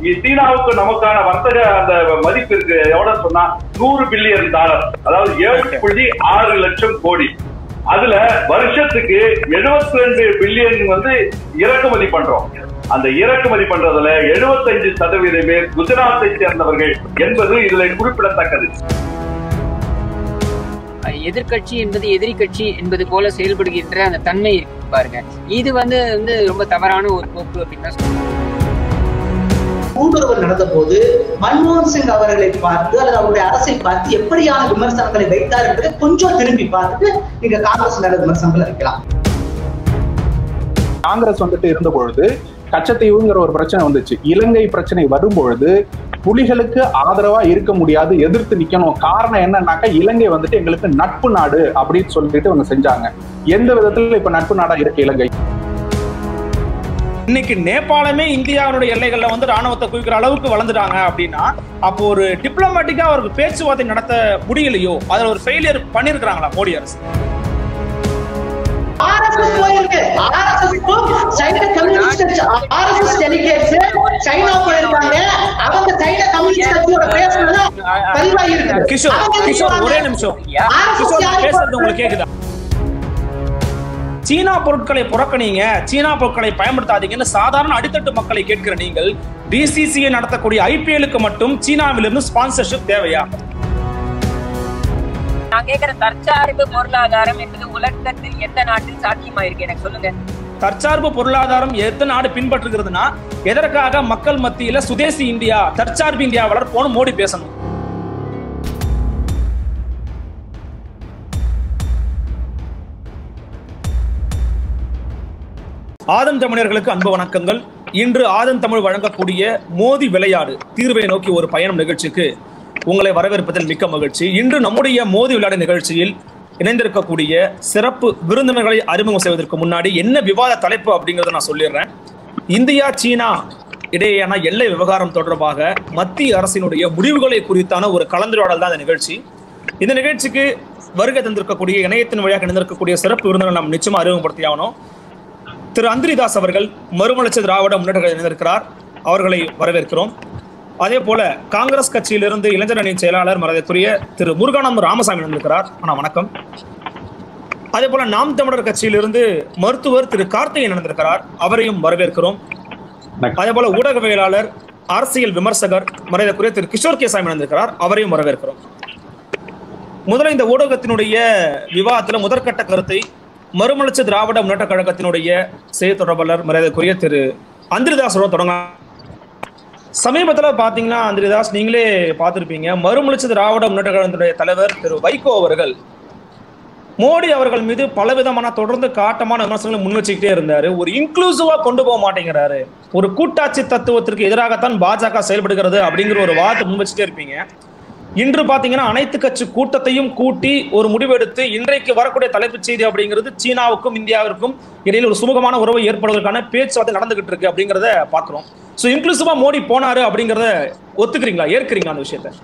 இ- சீனாவுக்கு நமக்கான வர்த்தக அந்த மதிப்பு இருக்கு எவ்வளவு சொன்னா நூறு பில்லியன் டாலர் அதாவது ஏழு புள்ளி ஆறு லட்சம் கோடி அதுல வருஷத்துக்கு 72 ரெண்டு பில்லியன் வந்து இறக்குமதி பண்றோம் அந்த இறக்குமதி பண்றதுல 75% சதவீத பேர் குஜராத்தை சேர்ந்தவர்கள் என்பது இதுல குறிப்பிடத்தக்கது எதிர்க்கட்சி என்பது எதிரி கட்சி என்பது போல செயல்படுகின்ற அந்த தன்மை இருக்கு பாருங்க இது வந்து வந்து ரொம்ப தவறான ஒரு போக்கு அப்படின்னு தான் சொல்லணும். ஊடுருவல் நடந்த போது மன்மோகன் சிங் அவர்களை பார்த்து அல்லது அவருடைய அரசை பார்த்து எப்படியான விமர்சனங்களை வைத்தார் என்பதை கொஞ்சம் திரும்பி பார்த்துட்டு நீங்க காங்கிரஸ் மேல விமர்சனங்களை வைக்கலாம் காங்கிரஸ் வந்துட்டு இருந்த பொழுது கச்சத்தீவுங்கிற ஒரு பிரச்சனை வந்துச்சு இலங்கை பிரச்சனை வரும் பொழுது புலிகளுக்கு ஆதரவா இருக்க முடியாது எதிர்த்து நிக்கணும் காரணம் என்னன்னாக்கா இலங்கை வந்துட்டு எங்களுக்கு நட்பு நாடு அப்படின்னு சொல்லிட்டு அவங்க செஞ்சாங்க எந்த விதத்துல இப்ப நட்பு நாடா இருக்கு இலங்கை இன்னைக்கு நேபாளமே இந்தியாவுடைய எல்லைகள்ல வந்து ராணுவத்தை குவிக்கிற அளவுக்கு வளர்ந்துட்டாங்க அப்படின்னா அப்போ ஒரு டிப்ளமேட்டிக்கா அவருக்கு பேச்சுவார்த்தை நடத்த முடியலையோ அதுல ஒரு ஃபெயிலியர் பண்ணிருக்காங்களா மோடி அரசு ஆர்எஸ்எஸ் போயிருக்கு ஆர்எஸ்எஸ்க்கும் சைன கம்யூனிஸ்ட் ஆர்எஸ்எஸ் டெலிகேட்ஸ் சைனா போயிருக்காங்க அவங்க சைன கம்யூனிஸ்ட் கட்சியோட பேசுனது பதிவாகி இருக்கு கிஷோர் அவங்க என்ன கிஷோர் ஒரே சொல்றாங்க? நிமிஷம் RSS கிஷோர் நான் யாருக்கு பேசுறது உங்களுக்கு கேக்குதா சீனா பொருட்களை புறக்கணிங்க சீனா பொருட்களை பயன்படுத்தாதீங்கன்னு சாதாரண அடித்தட்டு மக்களை கேட்கிற நீங்கள் பிசிசிஐ நடத்தக்கூடிய ஐபிஎலுக்கு மட்டும் சீனாவிலிருந்து ஸ்பான்சர்ஷிப் தேவையா நான் கேட்கிற தற்சார்பு பொருளாதாரம் என்பது உலகத்தில் எந்த நாட்டில் சாத்தியமாயிருக்கு எனக்கு சொல்லுங்க தற்சார்பு பொருளாதாரம் எத்தனை நாடு பின்பற்றுகிறதுனா எதற்காக மக்கள் மத்தியில சுதேசி இந்தியா தற்சார்பு இந்தியா வளர்ப்போன்னு மோடி பேசணும் ஆதம் தமிழர்களுக்கு அன்பு வணக்கங்கள் இன்று ஆதம் தமிழ் வழங்கக்கூடிய மோதி விளையாடு தீர்வை நோக்கி ஒரு பயணம் நிகழ்ச்சிக்கு உங்களை வரவேற்பதில் மிக்க மகிழ்ச்சி இன்று நம்முடைய மோதி விளையாடு நிகழ்ச்சியில் இணைந்திருக்கக்கூடிய சிறப்பு விருந்தினர்களை அறிமுகம் செய்வதற்கு முன்னாடி என்ன விவாத தலைப்பு அப்படிங்கறத நான் சொல்லிடுறேன் இந்தியா சீனா இடையேயான எல்லை விவகாரம் தொடர்பாக மத்திய அரசினுடைய முடிவுகளை குறித்தான ஒரு கலந்துரையாடல் தான் இந்த நிகழ்ச்சி இந்த நிகழ்ச்சிக்கு வருகை தந்திருக்கக்கூடிய இணையத்தின் வழியாக இணைந்திருக்கக்கூடிய சிறப்பு விருந்தினர் நாம் நிச்சயமா அறிமுகப்படுத்தி ஆகணும் திரு அந்திரிதாஸ் அவர்கள் மறுமலர்ச்சி திராவிட முன்னேற்ற கழகத்தில் இணைந்திருக்கிறார் அவர்களை வரவேற்கிறோம் அதே போல காங்கிரஸ் கட்சியிலிருந்து இளைஞர் அணி செயலாளர் மரியாதைக்குரிய திரு முருகானம் ராமசாமி இணைந்திருக்கிறார் அண்ணா வணக்கம் அதே போல நாம் தமிழர் கட்சியிலிருந்து மருத்துவர் திரு கார்த்திகேயன் இணைந்திருக்கிறார் அவரையும் வரவேற்கிறோம் அதே போல ஊடகவியலாளர் அரசியல் விமர்சகர் மரியாதைக்குரிய திரு கிஷோர் கே சாமி இணைந்திருக்கிறார் அவரையும் வரவேற்கிறோம் முதல்ல இந்த ஊடகத்தினுடைய விவாதத்துல முதற்கட்ட கருத்தை மறுமலர்ச்சி திராவிட முன்னேற்ற கழகத்தினுடைய செய்தி தொடர்பாளர் மரியாதைக்குரிய திரு அந்திரிதாஸோட தொடங்க சமீபத்துல பாத்தீங்கன்னா அந்திரிதாஸ் நீங்களே பார்த்திருப்பீங்க மறுமலர்ச்சி திராவிட முன்னேற்ற கழகத்தினுடைய தலைவர் திரு வைகோ அவர்கள் மோடி அவர்கள் மீது பலவிதமான தொடர்ந்து காட்டமான விமர்சனங்களை முன் வச்சுக்கிட்டே இருந்தாரு ஒரு இன்க்ளூசிவா கொண்டு போக மாட்டேங்கிறாரு ஒரு கூட்டாட்சி தத்துவத்திற்கு எதிராகத்தான் பாஜக செயல்படுகிறது அப்படிங்கிற ஒரு வாதத்தை முன் வச்சுட்டே இருப்பீங்க இன்று பாத்தீங்கன்னா அனைத்து கட்சி கூட்டத்தையும் கூட்டி ஒரு முடிவெடுத்து இன்றைக்கு வரக்கூடிய தலைப்புச் செய்தி அப்படிங்கிறது சீனாவுக்கும் இந்தியாவிற்கும் இடையில் ஒரு சுமூகமான உறவு ஏற்படுவதற்கான பேச்சுவார்த்தை நடந்துகிட்டு இருக்கு அப்படிங்கிறத பாக்குறோம் சோ இன்க்ளூசிவா மோடி போனாரு அப்படிங்கறத ஒத்துக்கிறீங்களா ஏற்கிறீங்களா அந்த விஷயத்தை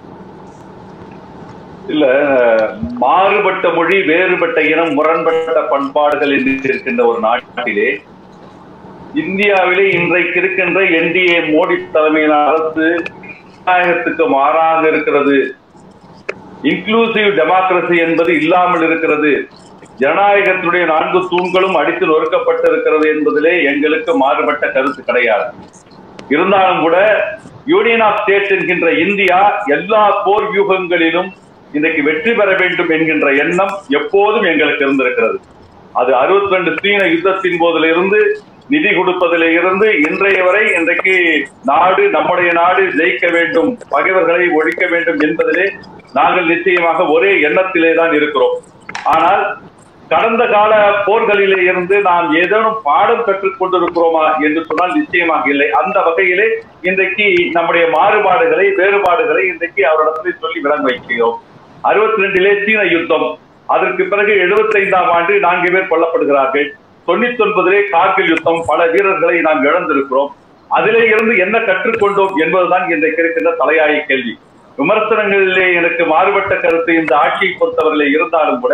இல்ல மாறுபட்ட மொழி வேறுபட்ட இனம் முரண்பட்ட பண்பாடுகள் என்று இருக்கின்ற ஒரு நாட்டிலே இந்தியாவிலே இன்றைக்கு இருக்கின்ற என்டிஏ மோடி தலைமையிலான அரசு ஜனநாயகத்துக்கு மாறாக இருக்கிறது இன்க்ளூசிவ் டெமோக்ரஸி என்பது இல்லாமல் இருக்கிறது ஜனநாயகத்துடைய நான்கு தூண்களும் அடித்து நொறுக்கப்பட்டிருக்கிறது என்பதிலே எங்களுக்கு மாறுபட்ட கருத்து கிடையாது இருந்தாலும் கூட யூனியன் ஆஃப் ஸ்டேட்ஸ் என்கின்ற இந்தியா எல்லா போர் வியூகங்களிலும் இன்றைக்கு வெற்றி பெற வேண்டும் என்கின்ற எண்ணம் எப்போதும் எங்களுக்கு இருந்திருக்கிறது அது அறுபத்தி ரெண்டு சீன யுத்தத்தின் போதிலிருந்து நிதி கொடுப்பதிலே இருந்து இன்றைய வரை இன்றைக்கு நாடு நம்முடைய நாடு ஜெயிக்க வேண்டும் பகைவர்களை ஒழிக்க வேண்டும் என்பதிலே நாங்கள் நிச்சயமாக ஒரே எண்ணத்திலே தான் இருக்கிறோம் ஆனால் கடந்த கால போர்களிலே இருந்து நாம் ஏதேனும் பாடம் கற்றுக் கொண்டிருக்கிறோமா என்று சொன்னால் நிச்சயமாக இல்லை அந்த வகையிலே இன்றைக்கு நம்முடைய மாறுபாடுகளை வேறுபாடுகளை இன்றைக்கு அவரிடத்தில் சொல்லி விளங்க வைக்கிறோம் அறுபத்தி ரெண்டிலே சீன யுத்தம் அதற்கு பிறகு 75ஆம் ஆண்டு நான்கு பேர் கொல்லப்படுகிறார்கள் தொண்ணூத்தி ஒன்பதிலே கார்கில் யுத்தம் பல வீரர்களை நாம் இழந்திருக்கிறோம் அதிலே இருந்து என்ன கற்றுக்கொண்டோம் என்பதுதான் இன்றைக்கு இருக்கின்ற தலையாய கேள்வி விமர்சனங்களிலே எனக்கு மாறுபட்ட கருத்து இந்த ஆட்சியை பொறுத்தவரையிலே இருந்தாலும் கூட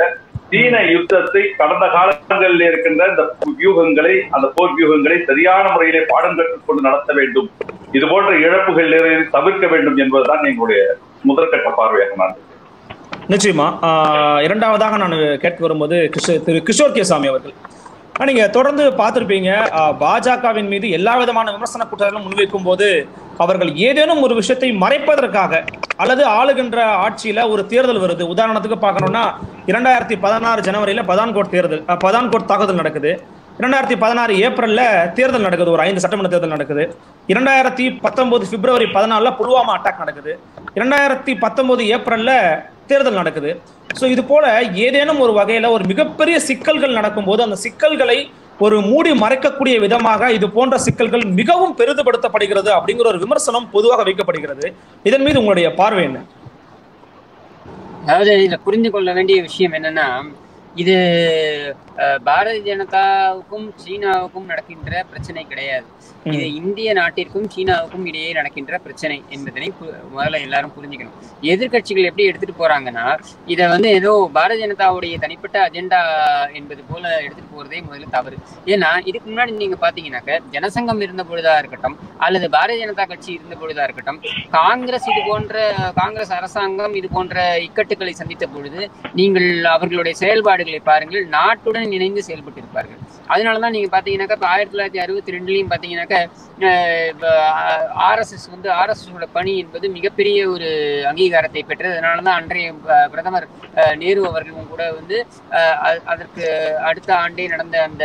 சீன யுத்தத்தை கடந்த காலங்களில் இருக்கின்ற இந்த வியூகங்களை அந்த போர் வியூகங்களை சரியான முறையிலே பாடம் கற்றுக்கொண்டு நடத்த வேண்டும் இது போன்ற இழப்புகள் தவிர்க்க வேண்டும் என்பதுதான் எங்களுடைய முதற்கட்ட பார்வையாக நான் நிச்சயமா ஆஹ் இரண்டாவதாக நான் கேட்க வரும்போது கிஷோர் திரு கிஷோர் கேசாமி அவர்கள் ஆஹ் நீங்க தொடர்ந்து பார்த்திருப்பீங்க ஆஹ் பாஜகவின் மீது எல்லா விதமான விமர்சன குற்றங்களும் முன்வைக்கும் போது அவர்கள் ஏதேனும் ஒரு விஷயத்தை மறைப்பதற்காக அல்லது ஆளுகின்ற ஆட்சியில ஒரு தேர்தல் வருது உதாரணத்துக்கு பார்க்கணும்னா இரண்டாயிரத்தி பதினாறு ஜனவரியில பதான்கோட் தேர்தல் அஹ் பதான்கோட் தாக்குதல் நடக்குது இரண்டாயிரத்தி பதினாறு ஏப்ரல்ல தேர்தல் நடக்குது ஒரு ஐந்து சட்டமன்ற தேர்தல் நடக்குது இரண்டாயிரத்தி பத்தொன்பது பிப்ரவரி பதினாலுல புல்வாமா அட்டாக் நடக்குது இரண்டாயிரத்தி பத்தொன்பது ஏப்ரல்ல தேர்தல் நடக்குது ஸோ இது போல ஏதேனும் ஒரு வகையில ஒரு மிகப்பெரிய சிக்கல்கள் நடக்கும்போது அந்த சிக்கல்களை ஒரு மூடி மறைக்கக்கூடிய விதமாக இது போன்ற சிக்கல்கள் மிகவும் பெரிதுபடுத்தப்படுகிறது அப்படிங்கிற ஒரு விமர்சனம் பொதுவாக வைக்கப்படுகிறது இதன் மீது உங்களுடைய பார்வை என்ன அதாவது இதுல புரிந்து கொள்ள வேண்டிய விஷயம் என்னன்னா இது அஹ், பாரதிய ஜனதாவுக்கும் சீனாவுக்கும் நடக்கின்ற பிரச்சனை கிடையாது இது இந்திய நாட்டிற்கும் சீனாவுக்கும் இடையே நடக்கின்ற பிரச்சனை என்பதனை பு- முதல்ல எல்லாரும் புரிஞ்சுக்கணும் எதிர்க்கட்சிகள் எப்படி எடுத்துட்டு போறாங்கன்னா இதை வந்து ஏதோ பாரதிய ஜனதாவுடைய தனிப்பட்ட அஜெண்டா என்பது போல எடுத்துட்டு போறதே முதல்ல தவறு ஏன்னா இதுக்கு முன்னாடி நீங்க பாத்தீங்கன்னாக்க ஜனசங்கம் இருந்த பொழுதா இருக்கட்டும் அல்லது பாரதிய ஜனதா கட்சி இருந்த பொழுதா இருக்கட்டும் காங்கிரஸ் இது போன்ற காங்கிரஸ் அரசாங்கம் இது போன்ற இக்கட்டுகளை சந்தித்த பொழுது நீங்கள் அவர்களுடைய செயல்பாடுகளை பாருங்கள் நாட்டுடன் இணைந்து செயல்பட்டு இருப்பார்கள் அதனாலதான் நீங்க பாத்தீங்கன்னாக்கா இப்ப ஆயிரத்தி தொள்ளாயிரத்தி அறுபத்தி ரெண்டுலயும் பாத்தீங்கன்னாக்கா ஆர்எஸ்எஸ் வந்து ஆர்எஸ்எஸோட பணி என்பது மிகப்பெரிய ஒரு அங்கீகாரத்தை பெற்றது அதனாலதான் அன்றைய ப- பிரதமர் அஹ், நேரு அவர்களும் கூட வந்து அஹ், அ- அதற்கு அடுத்த ஆண்டே நடந்த அந்த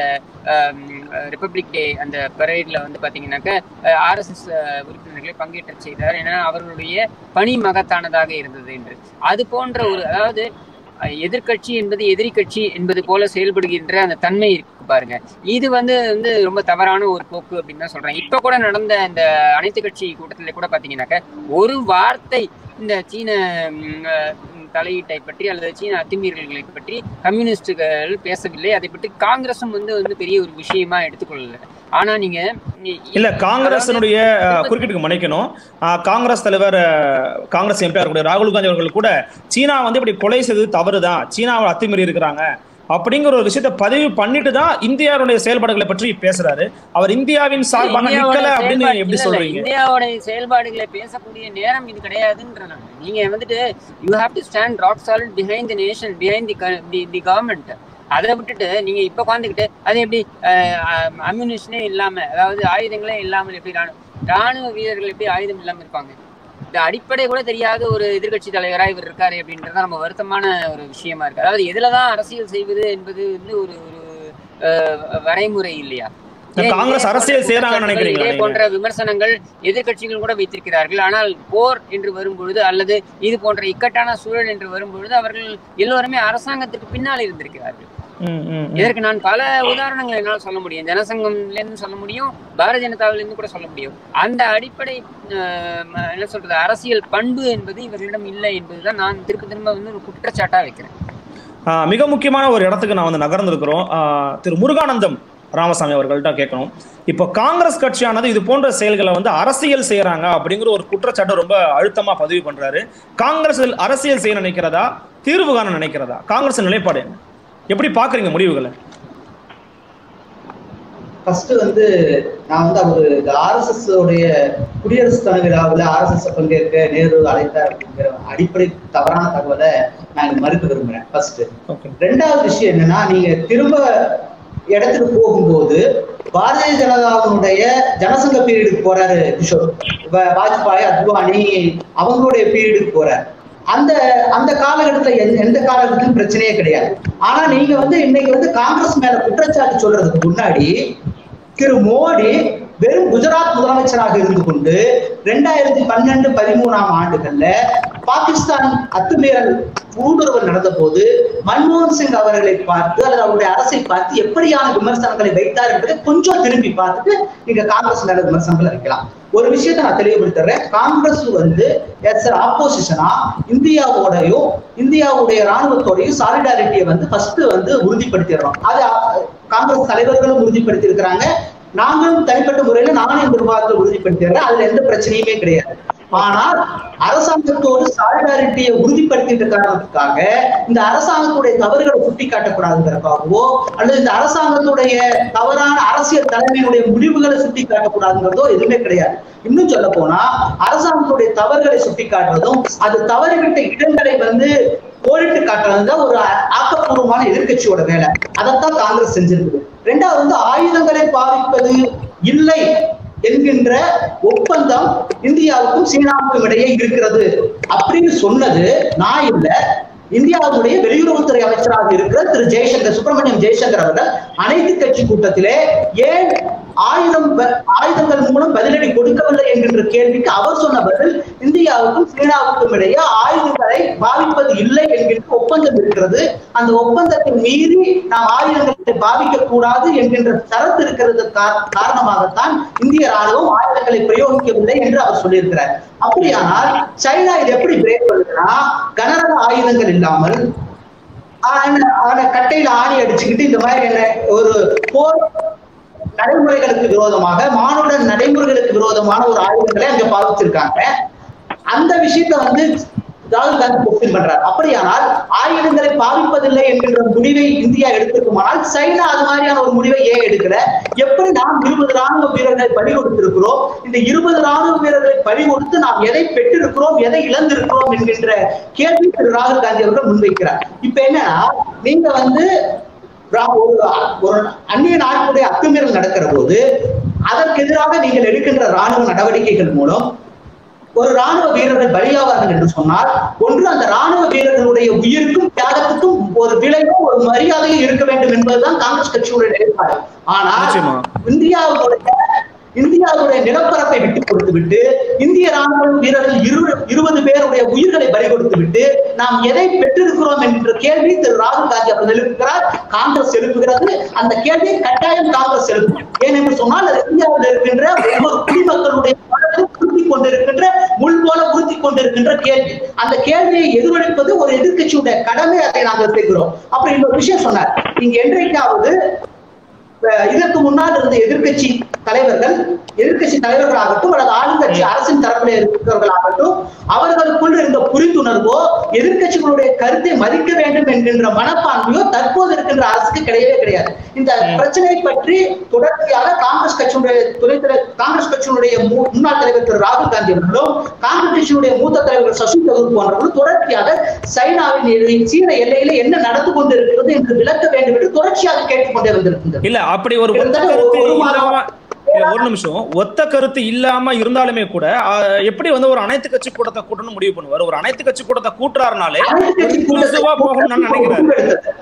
ரிப்பப்ளிக் டே அந்த பரேட்ல வந்து பாத்தீங்கன்னாக்கா ஆர்எஸ்எஸ் உறுப்பினர்களை பங்கேற்ற செய்தார் ஏன்னா அவர்களுடைய பணி மகத்தானதாக இருந்தது என்று அது போன்ற ஒரு அதாவது அஹ், எதிர்க்கட்சி என்பது எதிரி கட்சி என்பது போல செயல்படுகின்ற அந்த தன்மை இருக்கு பாருங்க இது வந்து வந்து ரொம்ப தவறான ஒரு போக்கு அப்படின்னு தான் சொல்றேன் இப்ப கூட நடந்த இந்த அனைத்து கட்சி கூட்டத்துல கூட பாத்தீங்கன்னாக்க ஒரு வார்த்தை இந்த சீன ம், அஹ், தலையீட்டை பற்றி அல்லது சீன அத்துமீறல்களை பற்றி கம்யூனிஸ்டுகள் பேசவில்லை அதை பற்றி காங்கிரசும் வந்து வந்து பெரிய ஒரு விஷயமா எடுத்துக்கொள்ளல ஆனா நீங்க இல்ல காங்கிரசினுடைய அஹ், குறுக்கீட்டுக்கு மன்னிக்கணும் அஹ், காங்கிரஸ் தலைவர் அஹ், காங்கிரஸ் எம்பி இருக்கக்கூடிய ராகுல் காந்தி அவர்கள் கூட சீனா வந்து இப்படி கொலை செய்தது தவறுதான் சீனாவை அத்துமீறி இருக்கிறாங்க அப்படிங்கிற ஒரு விஷயத்தை பதிவு பண்ணிட்டு தான் இந்தியாவுடைய செயல்பாடுகளை பற்றி பேசுறாரு அவர் இந்தியாவின் சார்பாக இந்தியாவோட நிக்கல அப்படின்னு செயல்பாடு- எப்படி இல்ல, இல்ல, சொல்றீங்க இந்தியாவோட செயல்பாடுகளை பேசக்கூடிய நேரம் இது கிடையாதுன்ற நான் நீங்க வந்துட்டு you have to stand rock solid behind the nation behind the the government அதை விட்டுட்டு நீங்க இப்ப உட்காந்துக்கிட்டு அது எப்படி அம்யூனிஷனே இல்லாம அதாவது ஆயுதங்களே இல்லாமல் எப்படி ராணுவ ராணுவ வீரர்கள் எப்படி ஆயுதம் இல்லாம இருப்பாங்க இந்த அடிப்படை கூட தெரியாத ஒரு எதிர்க்கட்சி தலைவரா இவர் இருக்காரு அப்படின்றது நம்ம வருத்தமான ஒரு விஷயமா இருக்கு அதாவது எதுலதான் அரசியல் செய்வது என்பது வந்து ஒரு ஒரு அஹ், வரைமுறை இல்லையா ஏன் காங்கிரஸ் இதே அரசியல் போன்ற செய்யறாங்கன்னு நினைக்கிறீங்களா இதே நீங்க? போன்ற விமர்சனங்கள் எதிர்க்கட்சிகள் கூட வைத்திருக்கிறார்கள் ஆனால் போர் என்று வரும்பொழுது அல்லது இது போன்ற இக்கட்டான சூழல் என்று வரும்பொழுது அவர்கள் எல்லோருமே அரசாங்கத்திற்கு பின்னால் இருந்திருக்கிறார்கள் ம், ம், ம். இதற்கு நான் பல உதாரணங்கள் என்னால் சொல்ல முடியும் ஜனசங்கம்ல இருந்து சொல்ல முடியும் பாரதிய ஜனதாவில இருந்து கூட சொல்ல முடியும் அந்த அடிப்படை அஹ், ம- என்ன சொல்றது அரசியல் பண்பு என்பது இவர்களிடம் இல்லை என்பதுதான் நான் திரும்ப திரும்ப வந்து ஒரு குற்றச்சாட்டா வைக்கிறேன் ஆஹ் மிக முக்கியமான ஒரு இடத்துக்கு நான் வந்து நகர்ந்திருக்கிறோம் ஆஹ் திரு முருகானந்தம் ராமசாமி அவர்கள்ட்ட கேட்கணும் இப்போ காங்கிரஸ் கட்சியானது இது போன்ற செயல்களை வந்து அரசியல் செய்யறாங்க அப்படிங்கிற ஒரு குற்றச்சாட்டை ரொம்ப அழுத்தமா பதிவு பண்றாரு காங்கிரஸ் அரசியல் செய்ய நினைக்கிறதா தீர்வு காண நினைக்கிறதா காங்கிரஸ் நிலைப்பாடு என்ன எப்படி பாக்குறீங்க முடிவுகளை ஃபர்ஸ்ட் வந்து நான் வந்து அவரு இந்த ஆர்எஸ்எஸ் உடைய குடியரசு தின விழாவில் ஆர்எஸ்எஸ் பங்கேற்க நேரு அழைத்தார் அப்படிங்கிற அடிப்படை தவறான தகவலை நான் மறுக்க விரும்புறேன் ஃபர்ஸ்ட் ஓகே ரெண்டாவது விஷயம் என்னன்னா நீங்க திரும்ப இடத்துக்கு போகும்போது பாரதிய ஜனதாவினுடைய ஜனசங்க பீரியடுக்கு போறாரு கிஷோர் வா- வாஜ்பாய் அத்வானி அவங்களுடைய பீரியடுக்கு போறாரு அந்த அந்த காலகட்டத்துல எந்த எந்த காலகட்டத்திலும் பிரச்சனையே கிடையாது ஆனா நீங்க வந்து இன்னைக்கு வந்து காங்கிரஸ் மேல குற்றச்சாட்டு சொல்றதுக்கு முன்னாடி திரு மோடி வெறும் குஜராத் முதலமைச்சராக இருந்து கொண்டு ரெண்டாயிரத்தி பன்னெண்டு பதிமூணாம் ஆண்டுகள்ல பாகிஸ்தான் அத்துமீறல் ஊடுருவல் நடந்த போது மன்மோகன் சிங் அவர்களை பார்த்து அல்லது அவருடைய அரசை பார்த்து எப்படியான விமர்சனங்களை வைத்தார் என்பதை கொஞ்சம் திரும்பி பார்த்துட்டு நீங்க காங்கிரஸ் மேல விமர்சனங்களை வைக்கலாம் ஒரு விஷயத்தை நான் தெளிவுபடுத்துறேன் காங்கிரஸ் வந்து எஸ் ஆப்போசிஷனா இந்தியாவோடையும் இந்தியாவுடைய ராணுவத்தோடையும் சாலிடாரிட்டியை வந்து ஃபர்ஸ்ட் வந்து உறுதிப்படுத்திடுறோம் அது அஹ், காங்கிரஸ் தலைவர்களும் உறுதிப்படுத்தி இருக்கிறாங்க நாங்களும் தனிப்பட்ட முறையில நானே நிர்வாகத்தை உறுதிப்படுத்திடுறேன் அதுல எந்த பிரச்சனையுமே கிடையாது ஆனால் அரசாங்கத்தோடு சாலிடாரிட்டியை உறுதிப்படுத்திட்ட காரணத்துக்காக இந்த அரசாங்கத்துடைய தவறுகளை சுட்டி காட்டக்கூடாதுங்கிறதுக்காகவோ அல்லது இந்த அரசாங்கத்துடைய தவறான அரசியல் தலைமையினுடைய முடிவுகளை சுட்டி காட்டக்கூடாதுங்கிறதோ எதுவுமே கிடையாது இன்னும் சொல்ல போனா அரசாங்கத்துடைய தவறுகளை சுட்டி காட்டுறதும் அது தவறிவிட்ட இடங்களை வந்து கோடிட்டு காட்டுறது தான் ஒரு ஆக்கப்பூர்வமான எதிர்க்கட்சியோட வேலை அதைத்தான் காங்கிரஸ் செஞ்சிருக்குது ரெண்டாவது வந்து ஆயுதங்களை பாதிப்பது இல்லை என்கின்ற ஒப்பந்தம் இந்தியாவுக்கும் சீனாவுக்கும் இடையே இருக்கிறது அப்படின்னு சொன்னது நான் இல்ல இந்தியாவுடைய வெளியுறவுத்துறை அமைச்சராக இருக்கிற திரு ஜெய்சங்கர் சுப்பிரமணியம் ஜெய்சங்கர் அவர்கள் அனைத்து கட்சி கூட்டத்திலே ஏன் ஆயுதம் ப- ஆயுதங்கள் மூலம் பதிலடி கொடுக்கவில்லை என்கின்ற கேள்விக்கு அவர் சொன்ன பதில் இந்தியாவுக்கும் சீனாவுக்கும் இடையே ஆயுதங்களை பாவிப்பது இல்லை என்கின்ற ஒப்பந்தம் இருக்கிறது அந்த ஒப்பந்தத்தை மீறி நாம் ஆயுதங்களை பாவிக்க கூடாது என்கின்ற சரத்து இருக்கிறது கா- காரணமாகத்தான் இந்திய ராணுவம் ஆயுதங்களை பிரயோகிக்கவில்லை என்று அவர் சொல்லியிருக்கிறார் அப்படியானால் சைனா இது எப்படி பிரேக் பண்ணுதுன்னா கனரக ஆயுதங்கள் இல்லாமல் ஆன- ஆன கட்டையில ஆணி அடிச்சுக்கிட்டு இந்த மாதிரி என்ன ஒரு போர் நடைமுறைகளுக்கு விரோதமாக மானுட நடைமுறைகளுக்கு விரோதமான ஒரு ஆயுதங்களை அங்க பாவிச்சிருக்காங்க அந்த விஷயத்த வந்து ராகுல் காந்தி கொஸ்டின் பண்றார் அப்படியானால் ஆயுதங்களை பாவிப்பதில்லை என்கின்ற முடிவை இந்தியா எடுத்திருக்குமானால் சைனா அது மாதிரியான ஒரு முடிவை ஏன் எடுக்கல எப்படி நாம் இருபது ராணுவ வீரர்களை பலி கொடுத்திருக்கிறோம் இந்த இருபது ராணுவ வீரர்களை பலி கொடுத்து நாம் எதை பெற்றிருக்கிறோம் எதை இழந்திருக்கிறோம் என்கின்ற கேள்வி திரு ராகுல் காந்தி அவர்கள் முன்வைக்கிறார் இப்ப என்னன்னா நீங்க வந்து ரா- ஒரு ஒரு அந்நிய நாட்டுடைய அத்துமீறல் நடக்கிற போது அதற்கு எதிராக நீங்கள் எடுக்கின்ற ராணுவ நடவடிக்கைகள் மூலம் ஒரு ராணுவ வீரர்கள் பலியாவார்கள் என்று சொன்னால் ஒன்று அந்த ராணுவ வீரர்களுடைய உயிருக்கும் தியாகத்துக்கும் ஒரு விலையும் ஒரு மரியாதையும் இருக்க வேண்டும் என்பதுதான் காங்கிரஸ் கட்சியுடைய நிலைப்பாடு ஆனால் நிச்சயமா. இந்தியாவுடைய இந்தியாவுடைய நிலப்பரப்பை விட்டு கொடுத்து விட்டு இந்திய ராணுவ வீரர்கள் இரு இருபது பேருடைய உயிர்களை பலி கொடுத்து விட்டு நாம் எதை பெற்றிருக்கிறோம் என்ற கேள்வி திரு ராகுல் காந்தி அவர்கள் எழுப்புகிறார் காங்கிரஸ் எழுப்புகிறது அந்த கேள்வியை கட்டாயம் காங்கிரஸ் எழுப்பும் ஏனென்று சொன்னால் அது இந்தியாவில் இருக்கின்ற ஒவ்வொரு குடிமக்களுடைய வாழ்வை உறுத்தி கொண்டிருக்கின்ற முள் போல உறுத்தி கொண்டிருக்கின்ற கேள்வி அந்த கேள்வியை எதிரொலிப்பது ஒரு எதிர்க்கட்சியுடைய கடமை அதை நாங்கள் செய்கிறோம் அப்புறம் இன்னொரு விஷயம் சொன்னார் நீங்க என்றைக்காவது அஹ் இதற்கு முன்னால் இருந்த எதிர்க்கட்சி தலைவர்கள் எதிர்க்கட்சி தலைவர்களாகட்டும் அல்லது ஆளுங்கட்சி அரசின் தரப்பில் இருக்கிறவர்களாகட்டும் அவர்களுக்குள் இருந்த புரிந்துணர்வோ எதிர்க்கட்சிகளுடைய கருத்தை மதிக்க வேண்டும் என்கின்ற மனப்பான்மையோ தற்போது இருக்கின்ற அரசுக்கு கிடையவே கிடையாது இந்த பிரச்சனை பற்றி தொடர்ச்சியாக காங்கிரஸ் கட்சியினுடைய துணை தலைவர் காங்கிரஸ் கட்சியினுடைய மு- முன்னாள் தலைவர் திரு ராகுல் காந்தி அவர்களும் காங்கிரஸ் கட்சியினுடைய மூத்த தலைவர் சசி தரூர் போன்றவர்களும் தொடர்ச்சியாக சைனாவின் எல்லை- சீன எல்லையில என்ன நடந்து கொண்டிருக்கிறது என்று விளக்க வேண்டும் என்று தொடர்ச்சியாக கேட்டுக்கொண்டே வந்திருக்கின்றது இல்ல அப்படி ஒரு ஒத்த கிட்டத்தட்ட கருத்து ஒரு மாதம் இல்லாம இல்ல, ஒரு நிமிஷம் ஒத்த கருத்து இல்லாம இருந்தாலுமே கூட ஆ, எப்படி வந்து ஒரு அனைத்து கட்சி கூட்டத்தை கூட்டணும் முடிவு பண்ணுவார் ஒரு அனைத்து கட்சி கூட்டத்தை கூட்டுறாருனாலே அனைத்து கட்சி இன்க்ளூசிவா போகணும்னு நான் நினைக்கிறேன் முடிவெடுத்தது.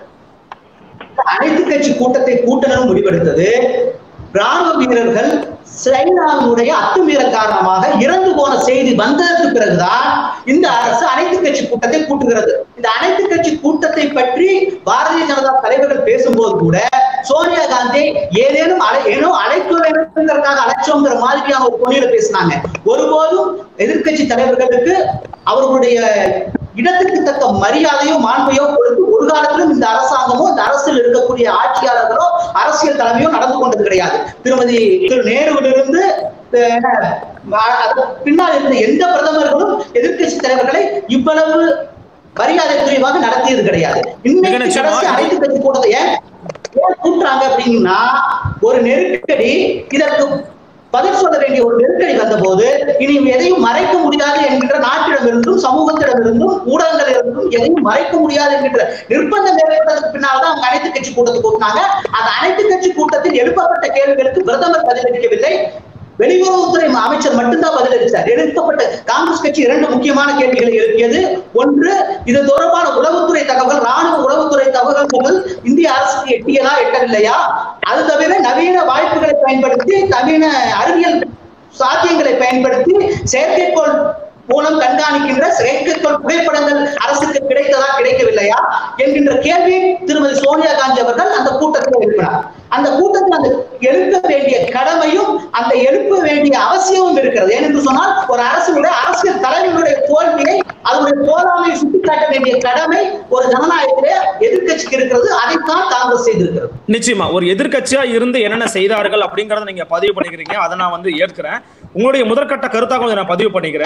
அனைத்து கட்சி கூட்டத்தை கூட்டணும் முடிவெடுத்தது ராணுவ வீரர்கள் சைனாவினுடைய அத்துமீறல் காரணமாக இறந்து போன செய்தி வந்ததற்கு பிறகுதான் இந்த அரசு அனைத்து கட்சி கூட்டத்தை கூட்டுகிறது இந்த அனைத்து கட்சி கூட்டத்தை பற்றி பாரதிய ஜனதா தலைவர்கள் பேசும்போது கூட சோனியா காந்தி ஏதேனும் அழை ஏனோ அழைக்க வேண்டும்ங்கிறதுக்காக அழைச்சோங்கிற மாதிரியான ஒரு துணியில பேசினாங்க ஒருபோதும் எதிர்க்கட்சி தலைவர்களுக்கு அவர்களுடைய இடத்துக்கு தக்க மரியாதையோ மாண்பையோ கொடுத்து ஒரு காலத்திலும் இந்த அரசாங்கமோ இந்த அரசில் இருக்கக்கூடிய ஆட்சியாளர்களோ அரசியல் தலைமையோ நடந்து கொண்டது கிடையாது திருமதி திரு நேருவிலிருந்து அஹ், அது பின்னால் இருந்த எந்த பிரதமர்களும் எதிர்க்கட்சி தலைவர்களை இவ்வளவு மரியாதை குறைவாக நடத்தியது கிடையாது இன்னைக்கு நிச்சயமா. கடைசி அனைத்து கட்சி கூட்டத்தை ஏன் ஏன் கூட்டுறாங்க அப்படின்னா ஒரு நெருக்கடி இதற்கு பதில் சொல்ல வேண்டிய ஒரு நெருக்கடி வந்தபோது இனி எதையும் மறைக்க முடியாது என்கின்ற நாட்டிடமிருந்தும் சமூகத்திடமிருந்தும் ஊடகங்களிலிருந்தும் எதையும் மறைக்க முடியாது என்கின்ற நிர்பந்தம் ஏற்பட்டதுக்கு பின்னால்தான் அவங்க அனைத்து கட்சி கூட்டத்தை கூட்டினாங்க அந்த அனைத்து கட்சி கூட்டத்தில் எழுப்பப்பட்ட கேள்விகளுக்கு பிரதமர் பதிலளிக்கவில்லை வெளியுறவுத்துறை அமைச்சர் மட்டும்தான் பதிலளித்தார் எழுப்பப்பட்ட காங்கிரஸ் கட்சி இரண்டு முக்கியமான கேள்விகளை எழுப்பியது ஒன்று இது தொடர்பான உளவுத்துறை தகவல் ராணுவ உளவுத்துறை தகவல்கள் இந்திய அரசுக்கு எட்டியதா எட்டவில்லையா அது தவிர நவீன வாய்ப்புகளை பயன்படுத்தி நவீன அறிவியல் சாத்தியங்களை பயன்படுத்தி செயற்கைக்கோள் மூலம் கண்காணிக்கின்ற செயற்கைக்கோள் புகைப்படங்கள் அரசுக்கு கிடைத்ததா கிடைக்கவில்லையா என்கின்ற கேள்வியை திருமதி சோனியா காந்தி அவர்கள் அந்த கூட்டத்தில் எழுப்பினார் அந்த கூட்டத்தில் அந்த எழுப்ப வேண்டிய கடமையும் அந்த எழுப்ப வேண்டிய அவசியமும் இருக்கிறது ஏனென்று சொன்னால் ஒரு அரசினுடைய அரசியல் தலைவர்களுடைய தோல்வியை அதனுடைய போராமையை சுட்டிக்காட்ட வேண்டிய கடமை ஒரு ஜனநாயகத்திலே எதிர்க்கட்சிக்கு இருக்கிறது அதைத்தான் காங்கிரஸ் செய்திருக்கிறது நிச்சயமா ஒரு எதிர்க்கட்சியா இருந்து என்னென்ன செய்தார்கள் அப்படிங்கறத நீங்க பதிவு பண்ணிக்கிறீங்க அதை நான் வந்து ஏற்கிறேன் உங்களுடைய முதற்கட்ட கருத்தாக கொஞ்சம் நான் பதிவு பண்ணிக்கிறேன்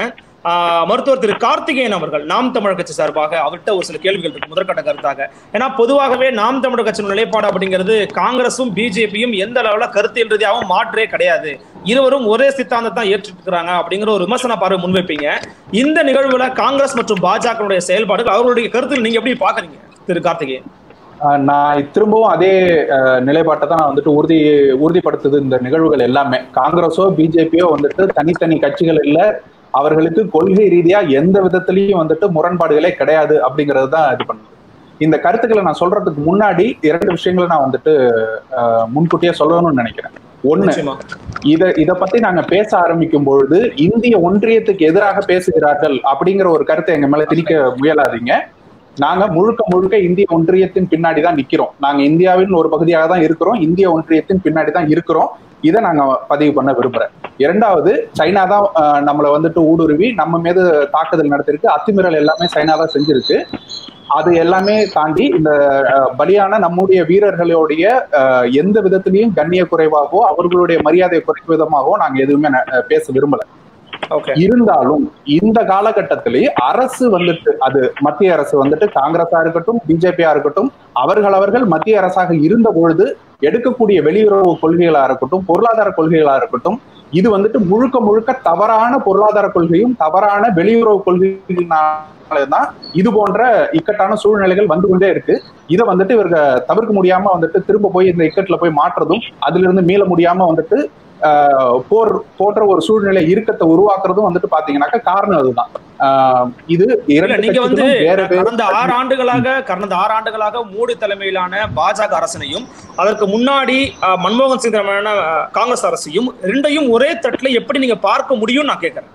ஆஹ், மருத்துவர் திரு கார்த்திகேயன் அவர்கள் நாம் தமிழர் கட்சி சார்பாக அவர்கிட்ட ஒரு சில கேள்விகள் இருக்கு முதற்கட்ட கருத்தாக ஏன்னா பொதுவாகவே நாம் தமிழர் கட்சியின் நிலைப்பாடு அப்படிங்கிறது காங்கிரஸும் பிஜேபியும் எந்த அளவுல கருத்தியல் ரீதியாகவும் மாற்றே கிடையாது இருவரும் ஒரே சித்தாந்தத்தை தான் ஏற்றுக்கிறாங்க அப்படிங்கிற ஒரு விமர்சன பார்வை முன்வைப்பீங்க இந்த நிகழ்வுல காங்கிரஸ் மற்றும் பாஜகவுடைய செயல்பாடுகள் அவர்களுடைய கருத்தில் நீங்க எப்படி பாக்குறீங்க திரு கார்த்திகேயன் ஆஹ் நான் திரும்பவும் அதே ஆஹ் நிலைப்பாட்டை தான் நான் வந்துட்டு உறுதி உறுதிப்படுத்துது இந்த நிகழ்வுகள் எல்லாமே காங்கிரஸோ பிஜேபியோ வந்துட்டு தனித்தனி கட்சிகள் இல்ல அவர்களுக்கு கொள்கை ரீதியா எந்த விதத்திலையும் வந்துட்டு முரண்பாடுகளே கிடையாது அப்படிங்கிறது தான் இது பண்ணுது இந்த கருத்துக்களை நான் சொல்றதுக்கு முன்னாடி இரண்டு விஷயங்களை நான் வந்துட்டு ஆஹ் முன்கூட்டியே சொல்லணும்னு நினைக்கிறேன் ஒண்ணு நிச்சயமா இத இத பத்தி நாங்க பேச ஆரம்பிக்கும் பொழுது இந்திய ஒன்றியத்துக்கு எதிராக பேசுகிறார்கள் அப்படிங்கிற ஒரு கருத்தை எங்க மேல திணிக்க முயலாதீங்க நாங்க முழுக்க முழுக்க இந்திய ஒன்றியத்தின் பின்னாடி தான் நிக்கிறோம் நாங்க இந்தியாவின் ஒரு பகுதியாக தான் இருக்கிறோம் இந்திய ஒன்றியத்தின் பின்னாடி தான் இருக்கிறோம் இதை நாங்க பதிவு பண்ண விரும்புறேன் இரண்டாவது சைனா தான் அஹ், நம்மள வந்துட்டு ஊடுருவி நம்ம மீது தாக்குதல் நடத்திருக்கு அத்துமீறல் எல்லாமே சைனா தான் செஞ்சிருக்கு அது எல்லாமே தாண்டி இந்த அஹ், பலியான நம்முடைய வீரர்களுடைய அஹ், எந்த விதத்திலையும் கண்ணிய குறைவாகவோ அவர்களுடைய மரியாதை குறைக்கும் விதமாகவோ நாங்க எதுவுமே ந- அஹ், பேச விரும்பல ஓகே இருந்தாலும் இந்த காலகட்டத்திலே அரசு வந்துட்டு அது மத்திய அரசு வந்துட்டு காங்கிரஸா இருக்கட்டும் பிஜேபியா இருக்கட்டும் அவர்கள் அவர்கள் மத்திய அரசாக இருந்த பொழுது எடுக்கக்கூடிய வெளியுறவு கொள்கைகளா இருக்கட்டும் பொருளாதார கொள்கைகளா இருக்கட்டும் இது வந்துட்டு முழுக்க முழுக்க தவறான பொருளாதார கொள்கையும் தவறான வெளியுறவு கொள்கையினாலதான் இது போன்ற இக்கட்டான சூழ்நிலைகள் வந்து கொண்டே இருக்கு இதை வந்துட்டு இவருக்கு தவிர்க்க முடியாம வந்துட்டு திரும்ப போய் இந்த இக்கட்டுல போய் மாற்றுறதும் அதுல இருந்து மீள முடியாம வந்துட்டு ஆஹ் போர் போன்ற ஒரு சூழ்நிலை இறுக்கத்தை உருவாக்குறதும் வந்துட்டு பாத்தீங்கன்னாக்கா காரணம் அதுதான் ஆஹ் இது இல்ல, இரண்டு நீங்க வந்து கட்சிகளும் வேற வேறு கடந்த ஆறு ஆண்டுகளாக கடந்த ஆறு ஆண்டுகளாக மோடி தலைமையிலான பாஜக அரசனையும் அதற்கு முன்னாடி அஹ், மன்மோகன் சிங் தலைமையிலான அஹ், காங்கிரஸ் அரசையும் ரெண்டையும் ஒரே தட்டுல எப்படி நீங்க பார்க்க முடியும்னு நான் கேட்கறேன்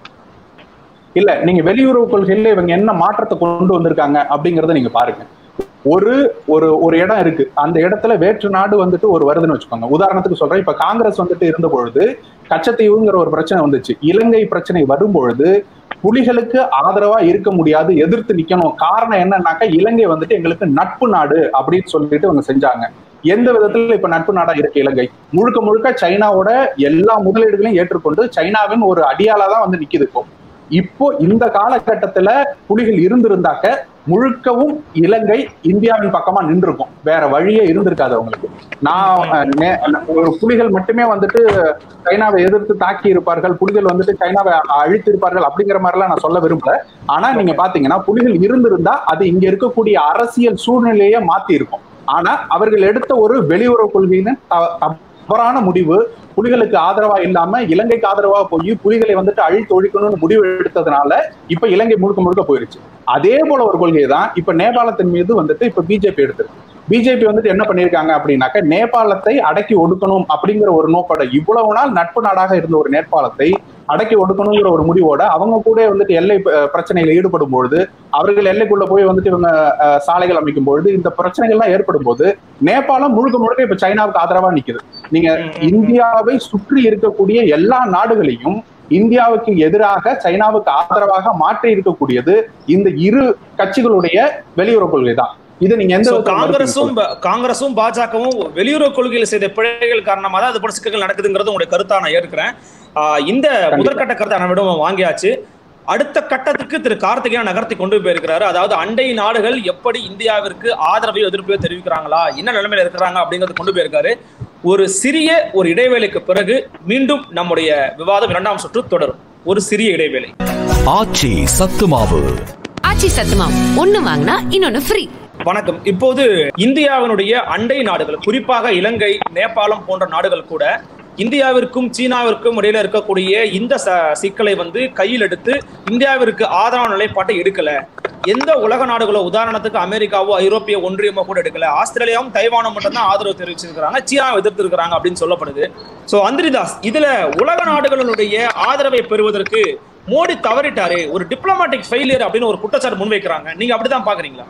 இல்ல நீங்க வெளியுறவு கொள்கையில இவங்க என்ன மாற்றத்தை கொண்டு வந்திருக்காங்க அப்படிங்கறத நீங்க பாருங்க ஒரு ஒரு ஒரு இடம் இருக்கு அந்த இடத்துல வேற்று நாடு வந்துட்டு ஒரு வருதுன்னு வச்சுக்கோங்க உதாரணத்துக்கு சொல்றேன் இப்ப காங்கிரஸ் வந்துட்டு இருந்த பொழுது கச்சத்தீவுங்கிற ஒரு பிரச்சனை வந்துச்சு இலங்கை பிரச்சனை வரும் பொழுது புலிகளுக்கு ஆதரவா இருக்க முடியாது எதிர்த்து நிக்கணும் காரணம் என்னன்னாக்கா இலங்கை வந்துட்டு எங்களுக்கு நட்பு நாடு அப்படின்னு சொல்லிட்டு இவங்க செஞ்சாங்க எந்த விதத்துல இப்ப நட்பு நாடா இருக்கு இலங்கை முழுக்க முழுக்க சைனாவோட எல்லா முதலீடுகளையும் ஏற்றுக்கொண்டு சைனாவின் ஒரு அடியாளா தான் வந்து நிக்குது இப்போ இப்போ இந்த காலகட்டத்துல புலிகள் இருந்திருந்தாக்க முழுக்கவும் இலங்கை இந்தியாவின் பக்கமா நின்றுருக்கும் வேற வழியே இருந்திருக்காது அவங்களுக்கு நான் அஹ், நே- ஒரு புலிகள் மட்டுமே வந்துட்டு சைனாவை எதிர்த்து தாக்கி இருப்பார்கள் புலிகள் வந்துட்டு சைனாவை அழித்து இருப்பார்கள் அப்படிங்கிற மாதிரி எல்லாம் நான் சொல்ல விரும்பல ஆனா நீங்க பாத்தீங்கன்னா புலிகள் இருந்திருந்தா அது இங்க இருக்கக்கூடிய அரசியல் சூழ்நிலையை மாத்தி இருக்கும் ஆனா அவர்கள் எடுத்த ஒரு வெளியுறவு கொள்கையின் த- தவறான முடிவு புலிகளுக்கு ஆதரவா இல்லாம இலங்கைக்கு ஆதரவா போய் புலிகளை வந்துட்டு அழித்து ஒழிக்கணும்னு முடிவு எடுத்ததுனால இப்ப இலங்கை முழுக்க முழுக்க போயிருச்சு அதே போல ஒரு கொள்கை தான் இப்ப நேபாளத்தின் மீது வந்துட்டு இப்ப பிஜேபி எடுத்திருக்கு பிஜேபி வந்துட்டு என்ன பண்ணிருக்காங்க அப்படின்னாக்க நேபாளத்தை அடக்கி ஒடுக்கணும் அப்படிங்கிற ஒரு நோக்கோட இவ்வளவு நாள் நட்பு நாடாக இருந்த ஒரு நேபாளத்தை அடக்கி ஒடுக்கணுங்கிற ஒரு முடிவோட அவங்க கூட வந்துட்டு எல்லை அஹ், பிரச்சனையில ஈடுபடும் பொழுது அவர்கள் எல்லைக்குள்ள போய் வந்துட்டு இவங்க அஹ், சாலைகள் அமைக்கும் பொழுது இந்த பிரச்சனைகள்லாம் ஏற்படும் போது நேபாளம் முழுக்க முழுக்க இப்ப சைனாவுக்கு ஆதரவா நிக்குது நீங்க இந்தியாவை சுற்றி இருக்கக்கூடிய எல்லா நாடுகளையும் இந்தியாவுக்கு எதிராக சைனாவுக்கு ஆதரவாக மாற்றி இருக்கக்கூடியது இந்த இரு கட்சிகளுடைய வெளியுறவு கொள்கை தான் இதை நீங்க எந்த So, விதத்துல காங்கிரசும் ப- காங்கிரசும் பாஜகவும் வெளியுறவு கொள்கையில் செய்த பிழைகள் காரணமா தான் அது போல சிக்கல்கள் நடக்குதுங்கிறது உங்களுடைய கருத்தா நான் ஏற்கிறேன் ஆஹ் இந்த முதற்கட்ட கருத்தை நம்மிடம் வாங்கியாச்சு அடுத்த கட்டத்துக்கு திரு கார்த்திகேயன் நகர்த்தி கொண்டு போயிருக்கிறாரு அதாவது அண்டை நாடுகள் எப்படி இந்தியாவிற்கு ஆதரவையோ எதிர்ப்பையோ தெரிவிக்கிறாங்களா என்ன நிலைமையில இருக்கிறாங்க அப்படிங்கறது கொண்டு போயிருக்காரு ஒரு சிறிய ஒரு இடைவேளைக்கு பிறகு மீண்டும் நம்முடைய விவாதம் இரண்டாம் சுற்று தொடரும் ஒரு சிறிய இடைவேளை ஆச்சி சத்துமாவு ஆச்சி சத்துமாவு ஒன்னு வாங்கினா இன்னொன்னு ஃப்ரீ வணக்கம் இப்போது இந்தியாவினுடைய அண்டை நாடுகள் குறிப்பாக இலங்கை நேபாளம் போன்ற நாடுகள் கூட இந்தியாவிற்கும் சீனாவிற்கும் இடையில இருக்கக்கூடிய இந்த ச- சிக்கலை வந்து கையில் எடுத்து இந்தியாவிற்கு ஆதரவான நிலைப்பாட்டை எடுக்கல எந்த உலக நாடுகளோ உதாரணத்துக்கு அமெரிக்காவோ ஐரோப்பிய ஒன்றியமோ கூட எடுக்கல ஆஸ்திரேலியாவும் தைவானும் மட்டும்தான் ஆதரவு தெரிவிச்சிருக்கிறாங்க சீனாவை எதிர்த்து இருக்கிறாங்க அப்படின்னு சொல்லப்படுது சோ அந்திரிதாஸ் இதுல உலக நாடுகளுடைய ஆதரவை பெறுவதற்கு மோடி தவறிட்டாரு ஒரு டிப்ளமாட்டிக் ஃபெயிலியர் அப்படின்னு ஒரு குற்றச்சாட்டு முன்வைக்கிறாங்க நீங்க அப்படிதான் பாக்குறீங்களா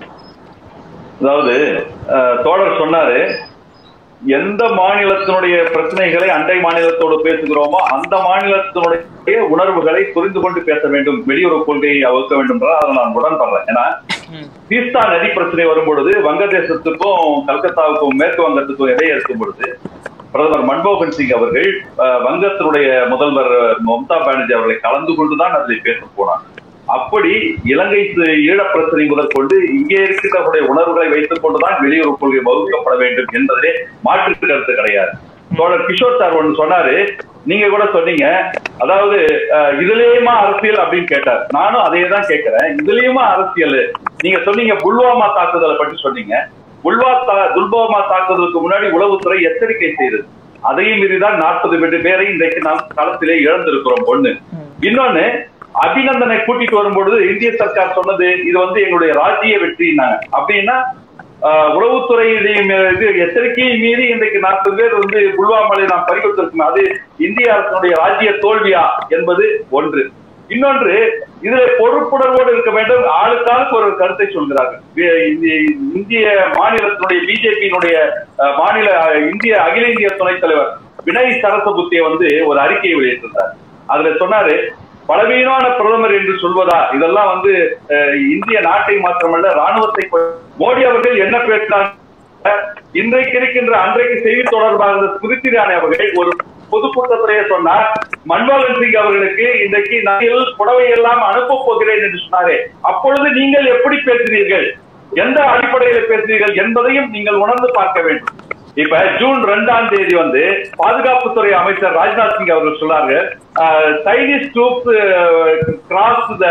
அதாவது அஹ், தோழர் சொன்னாரு எந்த மாநிலத்தினுடைய பிரச்சனைகளை அண்டை மாநிலத்தோடு பேசுகிறோமோ அந்த மாநிலத்தினுடைய உணர்வுகளை புரிந்து கொண்டு பேச வேண்டும் வெளியுறவு கொள்கையை வகுக்க வேண்டும் என்றால் அதை நான் உடன்படுறேன் ஏன்னா ம். தீஸ்தா நதி பிரச்சனை வரும்பொழுது வங்கதேசத்துக்கும் கல்கத்தாவுக்கும் மேற்கு வங்கத்துக்கும் இடையே இருக்கும் பொழுது பிரதமர் மன்மோகன் சிங் அவர்கள் அஹ், வங்கத்தினுடைய முதல்வர் மம்தா பானர்ஜி அவர்களை கலந்து கொண்டுதான் அதில் பேச போனார் அப்படி இலங்கை சு- ஈழப் பிரச்சனை முதற்கொண்டு இங்கே இருக்கின்றவருடைய உணர்வுகளை வைத்துக் கொண்டுதான் வெளியுறவு கொள்கை வகுக்கப்பட வேண்டும் என்பதிலே மாற்று கருத்து கிடையாது தோழர் கிஷோர் சார் ஒன்று சொன்னாரு நீங்க கூட சொன்னீங்க அதாவது அஹ், இதுலயுமா அரசியல் அப்படின்னு கேட்டார் நானும் அதே தான் கேட்கிறேன் இதுலயுமா அரசியல் நீங்க சொன்னீங்க புல்வாமா தாக்குதலை பற்றி சொன்னீங்க புல்வா தா- புல்வாமா தாக்குதலுக்கு முன்னாடி உளவுத்துறை எச்சரிக்கை செய்தது அதையும் மீறிதான் நாற்பது ரெண்டு பேரை இன்றைக்கு நாம் களத்திலே இழந்திருக்கிறோம் ஒண்ணு இன்னொன்னு அபிநந்தனை கூட்டிட்டு வரும்பொழுது இந்திய சர்க்கார் சொன்னது இது வந்து எங்களுடைய ராஜ்ய வெற்றினாங்க அப்படின்னா ஆஹ், உளவுத்துறையுடைய மே- இது எச்சரிக்கையை மீறி இன்றைக்கு நாற்பது பேர் வந்து புல்வாமாலை நாம் பறிகொடுத்திருக்கோம் அது இந்திய அரசினுடைய ராஜ்ய தோல்வியா என்பது ஒன்று இன்னொன்று இதுல பொறுப்புணர்வோடு இருக்க வேண்டும் ஆளுக்காளுக்கு ஒரு கருத்தை சொல்கிறார்கள் வி- இந்திய- இந்திய மாநிலத்தினுடைய பிஜேபியினுடைய மாநில அஹ், இந்திய அகில இந்திய துணைத் தலைவர் வினய் சரசபுத்திய வந்து ஒரு அறிக்கையை வெளியிட்டிருந்தார் அதுல சொன்னாரு பலவீனமான பிரதமர் என்று சொல்வதா இதெல்லாம் வந்து அஹ், இந்திய நாட்டை மாத்திரமல்ல ராணுவத்தை கொ- மோடி அவர்கள் என்ன பேசினார் இன்றைக்கு இருக்கின்ற அன்றைக்கு செய்தி தொடர்பாக இருந்த ஸ்மிருதி இரானி அவர்கள் ஒரு பொதுக்கூட்டத்திலேயே சொன்னார் மன்மோகன் சிங் அவர்களுக்கு இன்றைக்கு நான் புடவை எல்லாம் அனுப்ப போகிறேன் என்று சொன்னாரே அப்பொழுது நீங்கள் எப்படி பேசினீர்கள் எந்த அடிப்படையில் பேசினீர்கள் என்பதையும் நீங்கள் உணர்ந்து பார்க்க வேண்டும் இப்ப ஜூன் ரெண்டாம் தேதி வந்து பாதுகாப்புத்துறை அமைச்சர் ராஜ்நாத் சிங் அவர்கள் சொன்னாரு Chinese troops cross the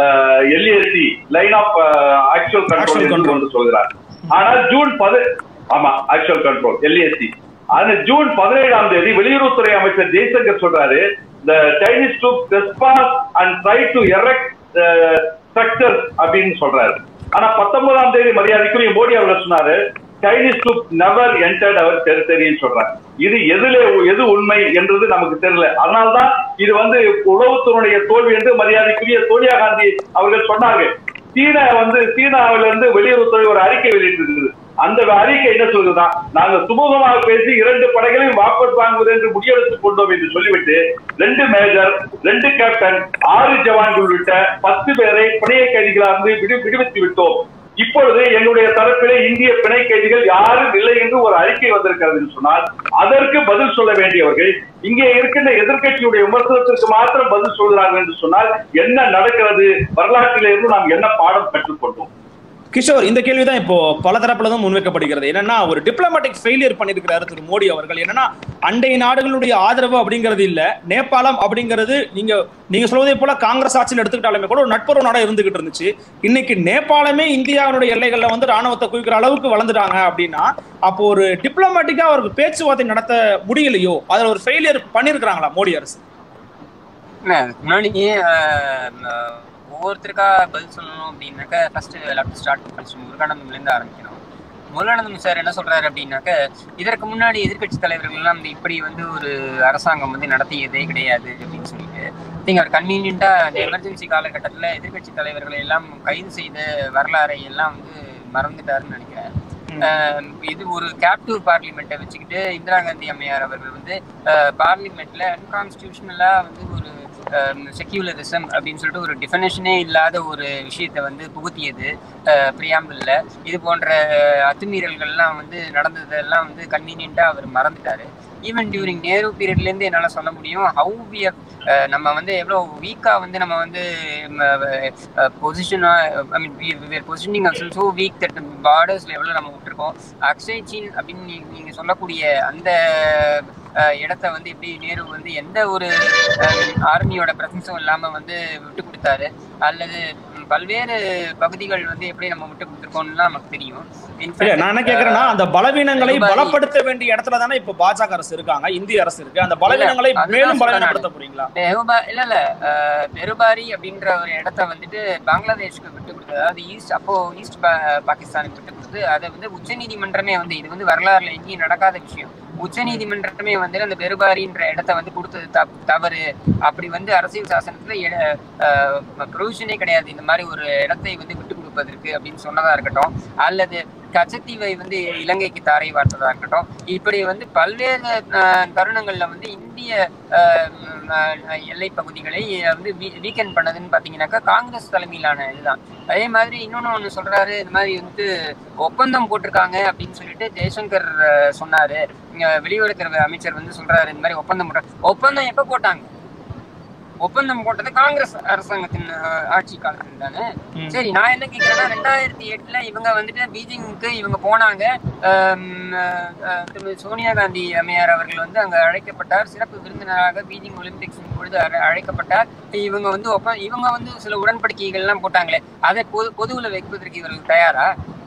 LAC line of actual Actual control control. என்று சொல்கிறார் ஆனால் ஜூன் பது ஆமா ஆக்சுவல் கண்ட்ரோல் எல்ஏசி அது ஜூன் பதினேழாம் தேதி வெளியுறவுத்துறை அமைச்சர் ஜெய்சங்கர் சொல்றாரு the chinese troops trespass and try to erect uh, structures அப்படின்னு சொல்றாரு ஆனா பத்தொன்பதாம் தேதி மரியாதைக்குரிய மோடி அவர்கள் சொன்னாரு Chinese troop never entered our டெரிட்டரின்னு சொல்றாங்க இது எதுல எது உண்மை என்றது நமக்கு தெரியல அதனால்தான் இது வந்து உளவுத்துறையுடைய தோல்வி என்று மரியாதைக்குரிய சோனியா காந்தி அவர்கள் சொன்னார்கள் சீனா வந்து சீனாவில இருந்து வெளியுறவுத்துறை ஒரு அறிக்கை வெளியிட்டிருக்கிறது அந்த அறிக்கை என்ன சொல்லுதுன்னா நாங்க சுமூகமாக பேசி இரண்டு படைகளையும் வாபஸ் வாங்குவது என்று முடிவெடுத்துக் கொண்டோம் என்று சொல்லிவிட்டு ரெண்டு மேஜர் ரெண்டு கேப்டன் ஆறு ஜவான்கள் உள்ளிட்ட பத்து பேரை பிணைய கைதிகளாக விடு விடுவித்து விட்டோம் இப்பொழுது என்னுடைய தரப்பிலே இந்திய பிணை கைதிகள் யாரும் இல்லை என்று ஒரு அறிக்கை வந்திருக்கிறது என்று சொன்னால் அதற்கு பதில் சொல்ல வேண்டியவர்கள் இங்கே இருக்கின்ற எதிர்க்கட்சியுடைய விமர்சனத்திற்கு மாத்திரம் பதில் சொல்கிறார்கள் என்று சொன்னால் என்ன நடக்கிறது வரலாற்றிலிருந்து நாம் என்ன பாடம் கற்றுக்கொண்டோம் கிஷோர் இந்த கேள்விதான் இப்போ பல தரப்புல தான் முன்வைக்கப்படுகிறது என்னன்னா ஒரு டிப்ளமேட்டிக் ஃபெயிலியர் பண்ணிருக்கிறாரு திரு மோடி அவர்கள் என்னன்னா அண்டை நாடுகளுடைய ஆதரவு அப்படிங்கிறது இல்ல நேபாளம் அப்படிங்கிறது நீங்க நீங்க சொல்வதை போல காங்கிரஸ் ஆட்சியில் எடுத்துக்கிட்டாலுமே கூட ஒரு நட்புறவு நாடா இருந்துகிட்டு இருந்துச்சு இன்னைக்கு நேபாளமே இந்தியாவுடைய எல்லைகள்ல வந்து ராணுவத்தை குவிக்கிற அளவுக்கு வளர்ந்துட்டாங்க அப்படின்னா அப்போ ஒரு டிப்ளமேட்டிக்கா அவருக்கு பேச்சுவார்த்தை நடத்த முடியலையோ அதுல ஒரு ஃபெயிலியர் பண்ணிருக்காங்களா மோடி அரசு இல்ல, அதுக்கு முன்னாடி ஆஹ், ஆஹ், ஒவ்வொருத்தருக்கா பதில் சொல்லணும் அப்படின்னாக்க ஃபர்ஸ்ட் லெஃப்ட் ஸ்டார்ட் ஃபர்ஸ்ட் முருகானந்தம்லேருந்து ஆரம்பிக்கணும் முருகானந்தம் சார் என்ன சொல்றாரு அப்படின்னாக்க இதற்கு முன்னாடி எதிர்க்கட்சி தலைவர்கள் எல்லாம் இந்த இப்படி வந்து ஒரு அரசாங்கம் வந்து நடத்தியதே கிடையாது அப்படின்னு சொல்லிட்டு நீங்க அவர் கன்வீனியண்டா அந்த எமர்ஜென்சி காலகட்டத்தில் எதிர்க்கட்சி தலைவர்களை எல்லாம் கைது செய்த வரலாறை எல்லாம் வந்து மறந்துட்டாருன்னு நினைக்கிறேன் ஆஹ் இது ஒரு கேப்டிவ் பார்லிமெண்ட்டை வச்சுக்கிட்டு இந்திரா காந்தி அம்மையார் அவர்கள் வந்து பார்லிமெண்ட்ல அன்கான்ஸ்டியூஷனலா வந்து ஒரு செக்யூலரிசம் அப்படின்னு சொல்லிட்டு ஒரு டிஃபனேஷனே இல்லாத ஒரு விஷயத்தை வந்து புகுத்தியது பிரியாம்பிள்ல இது போன்ற அத்துமீறல்கள்லாம் வந்து நடந்ததெல்லாம் வந்து கன்வீனியண்டா அவர் மறந்துட்டாரு ஈவன் டியூரிங் நேரு பீரியட்லேருந்து என்னால் சொல்ல முடியும் ஹவு வி நம்ம வந்து எவ்வளோ வீக்காக வந்து நம்ம வந்து பொசிஷனா I mean positioning so weak that பார்டர்ஸ்ல எவ்வளோ நம்ம விட்டுருக்கோம் அக்ஷய் சீன் அப்படின்னு நீ- நீங்க சொல்லக்கூடிய அந்த அஹ், இடத்த வந்து எப்படி நேரு வந்து எந்த ஒரு ஆர்மியோட பிரசன்ஸும் இல்லாம வந்து விட்டு கொடுத்தாரு அல்லது ம், பல்வேறு பகுதிகள் வந்து எப்படி நம்ம விட்டு கொடுத்துருக்கோம்னு நமக்கு தெரியும் In fact, இல்ல நான் என்ன கேக்குறேன்னா அந்த பலவீனங்களை பெரும்பாலும் பலப்படுத்த வேண்டிய இடத்துல தானே இப்ப பாஜக அரசு இருக்காங்க இந்திய அரசு இருக்கு அந்த பலவீனங்களை அதுதான் மேலும் சொல்றேன் பலவீனப்படுத்த போறீங்களா பெருபா இல்ல இல்ல அஹ், பெருபாரி அப்படின்ற ஒரு இடத்த வந்துட்டு பங்களாதேஷ்க்கு விட்டு கொடுத்தது அதாவது ஈஸ்ட் அப்போ ஈஸ்ட் பா- பாகிஸ்தானுக்கு விட்டு கொடுத்து அதை வந்து உச்சநீதிமன்றமே வந்து இது வந்து வரலாறுல எங்கேயும் நடக்காத விஷயம் உச்சநீதிமன்றமே வந்து அந்த பெருபாரின்ற இடத்த வந்து கொடுத்தது தப்- தவறு அப்படி வந்து அரசியல் சாசனத்துல ப்ரொவிஷனே கிடையாது இந்த மாதிரி ஒரு இடத்தை வந்து விட்டு கொடுப்பதற்கு அப்படின்னு சொன்னதா இருக்கட்டும் அல்லது கச்சத்தீவை வந்து இலங்கைக்கு தாரை வார்த்ததா இருக்கட்டும் இப்படி வந்து பல்வேறு அஹ், தருணங்கள்ல வந்து இந்திய அஹ், ம், அஹ், எல்லை பகுதிகளை வந்து வீக்கெண்ட் பண்ணதுன்னு பாத்தீங்கன்னாக்கா காங்கிரஸ் தலைமையிலான இதுதான் அதே மாதிரி இன்னொன்னு ஒண்ணு சொல்றாரு இந்த மாதிரி வந்து ஒப்பந்தம் போட்டிருக்காங்க அப்படின்னு சொல்லிட்டு ஜெய்சங்கர் அஹ், சொன்னாரு இங்க வெளியுறவுத்துறை அமைச்சர் வந்து சொல்றாரு இந்த மாதிரி ஒப்பந்தம் போட்ட ஒப்பந்தம் எப்ப போட்டாங்க ஒப்பந்தம் போட்டது காங்கிரஸ் அரசாங்கத்தின் அஹ், ஆட்சி காலத்தில் தானே ம். சரி நான் என்ன கேக்குறேன்னா ரெண்டாயிரத்தி எட்டுல இவங்க வந்துட்டு பீஜிங்க்கு இவங்க போனாங்க ஆம், அஹ், அஹ், திருமதி சோனியா காந்தி அம்மையார் அவர்கள் வந்து அங்க அழைக்கப்பட்டார் சிறப்பு விருந்தினராக பீஜிங் ஒலிம்பிக்ஸின் பொழுது அழ- அழைக்கப்பட்டார் இவங்க வந்து ஒப்ப இவங்க வந்து சில உடன்படிக்கைகள் எல்லாம் போட்டாங்களே அதை பொது பொதுவுல வைப்பதற்கு இவர்கள் தயாரா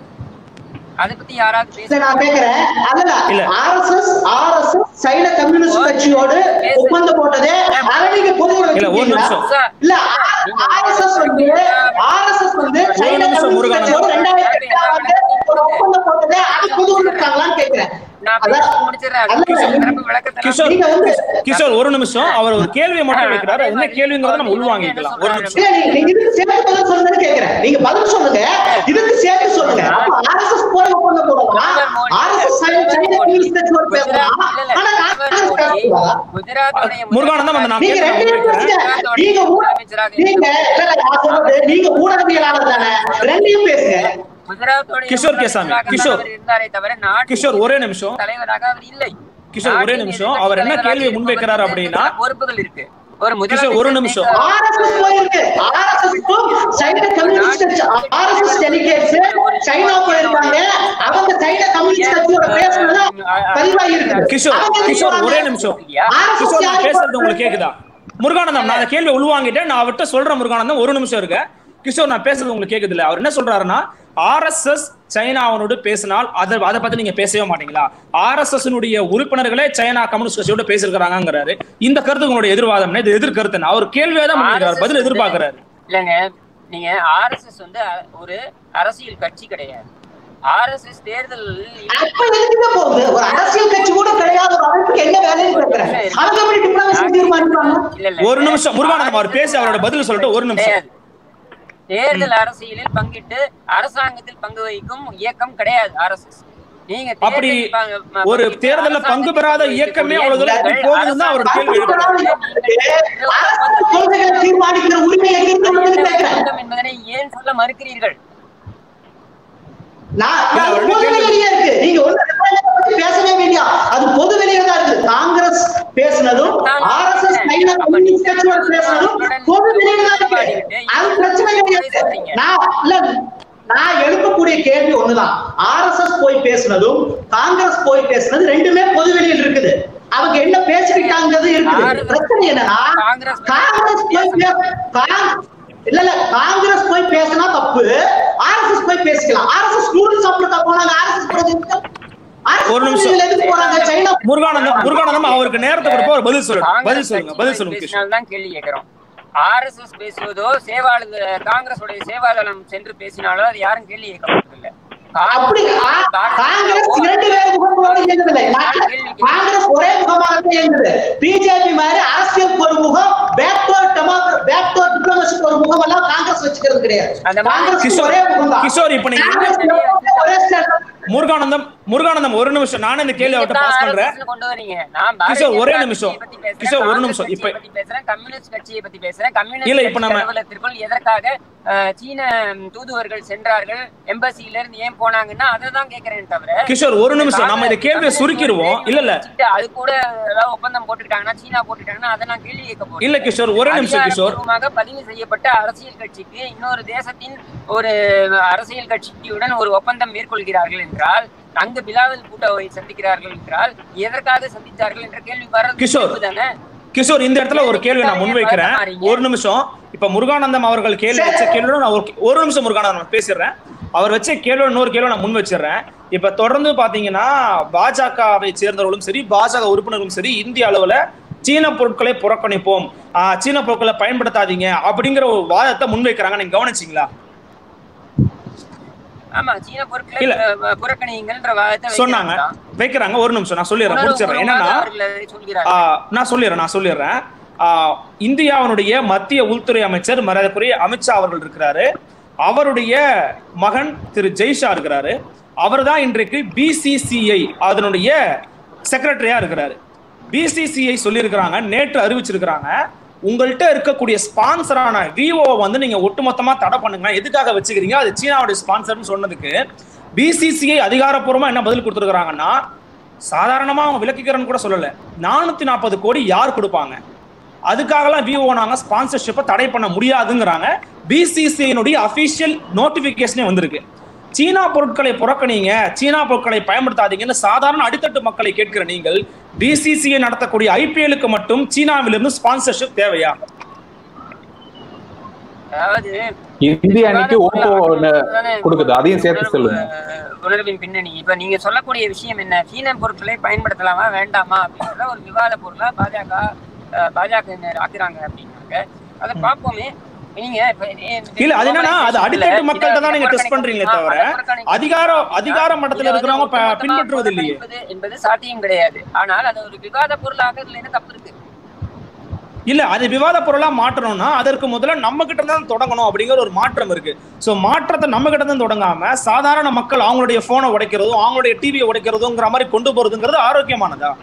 அதை பத்தி யாராவது இல்ல பேச நான் கேக்குறேன் அதுல இல்ல. ஆர்எஸ்எஸ் ஆர்எஸ் சைன கம்யூனிஸ்ட் கட்சியோடு ஒப்பந்தம் போட்டதே அதை நீங்க பொதுவுல இல்ல, ஒரு வச்சிருக்கீங்களா? நிமிஷம். இல்ல ஆர்எஸ்எஸ் வந்து ஆர்எஸ்எஸ் வந்து சைன நிமிஷம், கம்யூனிஸ்ட் முருகன். கட்சியோடு ரெண்டாயிரத்தி எட்டாம் ஆண்டு ஒரு ஒப்பந்தம் போட்டதே அது பொதுவுல இருக்காங்களான்னு கேக்குறேன் நான் அதான் பேசி முடிச்சிடுறேன் அதான் அதுக்கு இல்ல. சிறப்பு விளக்கத்தை கிஷோர் நீங்க வந்து கிஷோர் ஒரு நிமிஷம் அவர் ஒரு கேள்வியை மட்டும் வைக்கிறாரு என்ன கேள்விங்கிறத நம்ம உள்வாங்கிக்கலாம் ஒரு நிமிஷம் இல்ல நீங்க நீங்க இதுக்கு சேர்த்து பதில் சொல்லுங்கன்னு கேக்குறேன் நீங்க பதில் சொல்லுங்க இதுக்கு சேர்த்து சொல்லுங்க அப்ப ஆர்எஸ்எஸ் போல ஒப்பந்தம் போடலாம் ஆர்எஸ்எஸ் சைன சைன கம்யூனிஸ்ட் கட்சியோடு பேசலாம் ஆனா காங்கிரஸ் பேசக்கூடாதா குஜராத்துடைய முருகானந்தம் அந்த நான் நீங்க கேட்கிறேன் ரெண்டையும் பேசுங்க நீங்க ஊட- நீங்க இல்ல, இல்ல, நான் சொல்றது நீங்க ஊடகவியலாளர் தானே ரெண்டையும் பேசுங்க குஜராத்தோட கிஷோர் கேசாமி, கிஷோர். இருந்தாரே தவிர நாட்டின் கிஷோர் ஒரே நிமிஷம் தலைவராக அவர் இல்லை கிஷோர், ஒரே நாட்டின் நிமிஷம். எதிர்க்கட்சி அவர் என்ன தலைவராக கேள்வியை முன்வைக்கிறார் இருப்பவருக்கு அப்படின்னா- சில பொறுப்புகள் இருக்கு ஒரு கிஷோர், ஒரு நிமிஷம். ஆர்எஸ்எஸ் போயிருக்கு ஆர்எஸ்எஸ்க்கும் சைன கம்யூனிஸ்ட் கட்சி ஆர்எஸ்எஸ் டெலிகேட்ஸ் சைனா போயிருக்காங்க அவங்க சைன கம்யூனிஸ்ட் கட்சியோட பேசுனது பதிவாகி இருக்கு கிஷோர் அவங்க என்ன கிஷோர் சொல்றாங்க? ஒரே நிமிஷம் RSS கிஷோர் நான் யாரு பேசுறது உங்களுக்கு கேக்குதா முருகானந்தம் நான் அந்த கேள்வி உள்வாங்கிட்டேன் நான் அவர்கிட்ட சொல்றேன் முருகானந்தம் ஒரு நிமிஷம் இருக்க கிஷோர் நான் பேசுறது உங்களுக்கு கேக்குது இல்ல அவர் என்ன சொல்றாருன்னா ஆர்எஸ்எஸ் சைனாவோடு பேசினால் அதை அதை பத்தி நீங்க பேசவே மாட்டீங்களா ஆர்எஸ்எஸ் உறுப்பினர்களே சைனா கம்யூனிஸ்ட் கட்சியோட பேசியிருக்கிறாங்கிறாரு இந்த கருத்து உங்களுடைய எதிர்வாதம் என்ன? இது எதிர் கருத்து அவர் கேள்வியா தான் பண்ணிருக்காரு பதில் எதிர்பார்க்கிறாரு இல்லங்க நீங்க ஆர்எஸ்எஸ் வந்து அ- ஒரு அரசியல் கட்சி கிடையாது ஆர்எஸ்எஸ் தேர்தல் அப்ப எதுக்குங்க போகுது ஒரு அரசியல் கட்சி கூட கிடையாத ஒரு அமைப்புக்கு என்ன வேலைன்னு கேட்கிறேன் அவங்க எப்படி டிப்ளமேசி தீர்மானிப்பாங்க இல்ல இல்ல ஒரு நிமிஷம் முருகானந்தம் அவர் பேசி அவரோட பதில் சொல்லிட்டு ஒரு நிமிஷம் கிடையாது. தேர்தல் அரசியலில் பங்கிட்டு அரசாங்கத்தில் பங்கு வகிக்கும் இயக்கம் கிடையாது அரசு நீங்க தேர்தலில் அப்படி பங்கு- ம- ஒரு பங்கிட்டு தேர்தல்ல பங்கு அரசாங்கத்தில் பெறாத பங்கு இயக்கமே வகிக்கக்கூடிய அவ்வளவு தூரம் நீங்கள் போகுதுன்னு தான் அவரோட கேள்வி எழுப்புறாரு. அரசு கொள்கைகளை தீர்மானிக்கிற உரிமை எங்கிருந்து வந்ததுன்னு கேட்கிறேன் அரசாங்கம் என்பதனை ஏன் சொல்ல மறுக்கிறீர்கள் நான் இல்ல, அது அவர் பொது என்ன வெளியே இருக்கு நீங்க ஒண்ணு ரெஃபரண்டத்தை பத்தி பேசவே வேண்டியா அது பொது வெளியே தான் இருக்கு காங்கிரஸ் பேசினதும் ஆர்எஸ்எஸ் சைனா கம்யூனிஸ்ட் கட்சியோட பேசினதும் பொது வெளியே தான் இருக்கு அது பிரச்சனை கிடையாது நான் இல்ல நான் எழுப்பக்கூடிய கேள்வி ஒண்ணுதான் ஆர்எஸ்எஸ் போய் பேசினதும் காங்கிரஸ் போய் பேசினது ரெண்டுமே பொது வெளியில் இருக்குது அவங்க என்ன பேசிக்கிட்டாங்கிறது இருக்குது பிரச்சனை என்னன்னா காங்கிரஸ் போய் பே- காங்- இல்ல இல்ல காங்கிரஸ் போய் பேசினா தப்பு ஆர்எஸ்எஸ் போய் பேசிக்கலாம் ஆர்எஸ்எஸ் நூடுல்ஸ் சாப்பிட்டா போனாங்க ஆர்எஸ்எஸ் ஒரு நிமிஷம். எதுக்கு போறாங்க சைனா முருகானந்தம் முருகானந்தம் அவருக்கு நேரத்தை கொடுப்போம் அவர் பதில் சொல்லுங்க பதில் சொல்லுங்க பதில் சொல்லுங்க கிஷோர் பேசினால்தான் கேள்வி கேட்கிறோம் ஆர்எஸ்எஸ் பேசுவதோ சேவாளு காங்கிரஸ் சேவாதளம் சென்று பேசினாலோ அது யாரும் கேள்வி கேட்க போறதில்ல அப்படி ஆ- காங்கிரஸ் இரண்டு பேர் முகங்களோடு இயங்குதில்லை காங்கிரஸ் ஒரே முகமாக இயங்குது பிஜேபி மாதிரி அரசியல் ஒரு முகம் பேக்வர்ட் பேக்வர்ட் டிப்ளமசிக்கு ஒரு முகம் எல்லாம் காங்கிரஸ் வச்சுக்கிறது கிடையாது அந்த மாதிரி காங்கிரஸ் கிஷோர், ஒரே முகம் தான் கிஷோர், இப்ப நீங்க காங்கிரஸ் எப்பவுமே ஒரே ஸ்டாண்ட் முருகானந்தம் முருகானந்தம் ஒரு நிமிஷம் நானே இந்த கேள்வி அவர்கிட்ட பாஸ் பண்றேன் கொண்டு வரீங்க நான் பாரதிய கிஷோர், ஒரே ஜனதா நிமிஷம். கட்சியை பத்தி பேசுறேன், கிஷோர், ஒரு காங்கிரஸ் நிமிஷம். கட்சியை இப்ப- பத்தி பேசுறேன் கம்யூனிஸ்ட் கட்சியை பத்தி பேசுறேன் கம்யூனிஸ்ட் இல்ல, இப்ப கட்சி நம்ம- அலுவலகத்திற்குள் எதற்காக அஹ், சீன தூதுவர்கள் சென்றார்கள் எம்பசில இருந்து ஏன் போனாங்கன்னா அதை தான் கேக்குறேன் தவிர கிஷோர் ஒரு நிமிஷம் நம்ம இந்த கேள்வியை சுருக்கிடுவோம் இல்ல இல்ல வச்சுட்டு அது கூட ஏதாவது ஒப்பந்தம் போட்டுக்கிட்டாங்கன்னா சீனா போட்டுட்டாங்கன்னா அதை நான் கேள்வி கேட்க போறேன் இல்ல கிஷோர் ஒரே நிமிஷம் கிஷோர் அதிகாரப்பூர்வமாக பதிவு செய்யப்பட்ட அரசியல் கட்சிக்கு இன்னொரு தேசத்தின் ஒரு அரசியல் கட்சியுடன் ஒரு ஒப்பந்தம் மேற்கொள்கிறார்கள் என்றால் அங்கு பிலாவல் கூட்டவை சந்திக்கிறார்கள் என்றால் எதற்காக சந்தித்தார்கள் என்ற கேள்வி வர்றது கிஷோர். இயல்பு தானே கிஷோர் இந்த இடத்துல ஒரு கேள்வி நான் முன்வைக்கிறேன் ஒரு நிமிஷம் இப்ப முருகானந்தம் அவர்கள் கேள்வி வச்ச கேள்வியோட நான் ஒரு ஒரு நிமிஷம் முருகானந்தம் நான் பேசிடுறேன் அவர் வச்ச கேள்வி இன்னொரு கேள்வி நான் முன் வச்சிடுறேன் இப்ப தொடர்ந்து பாத்தீங்கன்னா பாஜகவை சேர்ந்தவர்களும் சரி பாஜக உறுப்பினர்களும் சரி இந்திய அளவுல சீன பொருட்களை புறக்கணிப்போம் ஆஹ், சீன பொருட்களை பயன்படுத்தாதீங்க அப்படிங்கிற ஒரு வாதத்தை முன்வைக்கிறாங்க நீங்க கவனிச்சீங்களா ஆமா சீன பொருட்களை இல்ல. அஹ், புறக்கணிங்கன்ற வாதத்தை சொன்னாங்க வைக்கிறாங்க. வைக்கிறாங்க ஒரு நிமிஷம் நான் சொல்லிடுறேன் முடிச்சிடுறேன் உணர்வுபூர்வமாக என்னன்னா அவர்கள் அதை சொல்கிறார்கள் ஆஹ் நான் சொல்லிடுறேன் நான் சொல்லிடுறேன் ஆஹ் இந்தியாவினுடைய மத்திய உள்துறை அமைச்சர் மரியாதைக்குரிய அமித்ஷா அவர்கள் இருக்கிறாரு அவருடைய மகன் திரு ஜெய்ஷா இருக்கிறாரு அவர் தான் இன்றைக்கு பிசிசிஐ அதனுடைய செக்ரட்டரியா இருக்கிறாரு பிசிசிஐ சொல்லியிருக்கிறாங்க நேற்று அறிவிச்சிருக்கிறாங்க உங்கள்கிட்ட இருக்கக்கூடிய ஸ்பான்சரான விவோ வந்து நீங்க ஒட்டுமொத்தமா தடை பண்ணுங்க எதுக்காக வச்சுக்கிறீங்க அது சீனாவுடைய ஸ்பான்சர்னு சொன்னதுக்கு பிசிசிஐ அதிகாரப்பூர்வமா என்ன பதில் கொடுத்துருக்காங்கன்னா சாதாரணமா அவங்க விலக்கிக்கிறன்னு கூட சொல்லல நானூத்தி நாற்பது கோடி யார் கொடுப்பாங்க அதுக்காகலாம் விவோ நாங்க ஸ்பான்சர்ஷிப்பை தடை பண்ண முடியாதுங்கிறாங்க பிசிசிஐனுடைய அபிஷியல் நோட்டிபிகேஷனே வந்திருக்கு சீனா பொருட்களை புறக்கணிங்க சீனா பொருட்களை பயன்படுத்தாதீங்கன்னு சாதாரண அடித்தட்டு மக்களை கேட்கிற நீங்கள் பிசிசிஐ நடத்தக்கூடிய ஐபிஎலுக்கு மட்டும் சீனாவிலிருந்து ஸ்பான்சர்ஷிப் தேவையா அதாவது இந்திய அணிக்கு ஓப்போ கொடுக்குது அதையும் சேர்த்து உணர்வு- சொல்லுங்க உணர்வின் பின்னணி இப்ப நீங்க சொல்லக்கூடிய விஷயம் என்ன சீன பொருட்களை பயன்படுத்தலாமா வேண்டாமா அப்படின்றத ஒரு விவாத பொருளா பாஜக அஹ், பாஜக ஆக்குறாங்க அப்படின்னாங்க அதை பார்ப்போமே நீங்க இப்ப இந்த இல்ல அது என்னன்னா அது அடித்தட்டு இதை மக்கள்கிட்ட தான் நீங்க டெஸ்ட் புறக்கணிக்க பண்றீங்களே முடியுமா? தவிர அதை புறக்கணிக்க அதிகார முடியுமா? அதிகார மட்டத்துல இதை வந்து இருக்கிறவங்க ப- ஒட்டுமொத்தமா பின்பற்றுவது இல்லையே புறக்கணிப்பது என்பது சாத்தியம் கிடையாது ஆனால் அது ஒரு விவாத பொருளாக இதுல என்ன தப்பு இருக்கு இல்ல அது விவாத பொருளா மாற்றணும்னா அதற்கு முதல்ல நம்ம கிட்ட தான் தொடங்கணும் அப்படிங்கிற ஒரு மாற்றம் இருக்கு சோ மாற்றத்தை நம்ம கிட்ட தான் தொடங்காம சாதாரண மக்கள் அவங்களுடைய போனை உடைக்கிறதும் அவங்களுடைய டிவியை உடைக்கிறதுங்கிற மாதிரி கொண்டு போறதுங்கிறது ஆரோக்கியமானதா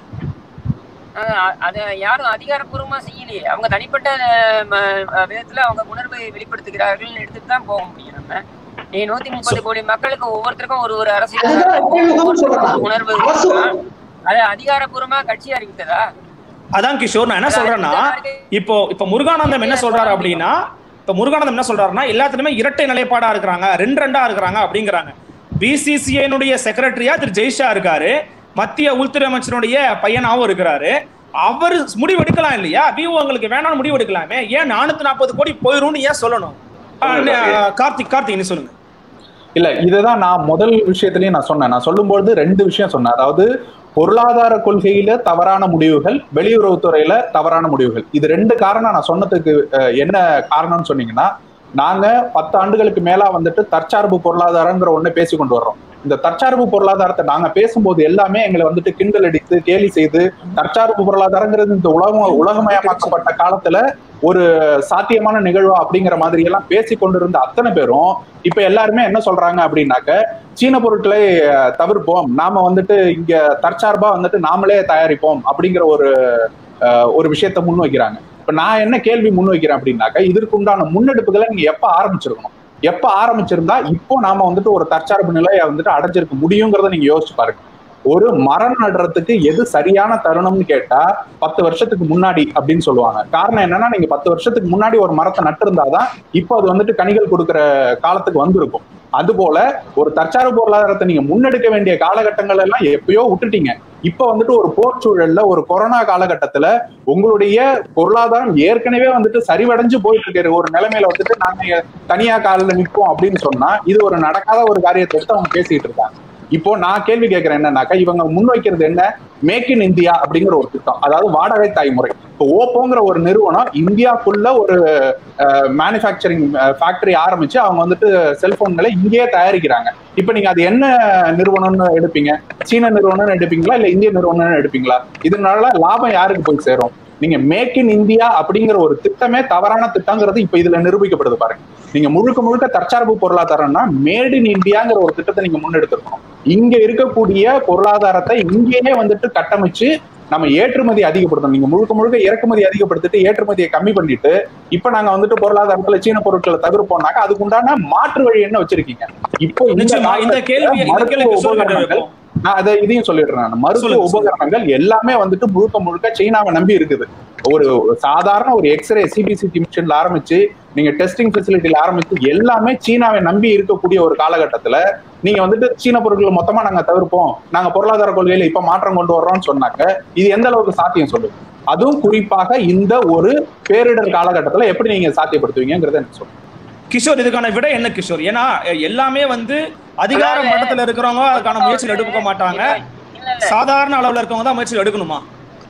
அஹ் அதை யாரும் அதிகாரப்பூர்வமா செய்யலையே அவங்க தனிப்பட்ட அஹ், ம- அஹ், விதத்துல அவங்க உணர்வை வெளிப்படுத்துகிறார்கள் எடுத்துட்டு தான் போக முடியும் நம்ம நீ நூத்தி முப்பது கோடி மக்களுக்கு ஒவ்வொருத்தருக்கும் ஒரு ஒரு அரசியல் அதுதான் சார்ந்த உபயோகம் சொல்றேன். ஒரு உணர்வு அரசு- இருக்குன்னா, அது அதிகாரப்பூர்வமா கட்சி அறிவித்ததா அதான் கிஷோர் நான் என்ன சொல்றேன்னா இப்போ இப்போ முருகானந்தம் என்ன சொல்றாரு அப்படின்னா இப்போ முருகானந்தம் என்ன சொல்றாருன்னா எல்லாத்துலயுமே இரட்டை நிலைப்பாடா இருக்கிறாங்க ரெண்டு ரெண்டா இருக்கிறாங்க அப்படிங்கிறாங்க பிசிசிஐனுடைய செக்ரட்டரியா திரு ஜெய்ஷா இருக்காரு மத்திய உள்துறை அமைச்சருடைய பையனாவும் இருக்கிறாரு அவர் முடிவு எடுக்கலாம் இல்லையா விவோ உங்களுக்கு வேணாம்னு முடிவு எடுக்கலாமே ஏன் நானூத்தி நாற்பது கோடி போயிரும்னு ஏன் சொல்லணும் ஆஹ் நே- கார்த்திக் கார்த்திக் நீ சொல்லுங்க இல்ல இதுதான் நான் முதல் விஷயத்திலயும் நான் சொன்னேன் நான் சொல்லும்போது ரெண்டு விஷயம் சொன்னேன் அதாவது பொருளாதார கொள்கையில தவறான முடிவுகள் வெளியுறவுத்துறையில தவறான முடிவுகள் இது ரெண்டு காரணம் நான் சொன்னதுக்கு அஹ், என்ன காரணம்னு சொன்னீங்கன்னா நாங்க பத்து ஆண்டுகளுக்கு மேலா வந்துட்டு தற்சார்பு பொருளாதாரங்கிற ஒண்ணு பேசி கொண்டு வர்றோம் இந்த தற்சார்பு பொருளாதாரத்தை நாங்க பேசும்போது எல்லாமே எங்களை வந்துட்டு கிண்டல் அடித்து கேலி செய்து தற்சார்பு பொருளாதாரங்கிறது இந்த உலகம் உலகமயமாக்கப்பட்ட காலத்துல ஒரு சாத்தியமான நிகழ்வா அப்படிங்கிற மாதிரி எல்லாம் பேசி கொண்டிருந்த அத்தனை பேரும் இப்ப எல்லாருமே என்ன சொல்றாங்க அப்படின்னாக்க சீன பொருட்களை அஹ், தவிர்ப்போம் நாம வந்துட்டு இங்க தற்சார்பா வந்துட்டு நாமளே தயாரிப்போம் அப்படிங்கிற ஒரு அஹ், ஒரு விஷயத்த முன்வைக்கிறாங்க இப்ப நான் என்ன கேள்வி முன்வைக்கிறேன் அப்படின்னாக்க இதற்கு உண்டான முன்னெடுப்புகளை நீங்க எப்ப ஆரம்பிச்சிருக்கணும் எப்ப ஆரம்பிச்சிருந்தா இப்போ நாம வந்துட்டு ஒரு தற்சார்பு நிலையை வந்துட்டு அடைஞ்சிருக்க முடியுங்கிறத நீங்க யோசிச்சு பாருங்க ஒரு மரம் நடுறதுக்கு எது சரியான தருணம்னு கேட்டா பத்து வருஷத்துக்கு முன்னாடி அப்படின்னு சொல்லுவாங்க காரணம் என்னன்னா நீங்க பத்து வருஷத்துக்கு முன்னாடி ஒரு மரத்தை நட்டிருந்தாதான் இப்போ அது வந்துட்டு கனிகள் கொடுக்கிற காலத்துக்கு வந்திருக்கும் அதுபோல ஒரு தற்சார்பு பொருளாதாரத்தை நீங்க முன்னெடுக்க வேண்டிய காலகட்டங்கள் எல்லாம் எப்பயோ விட்டுட்டீங்க இப்ப வந்துட்டு ஒரு போர் சூழல்ல ஒரு கொரோனா காலகட்டத்துல உங்களுடைய பொருளாதாரம் ஏற்கனவே வந்துட்டு சரிவடைஞ்சு போயிட்டு இருக்கிற ஒரு நிலைமையில வந்துட்டு நாங்க தனியா காலில் நிற்போம் அப்படின்னு சொன்னா இது ஒரு நடக்காத ஒரு காரியத்தை எடுத்து அவங்க பேசிட்டு இருக்காங்க இப்போ நான் கேள்வி கேட்கிறேன் என்னன்னாக்கா இவங்க முன்வைக்கிறது என்ன மேக் இன் இந்தியா அப்படிங்கிற ஒரு திட்டம் அதாவது வாடகை தாய்முறை இப்போ ஓப்போங்கிற ஒரு நிறுவனம் இந்தியாக்குள்ள ஒரு மேனுஃபேக்சரிங் ஃபேக்டரி ஆரம்பிச்சு அவங்க வந்துட்டு செல்போன்களை இங்கேயே தயாரிக்கிறாங்க இப்போ நீங்க அது என்ன நிறுவனம்னு எடுப்பீங்க சீன நிறுவனம்னு எடுப்பீங்களா இல்ல இந்திய நிறுவனம்னு எடுப்பீங்களா இதனால லாபம் யாருக்கு போய் சேரும் நீங்க மேக் இன் இந்தியா அப்படிங்கிற ஒரு திட்டமே தவறான திட்டங்கிறது இப்ப இதுல நிரூபிக்கப்படுது பாருங்க நீங்க முழுக்க முழுக்க தற்சார்பு பொருளாதாரம்னா மேட் இன் இந்தியாங்கிற ஒரு திட்டத்தை நீங்க முன்னெடுத்திருக்கணும் இங்க இருக்கக்கூடிய பொருளாதாரத்தை இங்கேயே வந்துட்டு கட்டமைச்சு நம்ம ஏற்றுமதி அதிகப்படுத்தணும் நீங்க முழுக்க முழுக்க இறக்குமதி அதிகப்படுத்திட்டு ஏற்றுமதியை கம்மி பண்ணிட்டு இப்ப நாங்க வந்துட்டு பொருளாதாரத்துல சீன பொருட்களை தவிர்ப்போம்னாக்க அதுக்கு உண்டான மாற்று வழி என்ன வச்சிருக்கீங்க இப்போ இந்த நிச்சயமா இந்த காலகட்டத்துல கேள்வி இந்த மருத்துவ கேள்வி கிஷோர் கிட்ட உபகரணங்கள் வைப்போம். நான் அதை இதையும் சொல்லிடுறேன் நான். மருத்துவ சொல்லுங்க, சொல்லுங்க. உபகரணங்கள் எல்லாமே வந்துட்டு முழுக்க முழுக்க சீனாவை நம்பி இருக்குது ஒரு சாதாரண ஒரு எக்ஸ்ரே சிபிசிடி மிஷின்ல ஆரம்பிச்சு நீங்க டெஸ்டிங் ஃபெசிலிட்டில ஆரம்பிச்சு எல்லாமே சீனாவை நம்பி இருக்கக்கூடிய ஒரு காலகட்டத்துல நீங்க வந்துட்டு சீன பொருட்களை மொத்தமா நாங்க தவிர்ப்போம் நாங்க பொருளாதார கொள்கையில இப்ப மாற்றம் கொண்டு வர்றோம்னு சொன்னாக்க இது எந்த அளவுக்கு சாத்தியம் சொல்லுங்க அதுவும் குறிப்பாக இந்த ஒரு பேரிடர் காலகட்டத்துல எப்படி நீங்க சாத்தியப்படுத்துவீங்கிறத எனக்கு சொல்லுங்க கிஷோர் இதுக்கான விட என்ன கிஷோர் ஏன்னா அஹ், எல்லாமே வந்து அதிகார அதாவது- மட்டத்துல இருக்கிறவங்க அதுக்கான முயற்சிகள் எடுக்க மாட்டாங்க இல்ல இல்ல சாதாரண அளவுல இருக்கவங்க தான் முயற்சிகள் எடுக்கணுமா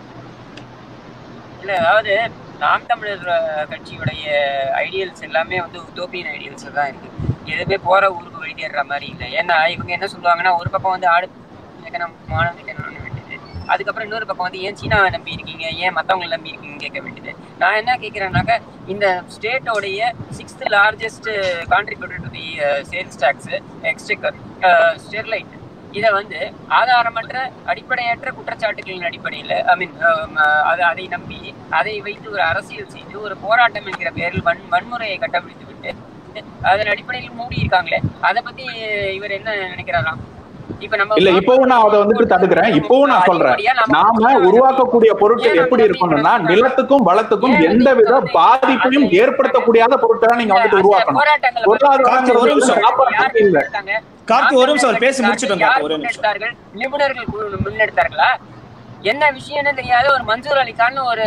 இல்ல அதாவது நாம் தமிழர் அஹ், கட்சியுடைய ஐடியல்ஸ் எல்லாமே வந்து உத்தோப்பியன் ஐடியல்ஸ் தான் இருக்கு எதுவுமே போற ஊருக்கு வழி தேடுற மாதிரி இல்லை ஏன்னா இவங்க என்ன சொல்லுவாங்கன்னா ஒரு பக்கம் வந்து ஆடு வைக்கணும் மானம் வைக்கணும்னு வேண்டியது அதுக்கப்புறம் இன்னொரு பக்கம் வந்து ஏன் சீனாவை நம்பி இருக்கீங்க ஏன் மத்தவங்களை நம்பி இருக்கீங்க கேட்க வேண்டியது நான் என்ன கேட்கிறேன்னாக்க இந்த ஸ்டேட்டோடைய sixth largest contributor to the sales tax exchequer Sterlite இதை வந்து ஆதாரமற்ற அடிப்படையற்ற குற்றச்சாட்டுகளின் அடிப்படையில் ஐ மீன் அதை அதை நம்பி அதை வைத்து ஒரு அரசியல் செய்து ஒரு போராட்டம் என்கிற பெயரில் வன் வன்முறையை கட்டவிழ்த்து விட்டு அதன் அடிப்படையில் மூடி இருக்காங்களே அதை பத்தி இவர் என்ன நினைக்கிறாராம் இப்ப நம்ம இல்ல இப்பவும் நான் அதை வந்துட்டு தடுக்கிறேன் இப்பவும் நான் சொல்றேன் நாம உருவாக்கக்கூடிய பொருட்கள் எப்படி இருக்கணும்னா நிலத்துக்கும் வளத்துக்கும் எந்தவித பாதிப்பையும் ஏற்படுத்தக்கூடியாத பொருட்களை நீங்க வந்துட்டு உருவாக்கணும் கார்த்தி, ஒரு நிமிஷம். பொருளாதாரம் இல்ல கார்த்தி ஒரு நிமிஷம் அவர் பேசி முடிச்சிட்டோம் யார் கார்த்தி ஒரு நிமிஷம் முன்னெடுத்தார்கள் நிபுணர்கள் குழு முன்னெடுத்தார்களா என்ன விஷயம்னு தெரியாத ஒரு மன்சூர் அலிகான் ஒரு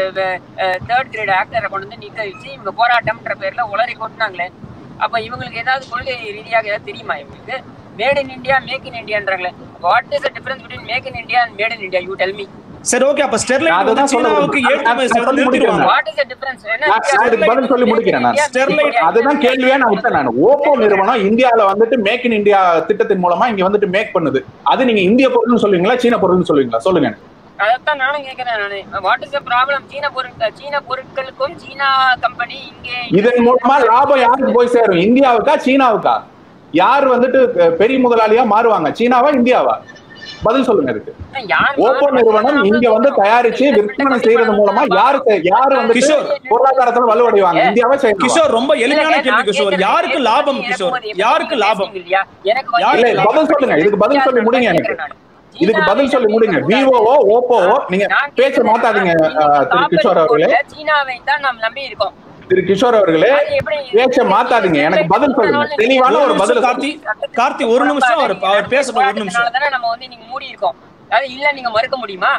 தேர்ட் கிரேட் ஆக்டரை கொண்டு வந்து நிக்க வச்சு இவங்க போராட்டம்ன்ற பேர்ல உளறி கொட்டினாங்களே அப்ப இவங்களுக்கு ஏதாவது கொள்கை ரீதியாக ஏதாவது தெரியுமா இவங்களுக்கு made in India make in இந்தியான்றாங்களே what is the difference between make in India and made in India you tell me சரி ஓகே அப்ப ஸ்டெர்லைட் வந்து அதுதான் சொல்ல சீனாவுக்கு வரேன். ஏற்றுமதி நான் செய்வதை நிறுத்திடுவாங்க வாட் இஸ் த டிஃபரன்ஸ் நான் நான் இதுக்கு பதில் சொல்லி முடிக்கிறேன் நான் ஸ்டெர்லைட் அதுதான் கேள்வியா நான் விட்டேன் நான் ஓப்போ நிறுவனம் இந்தியால வந்துட்டு மேக் இன் இந்தியா திட்டத்தின் மூலமா இங்க வந்துட்டு மேக் பண்ணுது அது நீங்க இந்திய பொருள்னு சொல்லுவீங்களா சீன பொருள்னு சொல்லுவீங்களா சொல்லுங்க அதைத்தான் நானும் கேட்கிறேன் நானு வாட் இஸ் த ப்ராப்ளம் சீன பொருட்கள் சீன பொருட்களுக்கும் சீனா கம்பெனி இங்கே இதன் மூலமா லாபம் யாருக்கு போய் சேரும் இந்தியாவுக்கா சீனாவுக்கா யார் வந்துட்டு அஹ், பெரிய முதலாளியா மாறுவாங்க சீனாவா இந்தியாவா பதில் சொல்லுங்க இதுக்கு யார் ஓப்போ நிறுவனம் இங்க வந்து தயாரிச்சு விற்பனை செய்யறது மூலமா யாரு யாரு வந்து கிஷோர். பொருளாதாரத்துல வலுவடைவாங்க இந்தியாவா சைனாவா கிஷோர் ரொம்ப எளிமையான கேள்வி கிஷோர் யாருக்கு லாபம் கிஷோர் யாருக்கு லாபம் இல்ல, பதில் சொல்லுங்க. இதுக்கு பதில் சொல்லி முடிங்க எனக்கு. இதுக்கு பதில் சொல்லி முடிங்க விவோவோ ஓப்போவோ நீங்க பேச்ச மாத்தாதீங்க அஹ், திரு கிஷோர் அவர்களே சீனாவை தான் நாம் நம்பி இருக்கோம் திரு கிஷோர் அவர்களே அது எப்படி பேச்ச மாத்தாதீங்க எனக்கு பதில் சொல்லுங்க தெளிவான ஒரு பதில் கார்த்தி கார்த்தி ஒரு நிமிஷம் அவர் அவர் பேசட்டும் ஒரு நிமிஷம் தானே நம்ம வந்து நீங்க மூடி இருக்கோம் அது இல்ல நீங்க மறுக்க முடியுமா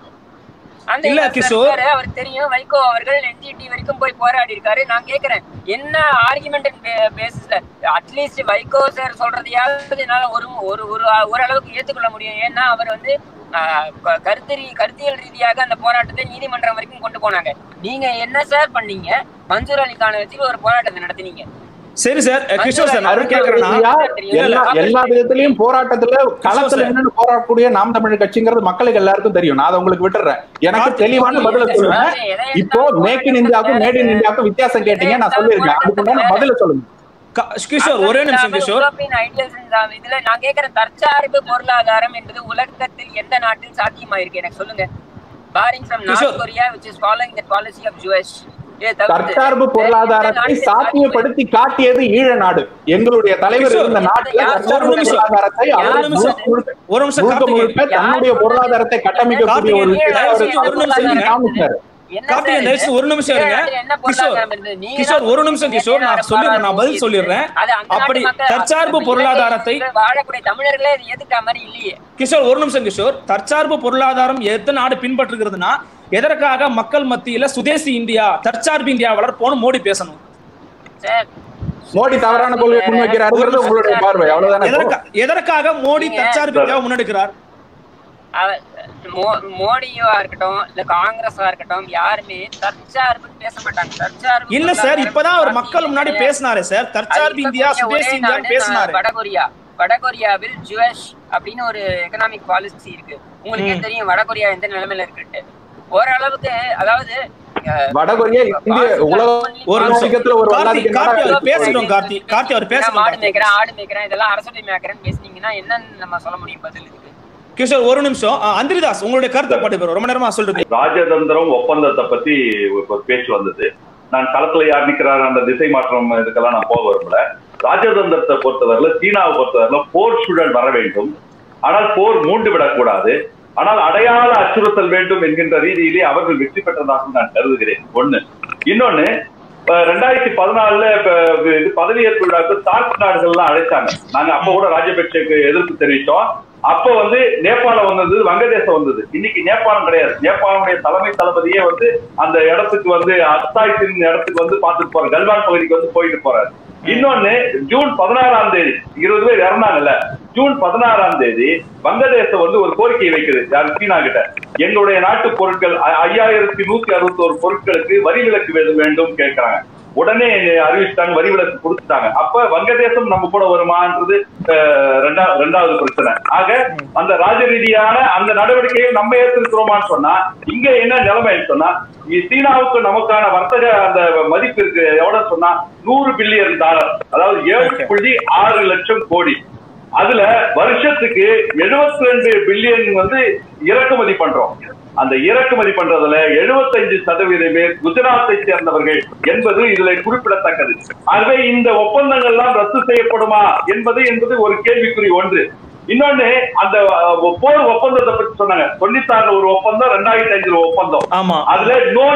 அந்த இல்ல, இளைஞர் கிஷோர். இருக்காரு, அவருக்கு தெரியும் வைகோ அவர்கள் என்ஜிடி வரைக்கும் போய் போராடி இருக்காரு நான் கேக்குறேன் என்ன ஆர்குமெண்ட் பேசிஸ்ல அட்லீஸ்ட் வைகோ சார் சொல்றதையாவது என்னால ஒரு ஒரு ஒரு ஓரளவுக்கு ஏத்துக்கொள்ள முடியும் ஏன்னா அவர் வந்து ஆஹ், க- கருத்தறி கருத்தியல் ரீதியாக அந்த போராட்டத்தை நீதிமன்றம் வரைக்கும் கொண்டு போனாங்க நீங்க என்ன சார் பண்ணீங்க மன்சூர் அலிகானை வச்சு ஒரு போராட்டத்தை நடத்தினீங்க சரி சார் அஹ், கிஷோர் சார் நான் என்ன கேக்குறேன்னா ரீதியா எல்லா எல்லா விதத்திலயும் போராட்டத்துல களத்துல என்னன்னு போராடக்கூடிய நாம் தமிழ் கட்சிங்கிறது மக்களுக்கு எல்லாருக்கும் தெரியும் நான் அதை உங்களுக்கு விட்டுறேன் எனக்கு கார்த்தி, தெளிவான பதில சொல்லுங்க இப்போ மேக் இன் இந்தியாவுக்கும் மேட் இன் இந்தியாவுக்கும் வித்தியாசம் கேட்டீங்க நான் சொல்லியிருக்கேன் அதுக்கு பதில சொல்லுங்க கா- கிஷோர் ஒரே நிமிஷம் கிஷோர் யூரோப்பியன் ideals and இதுல நான் கேக்குறேன் தற்சார்பு பொருளாதாரம் என்பது உலகத்தில் எந்த நாட்டில் சாத்தியமாயிருக்கு எனக்கு சொல்லுங்க barring from Kishore. North Korea which is following the policy of Juche தற்சார்பு பொருளாதாரத்தை சாத்தியப்படுத்தி காட்டியது ஈழ நாடு எங்களுடைய தலைவர் கிஷோர், இருந்த நாட்டில் யார் தற்சார்பு ஒரு நிமிஷம். பொருளாதாரத்தை அவர் ஒரு நிமிஷம். முழுக்க முழுக்க ஒரு நிமிஷம் முழுக்க கார்த்திகேயன் முழுக்க தன்னுடைய பொருளாதாரத்தை கட்டமைக்கக்கூடிய ஒரு கார்த்திகேயன், விஷயத்தை அவர் தயவு செஞ்சு ஒரு நிமிஷம் இருங்க. காமிச்சாரு கார்த்திகேயன் தயவு செய்து ஒரு நிமிஷம் இருங்க கிஷோர் கிஷோர் ஒரு நிமிஷம் கிஷோர் நான் சொல்லிடுறேன் நான் பதில் சொல்லிடுறேன் அப்படி தற்சார்பு பொருளாதாரத்தை வாழக்கூடிய தமிழர்களே இது ஏத்துக்கிற மாதிரி இல்லையே கிஷோர் ஒரு நிமிஷம் கிஷோர் தற்சார்பு பொருளாதாரம் எத்தனை நாடு பின்பற்றுகிறதுனா எதற்காக மக்கள் மத்தியில சுதேசி இந்தியா தற்சார்பு இந்தியா வளர்ப்போன்னு மோடி பேசணும் சார் மோடி தவறான கொள்கை முன்வைக்கிறாருங்கிறது உங்களுடைய பார்வை அவ்வளவுதானே எதற்கா- எதற்காக மோடி தற்சார்பு இந்தியாவை முன்னெடுக்கிறார் அவ- மோ- மோடியோ இருக்கட்டும் இல்ல காங்கிரஸா இருக்கட்டும் யாருமே தற்சார்புன்னு பேச மாட்டாங்க தற்சார்பு இல்ல சார் இப்பதான் அவர் மக்கள் முன்னாடி பேசினாரு சார் தற்சார்பு இந்தியா சுதேசி இந்தியான்னு பேசினாரு வடகொரியா வடகொரியாவில் ஜுவஷ் அப்படின்னு ஒரு எக்கனாமிக் பாலிசி இருக்கு உங்களுக்கே தெரியும் வடகொரியா எந்த நிலைமையில இருக்குன்ட்டு ஓரளவுக்கு அதாவது அஹ், வடகொரியா இந்திய உலக ஒரு நிமிஷம். உலகத்துல ஒரு கார்த்தி வல்லாதிக்க கார்த்தி நாடா அவர் பேசணும் கார்த்தி கார்த்தி அவர் நான் பேசணும் மாடு கார்த்தி. மேய்க்கிறேன் ஆடு மேய்க்கிறேன் இதெல்லாம் அரசுடை மேய்க்கிறேன்னு பேசுனீங்கன்னா என்னன்னு நம்ம சொல்ல முடியும் பதில் இதுக்கு கிஷோர் ஒரு நிமிஷம் ஆ, அந்திரிதாஸ் உங்களுடைய கருத்தை பட்டு ரொம்ப நேரமா சொல்றீங்க ராஜதந்திரம் ஒப்பந்தத்தை பத்தி ஒரு பேச்சு வந்தது நான் களத்துல யார் நிக்கிறாரு அந்த திசை மாற்றம் இதுக்கெல்லாம் நான் போக விரும்பல ராஜதந்திரத்தை பொறுத்தவரையில சீனாவை பொறுத்தவரையில போர் சூழல் வர வேண்டும் ஆனால் போர் மூண்டு விடக்கூடாது ஆனால் அடையாள அச்சுறுத்தல் வேண்டும் என்கின்ற ரீதியிலே அவர்கள் வெற்றி பெற்றதாக நான் கருதுகிறேன் ஒண்ணு இன்னொன்னு அஹ் ரெண்டாயிரத்தி பதினாலுல இப்ப இது பதவியேற்பு விழாவுக்கு சார்க் நாடுகள்லாம் அழைச்சாங்க நாங்க அப்ப கூட ராஜபக்சேக்கு எதிர்ப்பு தெரிவித்தோம் அப்ப வந்து நேபாளம் வந்தது வங்கதேசம் வந்தது இன்னைக்கு நேபாளம் கிடையாது நேபாளமுடைய தலைமை தளபதியே வந்து அந்த இடத்துக்கு வந்து அத்தாய்த்தின் இடத்துக்கு வந்து பார்த்துட்டு போறாரு கல்வான் பகுதிக்கு வந்து போயிட்டு போறாரு இன்னொன்னு ஜூன் பதினாறாம் தேதி இருபது பேர் இறந்தாங்கல்ல ஜூன் பதினாறாம் தேதி வங்கதேசம் வந்து ஒரு கோரிக்கை வைக்குது யார் சீனா கிட்ட எங்களுடைய நாட்டு பொருட்கள் ஐ- ஐயாயிரத்தி நூத்தி அறுபத்தோரு பொருட்களுக்கு வரி விலக்கு வே- வேண்டும் கேட்கிறாங்க உடனே அறிவிச்சிட்டாங்க வரி விலக்கு கொடுத்துட்டாங்க அப்ப வங்கதேசம் நம்ம கூட வருமான்றது அஹ், ரெண்டா ரெண்டாவது பிரச்சனை ஆக அந்த ராஜ ரீதியான அந்த நடவடிக்கையை நம்ம ஏற்றிருக்கிறோமான்னு சொன்னா இங்க என்ன நிலைமைன்னு சொன்னா இ- சீனாவுக்கு நமக்கான வர்த்தக அந்த மதிப்பு இருக்கு எவ்வளவு சொன்னா நூறு பில்லியன் டாலர் அதாவது ஏழு புள்ளி ஆறு லட்சம் கோடி அதுல வருஷத்துக்கு 72 ரெண்டு பில்லியன் வந்து இறக்குமதி பண்றோம் அந்த இறக்குமதி பண்றதுல 75% சதவீத பேர் குஜராத்தை சேர்ந்தவர்கள் என்பது இதுல குறிப்பிடத்தக்கது ஆகவே இந்த ஒப்பந்தங்கள்லாம் ரத்து செய்யப்படுமா என்பது என்பது ஒரு கேள்விக்குறி ஒன்று இன்னொன்னு அந்த அஹ், போர் ஒப்பந்தத்தை பத்தி சொன்னாங்க தொண்ணூத்தாறுல ஒரு ஒப்பந்தம் ரெண்டாயிரத்தி அஞ்சுல ஒப்பந்தம் ஆமா அதுல no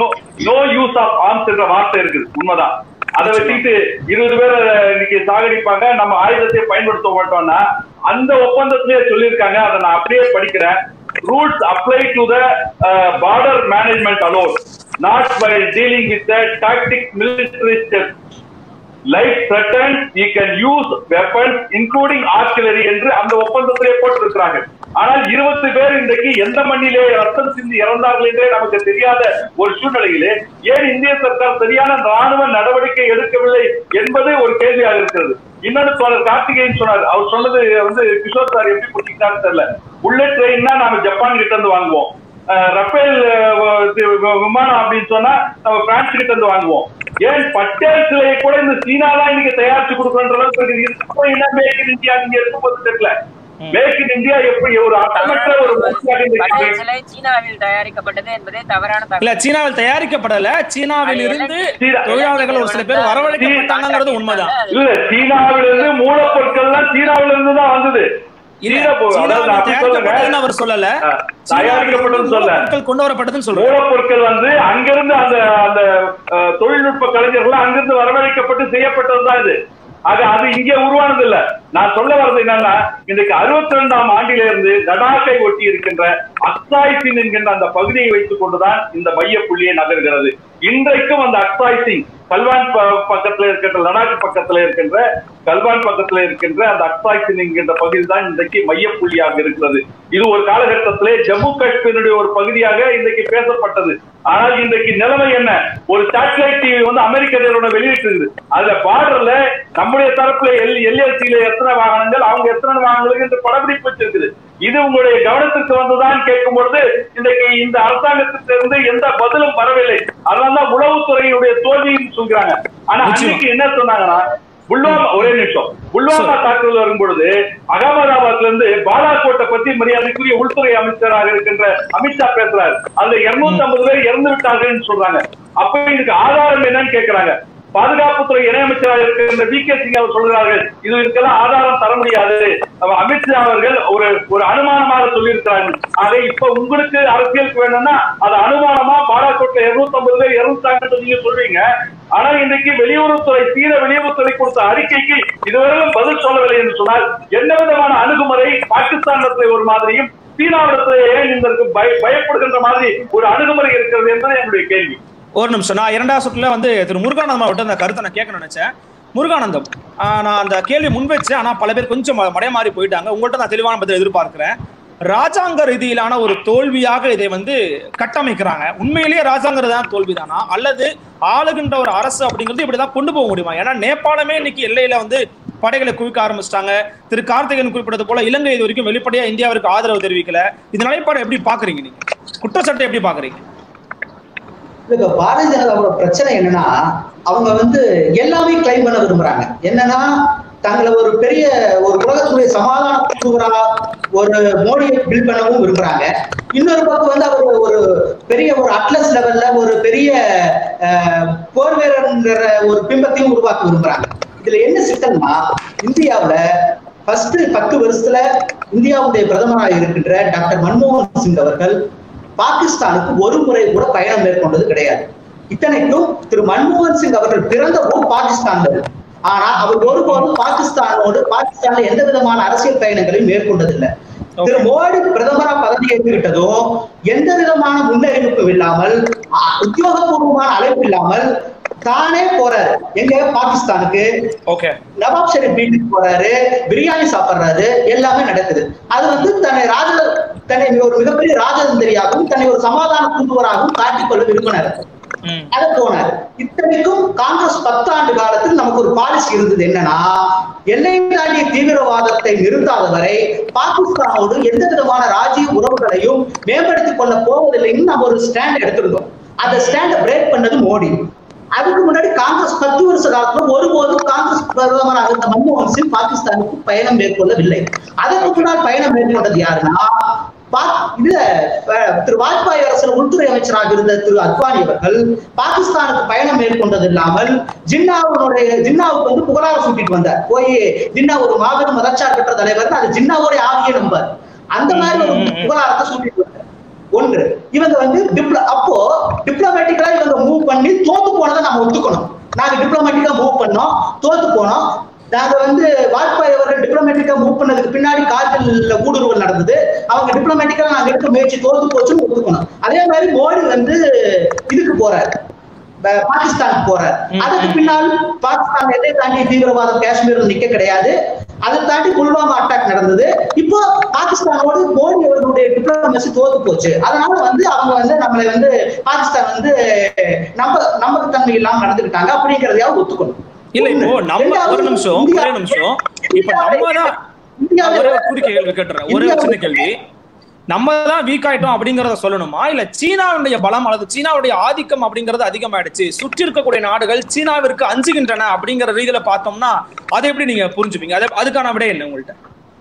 no use of arms என்ற வார்த்தை இருக்குது உண்மைதான் அதை வச்சுக்கிட்டு இருபது பேர் இன்னைக்கு சாகடிப்பாங்க நம்ம ஆயுதத்தை பயன்படுத்த மாட்டோம்னா அந்த ஒப்பந்தத்திலே சொல்லியிருக்காங்க அதை நான் அப்படியே படிக்கிறேன் rules apply to the border management alone not by dealing with the tactic military steps life threatened you can use weapons including artillery என்று அந்த ஒப்பந்தத்திலே போட்டிருக்கிறாங்க ஆனால் இருபது பேர் இன்றைக்கு எந்த மண்ணிலே ரத்தம் சிந்தி இறந்தார்கள் என்றே நமக்கு தெரியாத ஒரு சூழ்நிலையிலே ஏன் இந்திய சர்க்கார் சரியான ராணுவ நடவடிக்கை எடுக்கவில்லை என்பது ஒரு கேள்வியாக இருக்கிறது இன்னொன்னு தோழர் கார்த்திகேயன் சொன்னார் அவர் சொன்னது வந்து கிஷோர் சார் எப்படி புரிஞ்சுக்கிட்டான்னு தெரியல புல்லட் ட்ரெயின்னா நாம ஜப்பான் கிட்ட இருந்து வாங்குவோம் அஹ் ரஃபேல் அஹ், இது வி- விமானம் அப்படின்னு சொன்னா நம்ம பிரான்ஸ் கிட்ட இருந்து வாங்குவோம் ஏன் பட்டேல் சிலையை கூட இந்த சீனா தான் இன்னைக்கு தயாரிச்சு கொடுக்குற அளவுக்கு இருக்குது இதுக்கப்புறம் என்ன மேக் இன் இந்தியா நீங்க இருக்கும்போது தெரியல மேக் இன் இந்தியா எப்படி ஒரு அர்த்தமற்ற ஒரு முயற்சியாக பட்டேல் இன்றைக்கு சிலை சீனாவில் தயாரிக்கப்பட்டது என்பதே தவறான இல்ல தகவல் சீனாவில் தயாரிக்கப்படல சீனாவில் இருந்து சீனா- தொழிலாளர்கள் ஒரு சில பேர் வரவழைக்கப்பட்டாங்கிறது உண்மைதான் இல்ல சீனாவிலிருந்து மூலப்பொருட்கள்லாம் சீனாவிலிருந்து தான் வந்தது இல்ல, சீனா பொருள், அதாவது சீனாவில் நான் அப்படி தயாரிக்கப்பட்டதுன்னு சொல்லுங்க அவர் சொல்லல ஆ, தயாரிக்கப்பட்டதுன்னு சொல்ல. பொருட்கள் கொண்டு வரப்பட்டதுன்னு சொல்றாரு மூலப்பொருட்கள் வந்து அங்கிருந்து அந்த அந்த அஹ், தொழில்நுட்ப கலைஞர்கள் அங்கிருந்து வரவழைக்கப்பட்டு செய்யப்பட்டதுதான் இது அது அது இங்க உருவானது இல்ல நான் சொல்ல வர்றது என்னன்னா இன்னைக்கு அறுபத்தி ரெண்டாம் ஆண்டில இருந்து லடாக்கை ஒட்டி இருக்கின்ற அக்சாய் சிங் என்கின்ற அந்த பகுதியை வைத்துக் கொண்டுதான் இந்த மைய புள்ளியை நகர்கிறது இன்றைக்கும் அந்த அக்சாய் சிங் கல்வான் ப- பக்கத்துல இருக்கின்ற லடாக் பக்கத்துல இருக்கின்ற கல்வான் பக்கத்துல இருக்கின்ற அந்த அக்சாய் சிங் என்கின்ற பகுதி தான் இன்றைக்கு மைய புள்ளியாக இருக்கிறது இது ஒரு காலகட்டத்திலே ஜம்மு காஷ்மீருடைய ஒரு பகுதியாக இன்றைக்கு பேசப்பட்டது ஆனால் இன்றைக்கு நிலைமை என்ன ஒரு சேட்டலைட் டிவி வந்து அமெரிக்க நிறுவனம் வெளியிட்டிருக்குது அதுல பார்டர்ல நம்முடைய தரப்புல எல் எல்எல்சியில எத்தனை வாகனங்கள் அவங்க எத்தனை வாகனங்கள் என்று படப்பிடிப்பு வச்சிருக்குது இது உங்களுடைய கவனத்திற்கு வந்துதான் கேட்கும் பொழுது இன்றைக்கு இந்த அரசாங்கத்திலிருந்து எந்த பதிலும் வரவில்லை அதனாலதான் உளவுத்துறையினுடைய தோல்வின்னு சொல்றாங்க ஆனா நிச்சயமா. அன்னைக்கு என்ன சொன்னாங்கன்னா புல்வாமா ஒரே நிமிஷம் புல்வாமா தாக்குதல் வரும் பொழுது அகமதாபாத்ல இருந்து பாலாகோட்டை பத்தி மரியாதைக்குரிய உள்துறை அமைச்சராக இருக்கின்ற அமித்ஷா பேசுறாரு அதுல 250 ஐம்பது பேர் இறந்து விட்டார்கள்னு சொல்றாங்க அப்ப இதுக்கு ஆதாரம் என்னன்னு கேக்குறாங்க பாதுகாப்புத்துறை இணையமைச்சராக இருக்கின்ற வி கே சிங் அவர் சொல்கிறார்கள் இது இதுக்கெல்லாம் ஆதாரம் தர முடியாது அப்ப அமித்ஷா அவர்கள் ஒரு ஒரு அனுமானமாக சொல்லியிருக்கிறார்கள் ஆக இப்ப உங்களுக்கு அரசியலுக்கு வேணும்னா அது அனுமானமா பாலாக்கோட்டை 250 ஐம்பது பேர் இறந்துட்டாங்கன்னு நீங்க சொல்றீங்க ஆனா இன்னைக்கு வெளியுறவுத்துறை சீன வெளியுறவுத்துறை கொடுத்த அறிக்கைக்கு இதுவரையிலும் பதில் சொல்லவில்லை என்று சொன்னால் என்ன விதமான அணுகுமுறை பாகிஸ்தானிடத்திலே ஒரு மாதிரியும் சீனாவிடத்திலே ஏன் இந்த பய- பயப்படுகின்ற மாதிரி ஒரு அணுகுமுறை இருக்கிறது என்பது என்னுடைய கேள்வி ஒரு நிமிஷம் நான் இரண்டாவது சுற்றுல வந்து திரு முருகானந்தம் அவர்கிட்ட அந்த கருத்தை நான் கேட்க நினைச்சேன் முருகானந்தம் ஆஹ் நான் அந்த கேள்வி முன்வச்சேன் ஆனா பல பேர் கொஞ்சம் ம- மடைய மாறி போயிட்டாங்க உங்கள்கிட்ட நான் தெளிவான பதில் எதிர்பார்க்கிறேன் ராஜாங்க ரீதியிலான ஒரு தோல்வியாக இதை வந்து கட்டமைக்கிறாங்க உண்மையிலேயே ராஜாங்க தான் தோல்விதானா அல்லது ஆளுகின்ற ஒரு அரசு அப்படிங்கிறது இப்படிதான் கொண்டு போக முடியுமா ஏன்னா நேபாளமே இன்னைக்கு எல்லையில வந்து படைகளை குவிக்க ஆரம்பிச்சிட்டாங்க திரு கார்த்திகேயன் குறிப்பிட்டது போல இலங்கை இது வரைக்கும் வெளிப்படையா இந்தியாவிற்கு ஆதரவு தெரிவிக்கல இந்த நிலைப்பாடு எப்படி பாக்குறீங்க நீங்க குற்றச்சாட்டை எப்படி பாக்குறீங்க இப்ப பாரதிய ஜனதாவோட பிரச்சனை என்னன்னா அவங்க வந்து எல்லாமே கிளைம் பண்ண விரும்புறாங்க என்னன்னா தங்களை ஒரு பெரிய ஒரு உலகத்துடைய சமாதான தூதரா ஒரு மோடியை பில்ட் பண்ணவும் விரும்புறாங்க இன்னொரு பக்கம் வந்து அவர் ஒரு பெரிய ஒரு அட்லஸ் லெவல்ல ஒரு பெரிய அஹ், போர் வீரர்ங்கிற ஒரு பிம்பத்தையும் உருவாக்க விரும்புறாங்க இதுல என்ன சிக்கல்னா இந்தியாவுல ஃபர்ஸ்ட் பத்து வருஷத்துல இந்தியாவுடைய பிரதமராக இருக்கின்ற டாக்டர் மன்மோகன் சிங் அவர்கள் பாகிஸ்தானுக்கு ஒரு முறை கூட பயணம் மேற்கொண்டது கிடையாது இத்தனைக்கும் திரு மன்மோகன் சிங் அவர்கள் பிறந்த போது பாகிஸ்தான்ல இருக்கு. ஆனா அவர் ஒருபோதும் பாகிஸ்தானோடு பாகிஸ்தான்ல எந்த விதமான அரசியல் பயணங்களையும் மேற்கொண்டதில்லை திரு மோடி பிரதமரா பதவியேற்றுவிட்டதும் எந்த விதமான முன்னறிவிப்பும் இல்லாமல் அ- உத்தியோகபூர்வமான அழைப்பு இல்லாமல் தானே போறாரு எங்க பாகிஸ்தானுக்கு ஓகே நவாப் ஷெரீப் வீட்டுக்கு போறாரு பிரியாணி சாப்பிடுறாரு எல்லாமே நடக்குது அது வந்து தன்னை ராஜ தன்னை ஒரு மிகப்பெரிய ராஜதந்திரியாகவும் தன்னை ஒரு சமாதான தூதுவராகவும் காட்டிக்கொள்ள விரும்பினார் ம் அதை போனார் இத்தனைக்கும் காங்கிரஸ் பத்தாண்டு காலத்தில் நமக்கு ஒரு பாலிசி இருந்தது என்னன்னா எல்லை தாண்டிய தீவிரவாதத்தை நிறுத்தாத வரை பாகிஸ்தானோடு எந்த விதமான ராஜ்ய உறவுகளையும் மேம்படுத்திக் கொள்ள போவதில்லைன்னு நம்ம ஒரு ஸ்டாண்ட் எடுத்திருந்தோம் அந்த ஸ்டாண்டை பிரேக் பண்ணது மோடி அதுக்கு முன்னாடி காங்கிரஸ் பத்து வருஷ காலத்துல ஒருபோதும் காங்கிரஸ் பிரதமராக இருந்த மன்மோகன் சிங் பாகிஸ்தானுக்கு பயணம் மேற்கொள்ளவில்லை அதற்கு முன்னால் பயணம் மேற்கொண்டது யாருன்னா பா- இது அஹ், திரு வாஜ்பாய் அரசில் உள்துறை அமைச்சராக இருந்த திரு அத்வானி அவர்கள் பாகிஸ்தானுக்கு பயணம் மேற்கொண்டது இல்லாமல் ஜின்னாவுடைய ஜின்னாவுக்கு வந்து புகழாரம் சூட்டிட்டு வந்தார் போய் ஜின்னா ஒரு மாபெரும் மதச்சார்பற்ற தலைவர் அது ஜின்னாவுடைய ஆகிய நம்பர் அந்த மாதிரி ஒரு புகழாரத்தை சூட்டிட்டு வந்தார் ஒன்று இவங்க வந்து டிப்ள- அப்போ டிப்ளமேட்டிக்கலா இவங்க மூவ் பண்ணி தோத்து போனதை நம்ம ஒத்துக்கணும் நாங்க டிப்ளமேட்டிக்கா மூவ் பண்ணோம் தோத்து போனோம் நாங்க வந்து வாஜ்பாய் அவர்கள் டிப்ளமேட்டிக்கா மூவ் பண்ணதுக்கு பின்னாடி கார்கில்ல ஊடுருவல் நடந்தது அவங்க டிப்ளமேட்டிக்கா நாங்க எடுக்க முயற்சி தோத்து போச்சுன்னு ஒத்துக்கணும் அதே மாதிரி மோடி வந்து இதுக்கு போறாரு ப- பாகிஸ்தானுக்கு போறாரு அதுக்கு பின்னால் பாகிஸ்தான் எல்லை தாண்டி தீவிரவாதம் காஷ்மீர்ல நிக்க கிடையாது அதை தாண்டி புல்வாமா அட்டாக் நடந்தது இப்போ பாகிஸ்தானோடு மோடி அவர்களுடைய டிப்ளமசி தோத்து போச்சு அதனால வந்து அவங்க வந்து நம்மளை வந்து பாகிஸ்தான் வந்து நம்ப நம்பகத்தன்மை இல்லாம நடந்துக்கிட்டாங்க அப்படிங்கறதையாவது ஒத்துக்கணும் இல்ல இப்போ ஒண்ணு. நம்ம ரெண்டாவது, ஒரு நிமிஷம் இந்தியா- ஒரே நிமிஷம் இப்ப நம்ம தான் நான் இந்தியாவுல- ஒரே ஒரு குறுக்கிய கேள்வி கேட்டுறேன் ஒரே ஒரு சின்ன கேள்வி நம்ம தான் வீக் ஆயிட்டோம் அப்படிங்கறத சொல்லணுமா இல்ல சீனாவுடைய பலம் அல்லது சீனாவுடைய ஆதிக்கம் அப்படிங்கறது அதிகமாயிடுச்சு சுற்றி இருக்கக்கூடிய நாடுகள் சீனாவிற்கு அஞ்சுகின்றன அப்படிங்கிற ரீதியில பார்த்தோம்னா அதை எப்படி நீங்க புரிஞ்சுப்பீங்க அது அதுக்கான விட என்ன உங்கள்ட்ட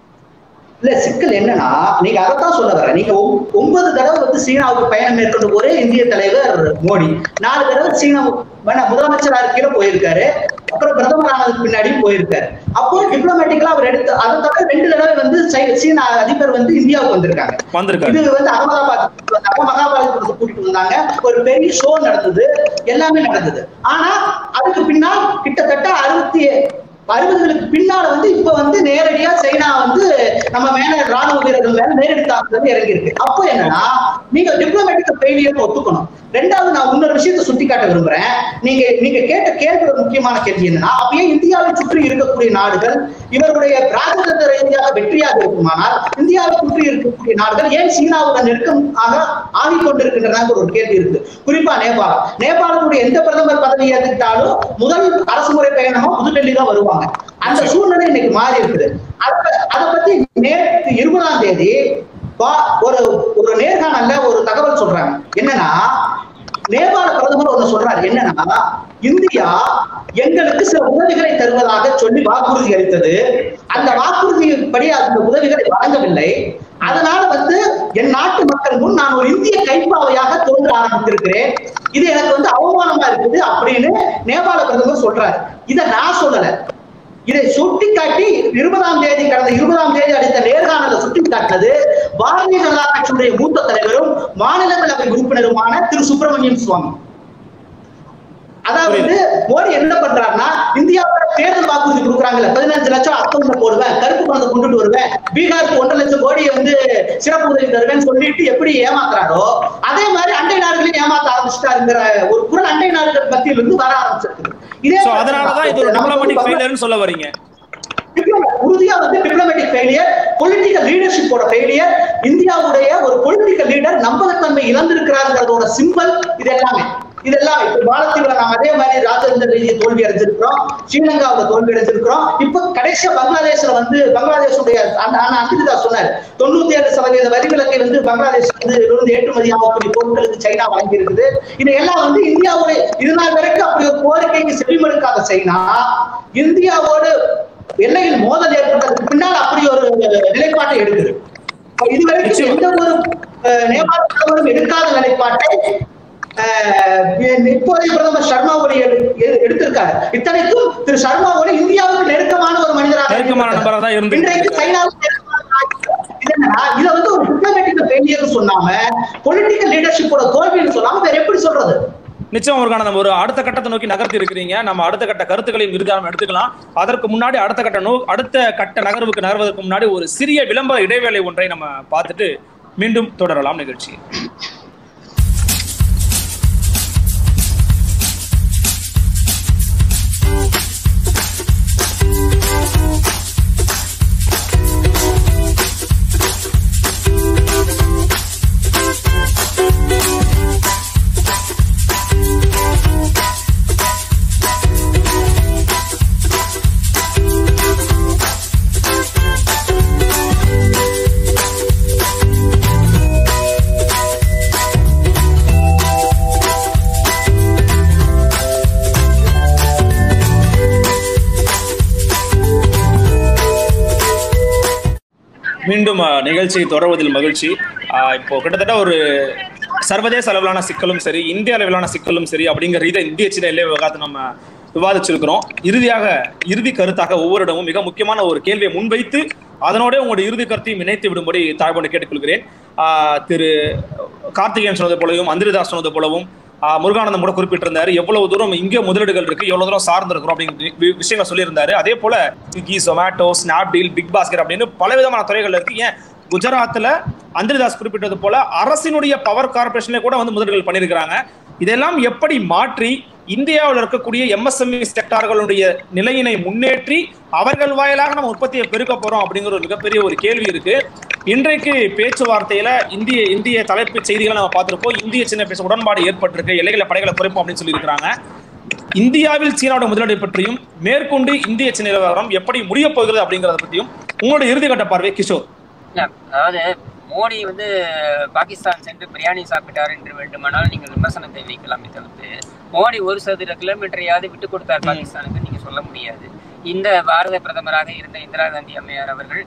இல்ல சிக்கல் என்னன்னா நீங்க அதைத்தான் சொல்ல வர நீங்க ஒம்- ஒன்பது தடவை வந்து சீனாவுக்கு பயணம் மேற்கொண்ட ஒரே இந்திய தலைவர் மோடி நாலு தடவை சீனா வேணா முதலமைச்சரா இருக்கையில போயிருக்காரு அப்புறம் பிரதமர் ஆனதுக்கு பின்னாடியும் போயிருக்காரு அப்போ டிப்ளமேட்டிக்கலா அவர் எடுத்து அதை தவிர ரெண்டு தடவை வந்து சை- சீனா அதிபர் வந்து இந்தியாவுக்கு வந்திருக்காங்க வந்திருக்காரு இது வந்து அகமதாபாத் வந்தாங்க மகாபாரதத்தை கூட்டிட்டு வந்தாங்க ஒரு பெரிய ஷோ நடந்தது எல்லாமே நடந்தது ஆனா அதுக்கு பின்னால் கிட்டத்தட்ட அறுபத்தி அறுபதுகளுக்கு பின்னால வந்து இப்ப வந்து நேரடியா சைனா வந்து நம்ம மேல ராணுவ வீரர்கள் மேல நேரடி தாக்குதல் இறங்கி இருக்கு அப்போ என்னன்னா நீங்க டிப்ளமேட்டிக் ஃபெயிலியர் ஒத்துக்கணும் ரெண்டாவது நான் இன்னொரு விஷயத்தை சுட்டி காட்ட விரும்புறேன் நீங்க நீங்க கேட்ட கேள்வி ஒரு முக்கியமான கேள்வி என்னன்னா அப்பயே இந்தியாவை சுற்றி இருக்கக்கூடிய நாடுகள் இவர்களுடைய ராஜதந்திர ரீதியாக வெற்றியாக இருக்குமானால் இந்தியாவை சுற்றி இருக்கக்கூடிய நாடுகள் ஏன் சீனாவுடன் நெருக்கமாக ஆகிக் கொண்டிருக்கின்றன ஒரு கேள்வி இருக்கு குறிப்பா நேபாளம் நேபாளத்துடைய எந்த பிரதமர் பதவி ஏற்றுக்கிட்டாலும் முதல் அரசு முறை பயணமா புதுடெல்லி தான் வருவாங்க அந்த சூழ்நிலை இன்னைக்கு மாறி இருக்குது அத அதை பத்தி நேற்று இருபதாம் தேதி பா- ஒரு ஒரு நேர்காணல்ல ஒரு தகவல் சொல்றாங்க என்னன்னா நேபாள பிரதமர் ஒண்ணு சொல்றாரு என்னன்னா இந்தியா எங்களுக்கு சில உதவிகளை தருவதாக சொல்லி வாக்குறுதி அளித்தது அந்த வாக்குறுதியின்படி அந்த உதவிகளை வழங்கவில்லை அதனால வந்து என் நாட்டு மக்கள் முன் நான் ஒரு இந்திய கைப்பாவையாக தோன்ற ஆரம்பித்திருக்கிறேன் இது எனக்கு வந்து அவமானமா இருக்குது அப்படின்னு நேபாள பிரதமர் சொல்றாரு இதை நான் சொல்லல இதை சுட்டிக்காட்டி இருபதாம் தேதி கடந்த இருபதாம் தேதி அளித்த நேர்காணல சுட்டிக்காட்டினது பாரதிய ஜனதா கட்சியுடைய மூத்த தலைவரும் மாநிலங்களவை உறுப்பினருமான திரு சுப்பிரமணியன் சுவாமி அதாவது மோடி என்ன பண்றாருன்னா இந்தியாவுல தேர்தல் வாக்குறுதி கொடுக்குறாங்கல்ல பதினஞ்சு லட்சம் அக்கௌண்ட்ல போடுவேன் கருப்பு பணத்தை கொண்டுட்டு வருவேன் பீகாருக்கு ஒன்றரை லட்சம் கோடியை வந்து சிறப்பு உதவி தருவேன்னு சொல்லிட்டு எப்படி ஏமாத்துறாரோ அதே மாதிரி அண்டை நாடுகளையும் ஏமாத்த ஆரம்பிச்சிட்டாருங்கிற ஒரு குரல் அண்டை நாடுகள் மத்தியில இருந்து வர ஆரம்பிச்சிருக்கு இதே சோ அதனாலதான் இது ஒரு நமக்கு வந்து டிப்ளமேட்டிக் ஃபெயிலியர்னு சொல்ல வரீங்க Diplomat- உறுதியா வந்து டிப்ளமேட்டிக் ஃபெயிலியர் பொலிட்டிக்கல் லீடர்ஷிப்போட ஃபெயிலியர் இந்தியாவுடைய ஒரு பொலிட்டிக்கல் லீடர் நம்பகத்தன்மை இழந்திருக்கிறாருங்கிறதோட சிம்பல் இது எல்லாமே இது எல்லாமே இப்ப மாலத்தீவுல நாம் அதே மாதிரி ராஜேந்திர ரீதியை தோல்வி அடைஞ்சிருக்கிறோம் ஸ்ரீலங்காவுல தோல்வி அடைஞ்சிருக்கிறோம் இப்ப கடைசியா பங்களாதேஷ்ல வந்து பங்களாதேஷுடைய அந்த அந்திரிதா சொன்னார் தொண்ணூத்தி ஏழு சதவீத வரி விலக்கை வந்து பங்களாதேஷ் வந்து இருந்து ஏற்றுமதி ஆகக்கூடிய பொருட்களுக்கு சைனா வழங்கி இருக்குது இது எல்லாம் வந்து இந்தியாவுடைய இது நாள் வரைக்கும் அப்படி ஒரு கோரிக்கைக்கு செவிமடுக்காத சைனா இந்தியாவோடு எல்லையில் மோதல் ஏற்பட்டதுக்கு பின்னால் அப்படி ஒரு நிலைப்பாட்டை எடுக்குது அப்ப இதுவரைக்கும் எந்த ஒரு அஹ், நேபாள பிரதமரும் எடுக்காத நிலைப்பாட்டை அஹ், இப்போதைய பிரதமர் சர்மா ஒலி எடு- எடு- எடுத்திருக்காரு இத்தனைக்கும் திரு சர்மா ஒலி இந்தியாவுக்கு நெருக்கமான ஒரு மனிதராக நெருக்கமான இருந்திருக்காரு. நபரா தான் இருந்து இன்றைக்கு சைனாவுக்கு நெருக்கமான நாடு. இது என்னன்னா இதை வந்து ஒரு டிப்ளமேட்டிக் ஃபெயிலியர் சொல்லாம பொலிட்டிக்கல் லீடர்ஷிப்போட தோல்வின்னு சொல்லாம வேற எப்படி சொல்றது நிச்சயம் அவருக்கான நம்ம ஒரு அடுத்த கட்டத்தை நோக்கி நகர்த்தி இருக்கிறீங்க நம்ம அடுத்த கட்ட கருத்துக்களையும் இருக்காம எடுத்துக்கலாம் அதற்கு முன்னாடி அடுத்த கட்ட நோ அடுத்த கட்ட நகர்வுக்கு நகர்வதற்கு முன்னாடி ஒரு சிறிய விளம்பர இடைவேளை ஒன்றை நம்ம பார்த்துட்டு மீண்டும் தொடரலாம் நிகழ்ச்சி மீண்டும் அஹ், நிகழ்ச்சியை தொடர்வதில் மகிழ்ச்சி அஹ், இப்போ கிட்டத்தட்ட ஒரு சர்வதேச அளவிலான சிக்கலும் சரி இந்திய அளவிலான சிக்கலும் சரி அப்படிங்கிற இதை இந்திய சீன எல்லை விவகாரத்தை நம்ம விவாதிச்சிருக்கிறோம் இறுதியாக இறுதி கருத்தாக ஒவ்வொருடமும் மிக முக்கியமான ஒரு கேள்வியை முன்வைத்து அதனோட உங்களுடைய இறுதி கருத்தையும் இணைத்து விடும்படி தாழ்வுண்டு கேட்டுக்கொள்கிறேன் ஆஹ் திரு கார்த்திகேயன் சொன்னது போலவும் அந்திரிதாஸ் சொன்னது போலவும் ஆஹ் முருகானந்தம் கூட குறிப்பிட்டிருந்தாரு எவ்வளவு தூரம் இங்கே முதலீடுகள் இருக்கு எவ்வளவு தூரம் சார்ந்து இருக்கிறோம் அப்படிங்கிற வி- விஷயங்களை சொல்லியிருந்தாரு அதே போல ஸ்விக்கி ஜொமேட்டோ ஸ்னாப்டீல் பிக் பாஸ்கெட் அப்படின்னு பல விதமான துறைகள் இருக்கு ஏன் குஜராத்ல அந்திரிதாஸ் குறிப்பிட்டது போல அரசினுடைய பவர் கார்பரேஷன்ல கூட வந்து முதலீடுகள் பண்ணியிருக்கிறாங்க இதெல்லாம் எப்படி மாற்றி இந்தியாவில் இருக்கக்கூடிய எம்எஸ்எம்இ செக்டார்களுடைய நிலையினை முன்னேற்றி அவர்கள் வாயிலாக நம்ம உற்பத்தியை பெருக்க போறோம் அப்படிங்கிற ஒரு மிகப்பெரிய ஒரு கேள்வி இருக்கு இன்றைக்கு பேச்சுவார்த்தையில இந்திய இந்திய தலைப்புச் செய்திகளை நம்ம பார்த்திருப்போம் இந்திய சின்ன பேச உடன்பாடு ஏற்பட்டிருக்கு எல்லைகளை படைகளை குறைப்போம் அப்படின்னு சொல்லியிருக்கிறாங்க இந்தியாவில் சீனாவோட முதலீடு பற்றியும் மேற்கொண்டு இந்திய சீன நிலவரம் எப்படி முடியப் போகிறது அப்படிங்கறத பத்தியும் உங்களோட இறுதிக்கட்ட பார்வை கிஷோர் இல்ல அதாவது மோடி வந்து பாகிஸ்தான் சென்று பிரியாணி சாப்பிட்டார் என்று வேண்டுமானால் நீங்கள் விமர்சனத்தை வைக்கலாமே தவிர்த்து மோடி ஒரு சதுர கிலோமீட்டரையாவது விட்டு கொடுத்தார் பாகிஸ்தானுக்கு நீங்க சொல்ல முடியாது இந்த பாரத பிரதமராக இருந்த இந்திரா காந்தி அம்மையார் அவர்கள்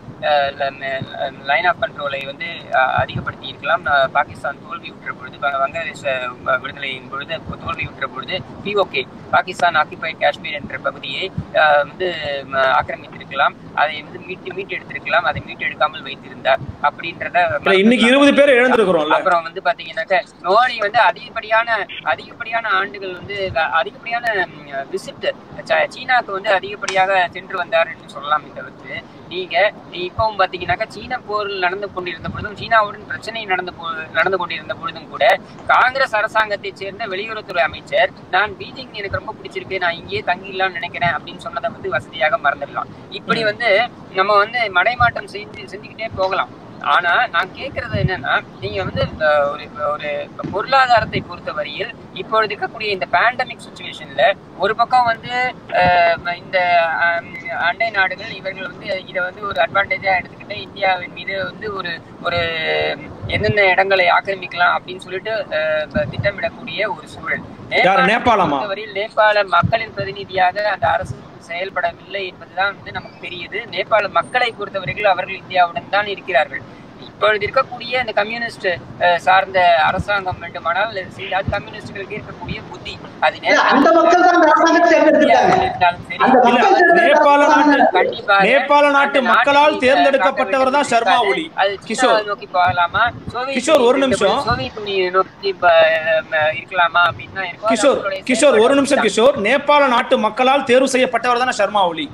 லைன் ஆஃப் கண்ட்ரோலை வந்து அஹ், அதிகப்படுத்தி இருக்கலாம் அஹ், பாகிஸ்தான் தோல்வி உற்ற பொழுது வ- வங்கதேச அஹ், விடுதலையின் பொழுது தோல்வி உற்ற பொழுது பிஓகே பாகிஸ்தான் ஆக்கிபைட் காஷ்மீர் என்ற பகுதியை அஹ், வந்து ம, ஆக்கிரமித்திருக்கலாம் அதை வந்து மீட்டு மீட்டு எடுத்திருக்கலாம் அதை மீட்டு எடுக்காமல் வைத்திருந்தார் அப்படின்றத இல்ல, இன்னைக்கு இருபது பேர் இழந்திருக்கிறோம்ல அப்புறம் வந்து பாத்தீங்கன்னாக்க மோடி வந்து அதிகப்படியான அதிகப்படியான ஆண்டுகள் வந்து அ- அதிகப்படியான விசிட் சீனாக்கு வந்து அதிகப்படியாக சென்று வந்தார் என்று சொல்லலாமே தவிர்த்து நீங்க இப்பவும் பாத்தீங்கன்னாக்கா சீன போர் நடந்து கொண்டிருந்த பொழுதும் சீனாவுடன் பிரச்சனை நடந்த பொ- நடந்து கொண்டிருந்த பொழுதும் கூட காங்கிரஸ் அரசாங்கத்தை சேர்ந்த வெளியுறவுத்துறை அமைச்சர் நான் பீஜிங் எனக்கு ரொம்ப பிடிச்சிருக்கு நான் இங்கேயே தங்கிடலாம்னு நினைக்கிறேன் அப்படின்னு சொன்னதை வந்து வசதியாக மறந்துடலாம் இப்படி வந்து நம்ம வந்து மடைமாற்றம் செஞ்சு செஞ்சுக்கிட்டே போகலாம் ஆனா நான் கேக்குறது என்னன்னா நீங்க வந்து அஹ், ஒரு ஒரு பொருளாதாரத்தை பொறுத்த வரையில் இப்பொழுது இருக்கக்கூடிய இந்த பேண்டமிக் சுச்சுவேஷன்ல ஒரு பக்கம் வந்து அஹ், இந்த அஹ், அண்டை நாடுகள் இவர்கள் வந்து இதை வந்து ஒரு அட்வான்டேஜா எடுத்துக்கிட்டு இந்தியாவின் மீது வந்து ஒரு ஒரு எந்தெந்த இடங்களை ஆக்கிரமிக்கலாம் அப்படின்னு சொல்லிட்டு அஹ், திட்டமிடக்கூடிய ஒரு சூழல் யார், நேபாளமா? பொறுத்தவரையில் நேபாள மக்களின் பிரதிநிதியாக அந்த அரசு செயல்படவில்லை என்பதுதான் வந்து நமக்கு தெரியுது நேபாள மக்களை பொறுத்தவரையில் அவர்கள் இந்தியாவுடன் தான் இருக்கிறார்கள் இப்பொழுது இருக்கக்கூடிய இந்த கம்யூனிஸ்ட் அஹ், சார்ந்த அரசாங்கம் வேண்டுமானால் அது செய்து- அது கம்யூனிஸ்டுகளுக்கு இருக்கக்கூடிய புத்தி அது இல்ல, அந்த மக்கள் தான் அந்த அரசாங்கத்தை தேர்ந்தெடுத்திருக்காங்க. இருந்தாலும் சரி அந்த இல்ல, மக்கள் தேர்ந்தெடுத்த நேபாள அரசாங்கம் நாட்டு- கண்டிப்பாக நேபாள நாட்டு அந்த மக்களால் நாட்டை தேர்ந்தெடுக்கப்பட்டவர் தான் காக்க சர்மா வேண்டும் ஒலி அது கிஷோர் சீனாவை நோக்கி போகலாமா சோவியத் கிஷோர், ஒரு யூனியன் நிமிஷம். சோவியத் யூனியனை நோக்கி இப்ப, அஹ், இருக்கலாமா அப்படின்னு தான் இருக்கும். அது கிஷோர் அவங்களுடைய கிஷோர் ஒரு நிமிஷம் செயல்பாடு கிஷோர் நேபாள நாட்டு மக்களால் தேர்வு செய்யப்பட்டவர் தானே சர்மா ஒலி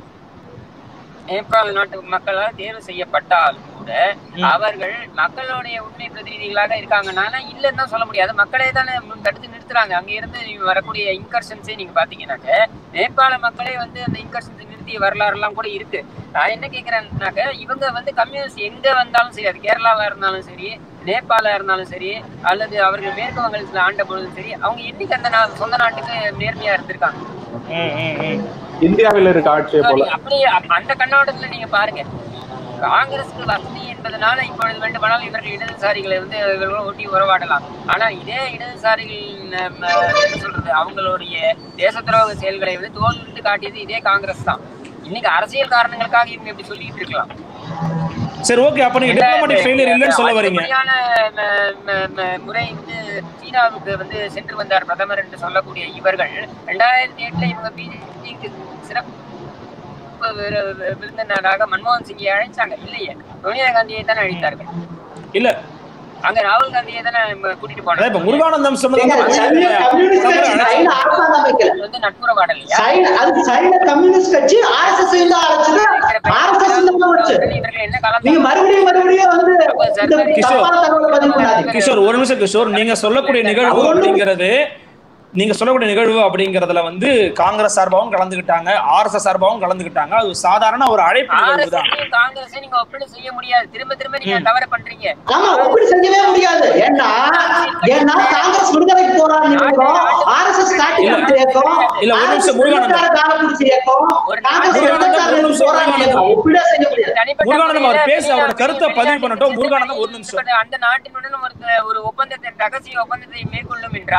நேபாள நாட்டு மக்களால் தேர்வு செய்யப்பட்டாலும் கூட அவர்கள் மக்களுடைய உண்மை பிரதிநிதிகளாக இருக்காங்கன்னா இல்லைன்னு தான் சொல்ல முடியாது மக்களே தானே முன் தடுத்து நிறுத்துறாங்க அங்க இருந்து வரக்கூடிய இன்கர்ஷன்ஸே நீங்க பாத்தீங்கன்னாக்க நேபாள மக்களே வந்து அந்த இன்கர்ஷன்ஸ் நிறுத்திய வரலாறு எல்லாம் கூட இருக்கு நான் என்ன கேக்குறேன்னாக்க இவங்க வந்து கம்யூனிஸ்ட் எங்க வந்தாலும் சரி அது கேரளாவா இருந்தாலும் சரி நேபாளா இருந்தாலும் சரி அல்லது அவர்கள் மேற்கு வங்கத்தில் ஆண்ட பொழுதும் சரி அவங்க என்னைக்கு அந்த நா- சொந்த நாட்டுக்கு நேர்மையா இருந்திருக்காங்க இந்தியாவில் இருக்க ஆட்சியை போல அப்படியே அப்- அந்த கண்ணோட்டத்துல நீங்க பாருங்க காங்கிரஸ்க்கு வசதி என்பதனால இப்பொழுது வேண்டுமானால் இவர்கள் இடதுசாரிகளை வந்து இவர்களோட ஒட்டி உறவாடலாம் ஆனா இதே இடதுசாரிகள் நம்ம, என்ன சொல்றது அவங்களுடைய தேச துரோக செயல்களை வந்து தோல்விட்டு காட்டியது இதே காங்கிரஸ் தான் இன்னைக்கு அரசியல் காரணங்களுக்காக இவங்க இப்படி சொல்லிட்டு இருக்கலாம் சரி ஓகே அப்ப நீங்க டிப்ளமாட்டிக் ஃபெயிலியர் இல்லைன்னு சொல்ல வரீங்க அதிகப்படியான, ம- ம- ம- முறை வந்து சீனாவுக்கு வந்து சென்று வந்தார் பிரதமர் என்று சொல்லக்கூடிய இவர்கள் ரெண்டாயிரத்தி எட்டுல இவங்க பிஜேபிக்கு சிறப்பு விரு- விரு- விருந்தினராக மன்மோகன் சிங்கை அழைச்சாங்க இல்லையே சோனியா காந்தியை தானே அழைத்தார்கள் இல்ல அங்க ராகுல் காந்தியை தானே ம- கூட்டிட்டு அதான் இப்ப போனாங்க முருகானந்தம் சொன்னது ஏங்க, வந்து சைன கம்யூனிஸ்ட் கட்சி சைன அரசாங்கம் அமைக்கல இது வந்து நட்புறவாடல் இல்லையா சைன அது சைன கம்யூனிஸ்ட் கட்சி ஆர்எஸ்எஸ் தான் அழைச்சது ஆர்எஸ்எஸ் தான் வச்சு இவர்கள் என்ன கலந்து நீங்க மறுபடியும் மறுபடியும் வந்து இந்த கிஷோர். தப்பான தகவல் பதிவு பண்ணாதீங்க கிஷோர் ஒரு நிமிஷம் கிஷோர் நீங்க சொல்லக்கூடிய நிகழ்வு அப்படிங்கிறது நீங்க சொல்லக்கூடிய நிகழ்வு அப்படிங்கறதுல வந்து காங்கிரஸ் சார்பாகவும் கலந்துக்கிட்டாங்க ஆர்எஸ்எஸ் சார்பாகவும் கலந்துக்கிட்டாங்க அது சாதாரண ஒரு அழைப்பு நிகழ்வு தான் ஆர்எஸ்எஸ் காங்கிரஸ் நீங்க ஒப்பிடு செய்ய முடியாது திரும்ப திரும்ப நீங்க தவற பண்றீங்க ஆமா ஒப்பீடு செய்யவே முடியாது ஏன்னா ஏன்னா காங்கிரஸ் விடுதலைக்கு போராடின இயக்கம் ஆர்எஸ்எஸ் காட்டி இல்ல. கொடுத்த இயக்கம் இல்ல, ஒரு நிமிஷம், RSS முருகானந்தம். வெள்ளக்கார காலப்பிடிச்ச இயக்கம் ஒரு காங்கிரஸ் முருகானந்தம், ஒரு வெள்ளக்காரர்களுக்கு நிமிஷம், போராடின இயக்கம் முருகானந்தம். ஒப்பீடே செய்ய முடியாது தனிப்பட்ட முருகானந்தம் அவர் முறையில பேச, அவரோட வெளிநாட்டு கருத்தை பதிவு வெளிநாட்டு பண்ணட்டும். சென்று முருகானந்தம் ஒரு நிமிஷம். இப்ப அந்த நாட்டினுடன் ஒரு ஒரு ஒப்பந்தத்தை ரகசிய ஒப்பந்தத்தை மேற்கொள்ளும் என்றால்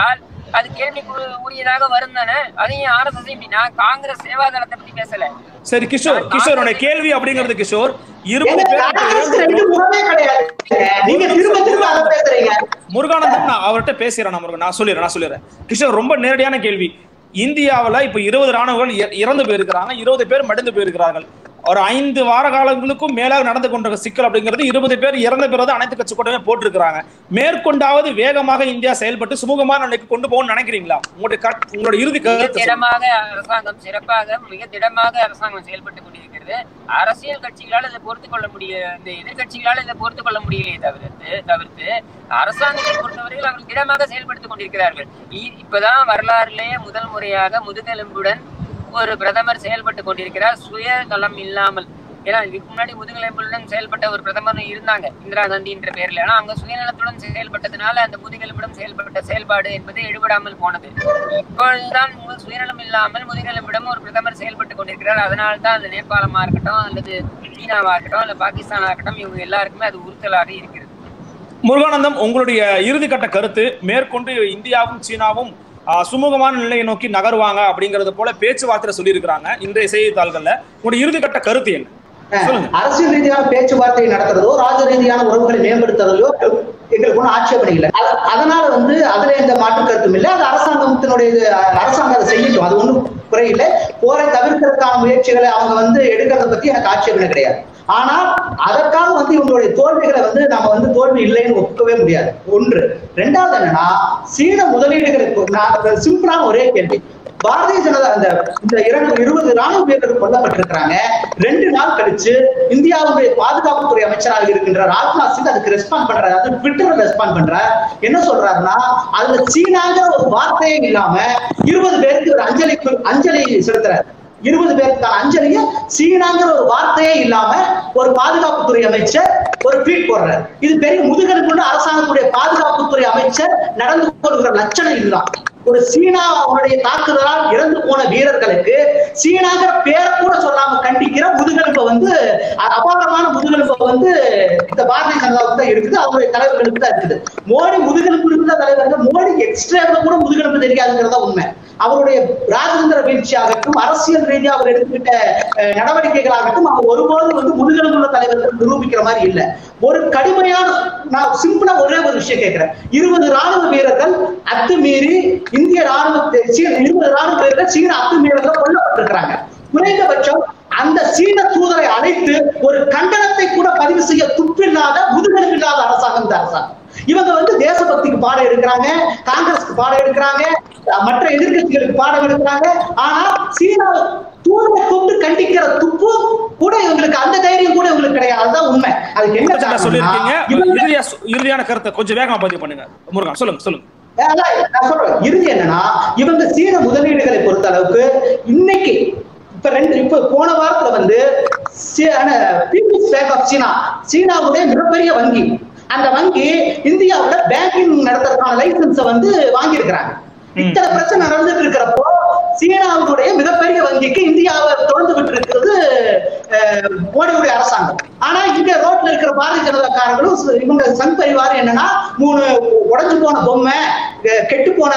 அது கேள்விக்கு உரியதாக வரும் தானே அதையும் ஆர்எஸ்எஸ் இப்படி நான் காங்கிரஸ் சேவாதளத்தை பத்தி பேசல சரி கிஷோர் கிஷோர் உடைய கேள்வி அப்படிங்கிறது கிஷோர் இருபது ஏங்க, பேர் காங்கிரஸ்க்கு ரெண்டு முகமே கிடையாது நீங்க திரும்ப திரும்ப அதை பேசுறீங்க முருகானந்தம் நான் அவர்கிட்ட பேசுறேன் நான் முருகன் நான் சொல்லிடுறேன் நான் சொல்லிடுறேன் கிஷோர் ரொம்ப நேரடியான கேள்வி இந்தியாவுல இப்ப இருபது ராணுவங்கள் இற- இறந்து போயிருக்கிறாங்க இருபது பேர் மடிந்து போயிருக்கிறார்கள் ஒரு ஐந்து வார காலங்களுக்கும் மேலாக நடந்து கொண்ட சிக்கல் அப்படிங்கிறது இருபது பேர் இறந்த பிறகு அனைத்து கட்சி கூட்டமே போட்டிருக்கிறாங்க மேற்கொண்டாவது வேகமாக இந்தியா செயல்பட்டு சுமூகமான நிலைக்கு கொண்டு போகணும்னு நினைக்கிறீங்களா உங்களுடைய கருத்து- உங்களோட இறுதி மிக கருத்து சொல்லுங்க. திடமாக அரசாங்கம் சிறப்பாக மிக திடமாக அரசாங்கம் செயல்பட்டு கொண்டிருக்கிறது அரசியல் கட்சிகளால் இதை பொறுத்துக் கொள்ள முடிய இந்த எதிர்கட்சிகளால் இதை பொறுத்துக் கொள்ள முடியலையே தவிர்த்து தவிர்த்து அரசாங்கத்தை பொறுத்தவரையில் அவர்கள் திடமாக செயல்படுத்திக் கொண்டிருக்கிறார்கள் இ- இப்பதான் வரலாறுலேயே முதல் முறையாக முதுகெலும்புடன் ஒரு பிரதமர் செயல்பட்டு கொண்டிருக்கிறார் சுயநலம் இல்லாமல் ஏன்னா இதுக்கு முன்னாடி முதுகெலும்புடன் செயல்பட்ட ஒரு பிரதமர் இருந்தாங்க இந்திரா காந்தின்ற பேர்ல ஆனா அவங்க சுயநலத்துடன் செயல்பட்டதுனால அந்த முதுகெலும்புடன் செயல்பட்ட செயல்பாடு என்பது எடுபடாமல் போனது இப்பொழுதுதான் மு- சுயநலம் இல்லாமல் முதுகெலும்பிடம் ஒரு பிரதமர் செயல்பட்டு கொண்டிருக்கிறார் அதனால தான் அது நேபாளமா இருக்கட்டும் அல்லது சீனாவா இருக்கட்டும் அல்ல பாகிஸ்தானா இருக்கட்டும் இவங்க எல்லாருக்குமே அது உறுத்தலாக இருக்கிறது முருகானந்தம் உங்களுடைய இறுதிக்கட்ட கருத்து மேற்கொண்டு இந்தியாவும் சீனாவும் ஆ, சுமூகமான நிலையை நோக்கி நகருவாங்க அப்படிங்கறது போல பேச்சுவார்த்தை சொல்லியிருக்கிறாங்க இன்றைய செய்தித்தாள்கள்ல உங்களுடைய இறுதிக்கட்ட கருத்து என்ன சொல்லுங்க அரசியல் ரீதியான பேச்சுவார்த்தை நடத்துறதோ ராஜ ரீதியான உறவுகளை மேம்படுத்துறதோ எங்களுக்கு ஒன்றும் ஆட்சேபனை இல்லை அத- அதனால வந்து அதுல எந்த மாற்று கருத்தும் இல்லை அது அரசாங்கத்தினுடைய இது, அரசாங்கம் அதை செய்யட்டும் அது ஒன்றும் குறையில்லை போரை தவிர்க்கிறதுக்கான முயற்சிகளை அவங்க வந்து எடுக்கிறத பத்தி எனக்கு ஆட்சேபனை கிடையாது ஆனால் அதற்காக வந்து இவங்களுடைய தோல்விகளை வந்து நம்ம வந்து தோல்வி இல்லைன்னு ஒப்புக்கவே முடியாது ஒன்று ரெண்டாவது என்னன்னா சீன முதலீடுகளுக்கு நான் சிம்பிளான ஒரே கேள்வி பாரதிய ஜனதா அந்த இந்த இரண்டு இருபது ராணுவ வீரர்கள் கொல்லப்பட்டிருக்கிறாங்க ரெண்டு நாள் கழிச்சு இந்தியாவுடைய பாதுகாப்புத்துறை அமைச்சராக இருக்கின்ற ராஜ்நாத் சிங் அதுக்கு ரெஸ்பாண்ட் பண்றாரு அது ட்விட்டர்ல ரெஸ்பாண்ட் பண்றார் என்ன சொல்றாருன்னா அதுல சீனாங்கிற ஒரு வார்த்தையே இல்லாம இருபது பேருக்கு ஒரு அஞ்சலி அஞ்சலி செலுத்துறாரு இருபது பேருக்கான அஞ்சலியை சீனாங்கிற ஒரு வார்த்தையே இல்லாம ஒரு பாதுகாப்புத்துறை அமைச்சர் ஒரு ட்வீட் போடுறாரு இது பெரிய முதுகெலும்புன்னு அரசாங்கத்துடைய பாதுகாப்புத்துறை அமைச்சர் நடந்து கொள்கிற லட்சணம் இதுதான் ஒரு சீனா அவனுடைய தாக்குதலால் இறந்து போன வீரர்களுக்கு சீனாங்கிற பேரை கூட சொல்லாம கண்டிக்கிற முதுகெலும்பை வந்து அ- அபாரமான முதுகெலும்பை வந்து இந்த பாரதிய ஜனதாவுக்கு தான் இருக்குது அவருடைய தலைவர்களுக்கு தான் இருக்குது மோடி முதுகெலும்பு இருந்த தலைவர்கள் மோடி எக்ஸ்ட்ரேவ்ல கூட முதுகெலும்பு தெரியாதுங்கிறதா உண்மை அவருடைய ராஜதந்திர வீழ்ச்சி ஆகட்டும் அரசியல் ரீதியாக அவர் எடுத்துக்கிட்ட அஹ், நடவடிக்கைகளாகட்டும் அவர் ஒருபோதும் வந்து முதுகெலும்புள்ள தலைவர்கள் நிரூபிக்கிற மாதிரி இல்ல ஒரு கடுமையான நான் சிம்பிளா ஒரே ஒரு விஷயம் கேட்கிறேன் இருபது ராணுவ வீரர்கள் அத்துமீறி இந்திய ராணுவ சீன இருபது ராணுவ வீரர்கள் சீன அத்துமீறல கொல்லப்பட்டிருக்கிறாங்க குறைந்தபட்சம் அந்த சீன தூதரை அழைத்து ஒரு கண்டனத்தை கூட பதிவு செய்ய துப்பில்லாத முதுகெலும்பு இல்லாத அரசாங்கம் இந்த அரசாங்கம் இவங்க வந்து தேசபக்திக்கு பாடம் எடுக்கிறாங்க காங்கிரஸ்க்கு பாடம் எடுக்கிறாங்க அஹ் மற்ற எதிர்க்கட்சிகளுக்கு பாடம் எடுக்கிறாங்க ஆனா சீனா தூதரை கொண்டு கண்டிக்கிற துப்பு கூட இவங்களுக்கு அந்த தைரியம் கூட இவங்களுக்கு கிடையாது அதுதான் உண்மை அதுக்கு என்ன கிட்டத்தட்ட காரணம்னா, சொல்லியிருக்கீங்க இவங்க இறுதியா இறுதியான கருத்தை கொஞ்சம் வேகமா பதிவு பண்ணுங்க முருகன் சொல்லுங்க சொல்லுங்க அதான் நான் சொல்றேன் இறுதி என்னன்னா இவங்க சீன முதலீடுகளை பொறுத்த அளவுக்கு இன்னைக்கு இப்ப ரெண்டு இப்ப போன வாரத்துல வந்து பீப்புள்ஸ் பேங்க் ஆஃப் சீனா சீனாவுடைய மிகப்பெரிய வங்கி அந்த வங்கி இந்தியாவுல பேங்கிங் நடத்துறதுக்கான லைசன்ஸ வந்து வாங்கியிருக்கிறாங்க இத்தனை பிரச்சனை நடந்துட்டு இருக்கிறப்போ சீனாவுடைய மிகப்பெரிய வங்கிக்கு இந்தியாவை தொடர்ந்து விட்டு இருக்கிறது அஹ், மோடியுடைய அரசாங்கம் ஆனா இங்க ரோட்ல இருக்கிற பாரதிய ஜனதாக்காரங்களும் சு- இவங்க சங் பரிவாரம் என்னன்னா மூணு உடைஞ்சு போன பொம்மை அஹ், கெட்டு போன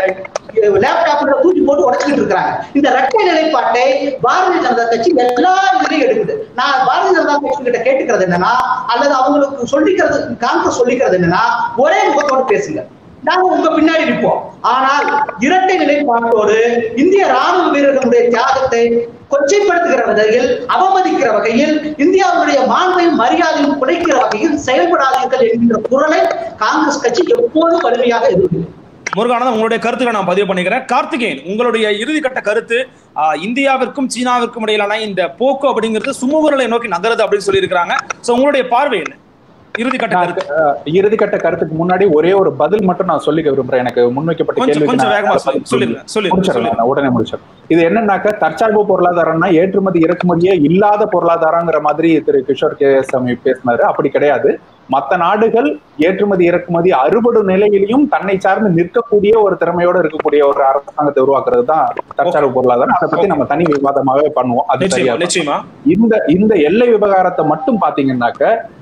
லேப்டாப்ல தூக்கி போட்டு உடைச்சிட்டு இருக்காங்க இந்த ரெட்டை நிலைப்பாட்டை பாரதிய ஜனதா கட்சி எல்லா இதுலயும் எடுக்குது நான் பாரதிய ஜனதா கட்சி கிட்ட கேட்டுக்கிறது என்னன்னா அல்லது அவங்களுக்கு சொல்லிக்கிறது காங்கிரஸ் சொல்லிக்கிறது என்னன்னா ஒரே முகத்தோடு பேசுங்க நாங்க உங்க பின்னாடி நிற்போம் ஆனால் இரட்டை நிலைப்பாட்டோடு இந்திய ராணுவ வீரர்களுடைய தியாகத்தை கொச்சைப்படுத்துகிற வகையில் அவமதிக்கிற வகையில் இந்தியாவுடைய மாண்பையும் மரியாதையும் குறைக்கிற வகையில் செயல்படாதீர்கள் என்கின்ற குரலை காங்கிரஸ் கட்சி எப்போதும் வலிமையாக எதிர்க்கிறது முருகானந்தம் உங்களுடைய கருத்துக்களை நான் பதிவு பண்ணிக்கிறேன் கார்த்திகேயன் உங்களுடைய இறுதிக்கட்ட கருத்து ஆ, இந்தியாவிற்கும் சீனாவிற்கும் இடையிலான இந்த போக்கு அப்படிங்கிறது சுமூக நிலையை நோக்கி நகருது அப்படின்னு சொல்லியிருக்கிறாங்க சோ உங்களுடைய பார்வை என்ன இறுதிக்கட்ட நான், கருத்து அஹ், இறுதிக்கட்ட கருத்துக்கு முன்னாடி ஒரே ஒரு பதில் மட்டும் நான் சொல்லிக்க விரும்புறேன் எனக்கு முன்வைக்கப்பட்ட கொஞ்சம் கேள்விக்கு கொஞ்சம் நான் வேகமா பதில் சொல்லுங்க சொல்லுங்க சொல்லுங்க முடிச்சிடுறேன் சொல்லுங்க நான் உடனே முடிச்சிடுறேன் இது என்னன்னாக்க தற்சார்பு பொருளாதாரம்னா ஏற்றுமதி இறக்குமதியே இல்லாத பொருளாதாரங்கிற மாதிரி திரு கிஷோர் கே சாமி பேசினாரு அப்படி கிடையாது மத்த நாடுகள் ஏற்றுமதி இறக்குமதி அறுபடு நிலையிலையும் தன்னை சார்ந்து நிற்கக்கூடிய ஒரு திறமையோட இருக்கக்கூடிய ஒரு அரசாங்கத்தை உருவாக்குறது தான் தற்சார்பு பொருளாதாரம் அதை பத்தி நம்ம தனி விவாதமாவே பண்ணுவோம் அது நிச்சயமா சரியா நிச்சயமா இந்த இந்த எல்லை விவகாரத்தை மட்டும் பாத்தீங்கன்னாக்க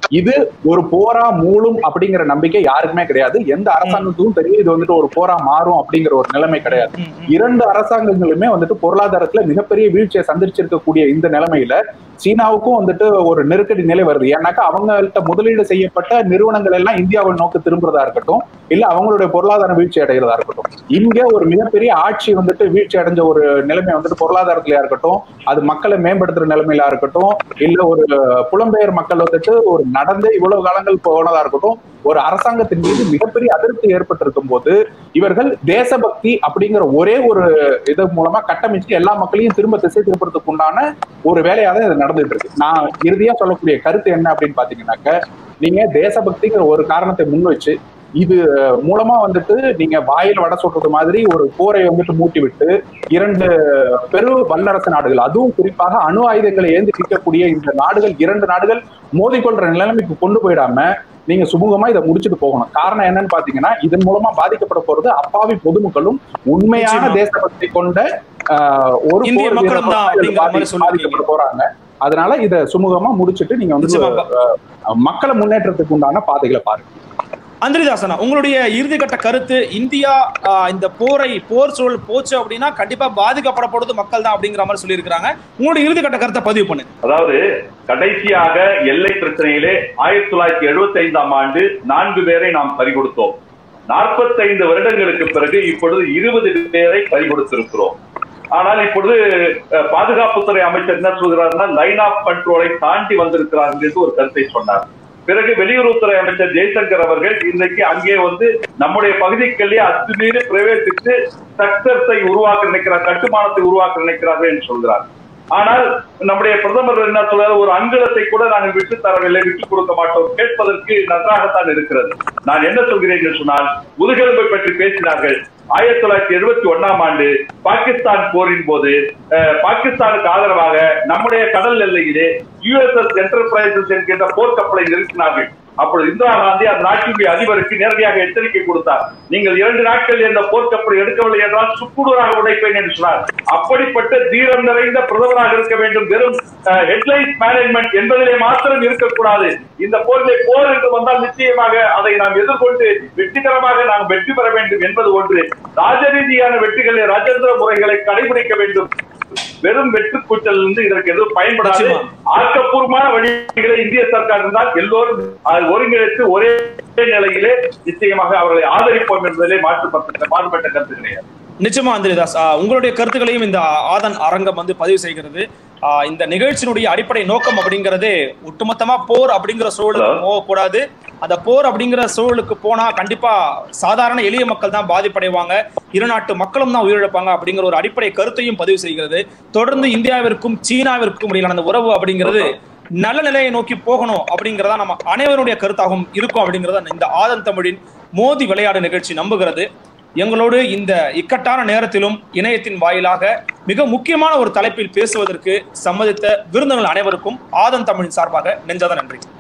இது ஒரு போரா மூழும் அப்படிங்கிற நம்பிக்கை யாருக்குமே கிடையாது எந்த அரசாங்கத்துக்கும் தெரியும் இது வந்துட்டு ஒரு போரா மாறும் அப்படிங்கிற ஒரு நிலைமை கிடையாது ம், ம். இரண்டு அரசாங்கங்களுமே வந்துட்டு பொருளாதாரத்துல மிகப்பெரிய வீழ்ச்சியை சந்திச்சிருக்கக்கூடிய இந்த நிலைமையில சீனாவுக்கும் வந்துட்டு ஒரு நெருக்கடி நிலை வருது ஏன்னாக்கா அவங்கள்ட்ட முதலீடு செய்யப்பட்ட நிறுவனங்கள் எல்லாம் இந்தியாவை நோக்கி திரும்புறதா இருக்கட்டும் இல்ல அவங்களுடைய பொருளாதார வீழ்ச்சி அடைகிறதா இருக்கட்டும் இங்க ஒரு மிகப்பெரிய ஆட்சி வந்துட்டு வீழ்ச்சி அடைஞ்ச ஒரு நிலைமை வந்துட்டு பொருளாதாரத்திலயா இருக்கட்டும் அது மக்களை மேம்படுத்துற நிலைமையில இருக்கட்டும் இல்ல ஒரு புலம்பெயர் மக்கள் வந்துட்டு ஒரு நடந்து இவ்வளவு காலங்கள் போனதா இருக்கட்டும் ஒரு அரசாங்கத்தின் மீது மிகப்பெரிய அதிருப்தி ஏற்பட்டிருக்கும் போது இவர்கள் தேசபக்தி அப்படிங்கிற ஒரே ஒரு இது மூலமா கட்டமைச்சு எல்லா மக்களையும் திரும்ப திசை திருப்பறதுக்கு உண்டான ஒரு வேலையா தான் இது நடந்துட்டு இருக்கு நான் இறுதியா சொல்லக்கூடிய கருத்து என்ன அப்படின்னு பாத்தீங்கன்னாக்க நீங்க தேசபக்திங்கிற ஒரு காரணத்தை முன் வச்சு இது மூலமா வந்துட்டு நீங்க வாயில் வடை சொல்றது மாதிரி ஒரு போரை வந்துட்டு மூட்டி விட்டு இரண்டு பெரு வல்லரசு நாடுகள் அதுவும் குறிப்பாக அணு ஆயுதங்களை ஏந்தி நிற்கக்கூடிய இந்த நாடுகள் இரண்டு நாடுகள் மோதிக்கொள்ற நிலைமைக்கு கொண்டு போயிடாம நீங்க சுமூகமா இதை முடிச்சுட்டு போகணும் காரணம் என்னன்னு பாத்தீங்கன்னா இதன் மூலமா பாதிக்கப்பட போறது அப்பாவி பொதுமக்களும் உண்மையான நிச்சயமா. தேசபக்தி கொண்ட ஆஹ், ஒரு இந்திய போர் மக்களும் தான் வீரர்கள் அப்படிங்கிற மாதிரி பாதி- சொல்லிருக்கீங்க. பாதிக்கப்பட போறாங்க அதனால இத சுமூகமா முடிச்சிட்டு நீங்க வந்து நிச்சயமா. ஆஹ், மக்களை முன்னேற்றத்துக்கு உண்டான பாதைகளை பாருங்க அந்திரிதாசனா உங்களுடைய இறுதிக்கட்ட கருத்து இந்தியா ஆஹ், இந்த போரை போர் சூழல் போச்சு அப்படின்னா கண்டிப்பா பாதிக்கப்படப்படுவது மக்கள் தான் அப்படிங்கிற மாதிரி சொல்லியிருக்காங்க உங்களுடைய இறுதிக்கட்ட கருத்தை பதிவு பண்ணுங்க அதாவது கடைசியாக எல்லை பிரச்சனையிலே ஆயிரத்தி தொள்ளாயிரத்தி எழுபத்தி ஐந்தாம் ஆண்டு நான்கு பேரை நாம் பறிகொடுத்தோம் நாற்பத்தைந்து வருடங்களுக்கு பிறகு இப்பொழுது இருபது பேரை பறிகொடுத்திருக்கிறோம் ஆனால் இப்பொழுது அஹ், பாதுகாப்புத்துறை அமைச்சர் என்ன சொல்கிறார்னா லைன் ஆஃப் கண்ட்ரோலை தாண்டி வந்திருக்கிறார்கள் என்று ஒரு கருத்தை சொன்னார் பிறகு வெளியுறவுத்துறை அமைச்சர் ஜெய்சங்கர் அவர்கள் இன்றைக்கு அங்கே வந்து நம்முடைய பகுதிகளிலே அத்துமீறி பிரவேசித்து ஸ்ட்ரக்சர்ஸை உருவாக்க நினைக்கிறார் கட்டுமானத்தை உருவாக்க நினைக்கிறார்கள் என்று சொல்கிறார் ஆனால் நம்முடைய பிரதமர் என்ன சொல்றாரு ஒரு அங்குலத்தை கூட நாங்கள் விட்டு தரவில்லை விட்டு கொடுக்க மாட்டோம் கேட்பதற்கு நன்றாகத்தான் இருக்கிறது நான் என்ன சொல்கிறேன் என்று சொன்னால் முதுகெலும்பை பற்றி பேசினார்கள் ஆயிரத்தி தொள்ளாயிரத்தி எழுபத்தி ஒன்னாம் ஆண்டு பாகிஸ்தான் போரின் போது அஹ், பாகிஸ்தானுக்கு ஆதரவாக நம்முடைய கடல் எல்லையிலே யுஎஸ்எஸ் என்டர்பிரைசஸ் என்கின்ற போர்க்கப்பலை நிறுத்தினார்கள் அப்பொழுது இந்திரா காந்தி அந்த நாட்டினுடைய அதிபருக்கு நேரடியாக எச்சரிக்கை கொடுத்தார் நீங்கள் இரண்டு நாட்கள் இந்த போர்க்கப்பலை எடுக்கவில்லை என்றால் சுக்குநூறாக உடைப்பேன் என்று சொன்னார் அப்படிப்பட்ட தீரம் நிறைந்த பிரதமராக இருக்க வேண்டும் வெறும் ஹெட்லைன்ஸ் மேனேஜ்மெண்ட் என்பதிலே மாத்திரம் இருக்கக்கூடாது இந்த போரிலே போர் என்று வந்தால் நிச்சயமாக அதை நாம் எதிர்கொண்டு வெற்றிகரமாக நாம் வெற்றி பெற வேண்டும் என்பது ஒன்று ராஜரீதியான வெற்றிகளை ராஜேந்திர முறைகளை கடைபிடிக்க வேண்டும் வெறும் வெற்று கூச்சல் இருந்து இதற்கு எதுவும் பயன்படாது நிச்சயமா. ஆக்கப்பூர்வமான வழிகளை இந்திய சர்க்கார் இருந்தால் எல்லோரும் அதை ஒருங்கிணைத்து ஒரே நிலையிலே நிச்சயமாக அவர்களை ஆதரிப்போம் என்பதிலே மாற்றுப்பட்ட மாறுபட்ட கருத்து கிடையாது நிச்சயமா அந்திரிதாஸ் ஆஹ், உங்களுடைய கருத்துக்களையும் இந்த ஆதன் அரங்கம் வந்து பதிவு செய்கிறது ஆஹ், இந்த நிகழ்ச்சியினுடைய அடிப்படை நோக்கம் அப்படிங்கறதே ஒட்டுமொத்தமா போர் அப்படிங்கிற சூழலுக்கு Hello. போகக்கூடாது அந்த போர் அப்படிங்கிற சூழலுக்கு போனா கண்டிப்பா சாதாரண எளிய மக்கள் தான் பாதிப்படைவாங்க இரு நாட்டு மக்களும் தான் உயிரிழப்பாங்க அப்படிங்கிற ஒரு அடிப்படை கருத்தையும் பதிவு செய்கிறது தொடர்ந்து இந்தியாவிற்கும் சீனாவிற்கும் இடையிலான அந்த உறவு அப்படிங்கிறது நல்ல நிலையை நோக்கி போகணும் அப்படிங்கறதா நம்ம அனைவருடைய கருத்தாகவும் இருக்கும் அப்படிங்கறத இந்த ஆதன் தமிழின் மோதி விளையாடு நிகழ்ச்சி நம்புகிறது எங்களோடு இந்த இக்கட்டான நேரத்திலும் இணையத்தின் வாயிலாக மிக முக்கியமான ஒரு தலைப்பில் பேசுவதற்கு சம்மதித்த விருந்தினர் அனைவருக்கும் ஆதன் தமிழின் சார்பாக நெஞ்சாத நன்றி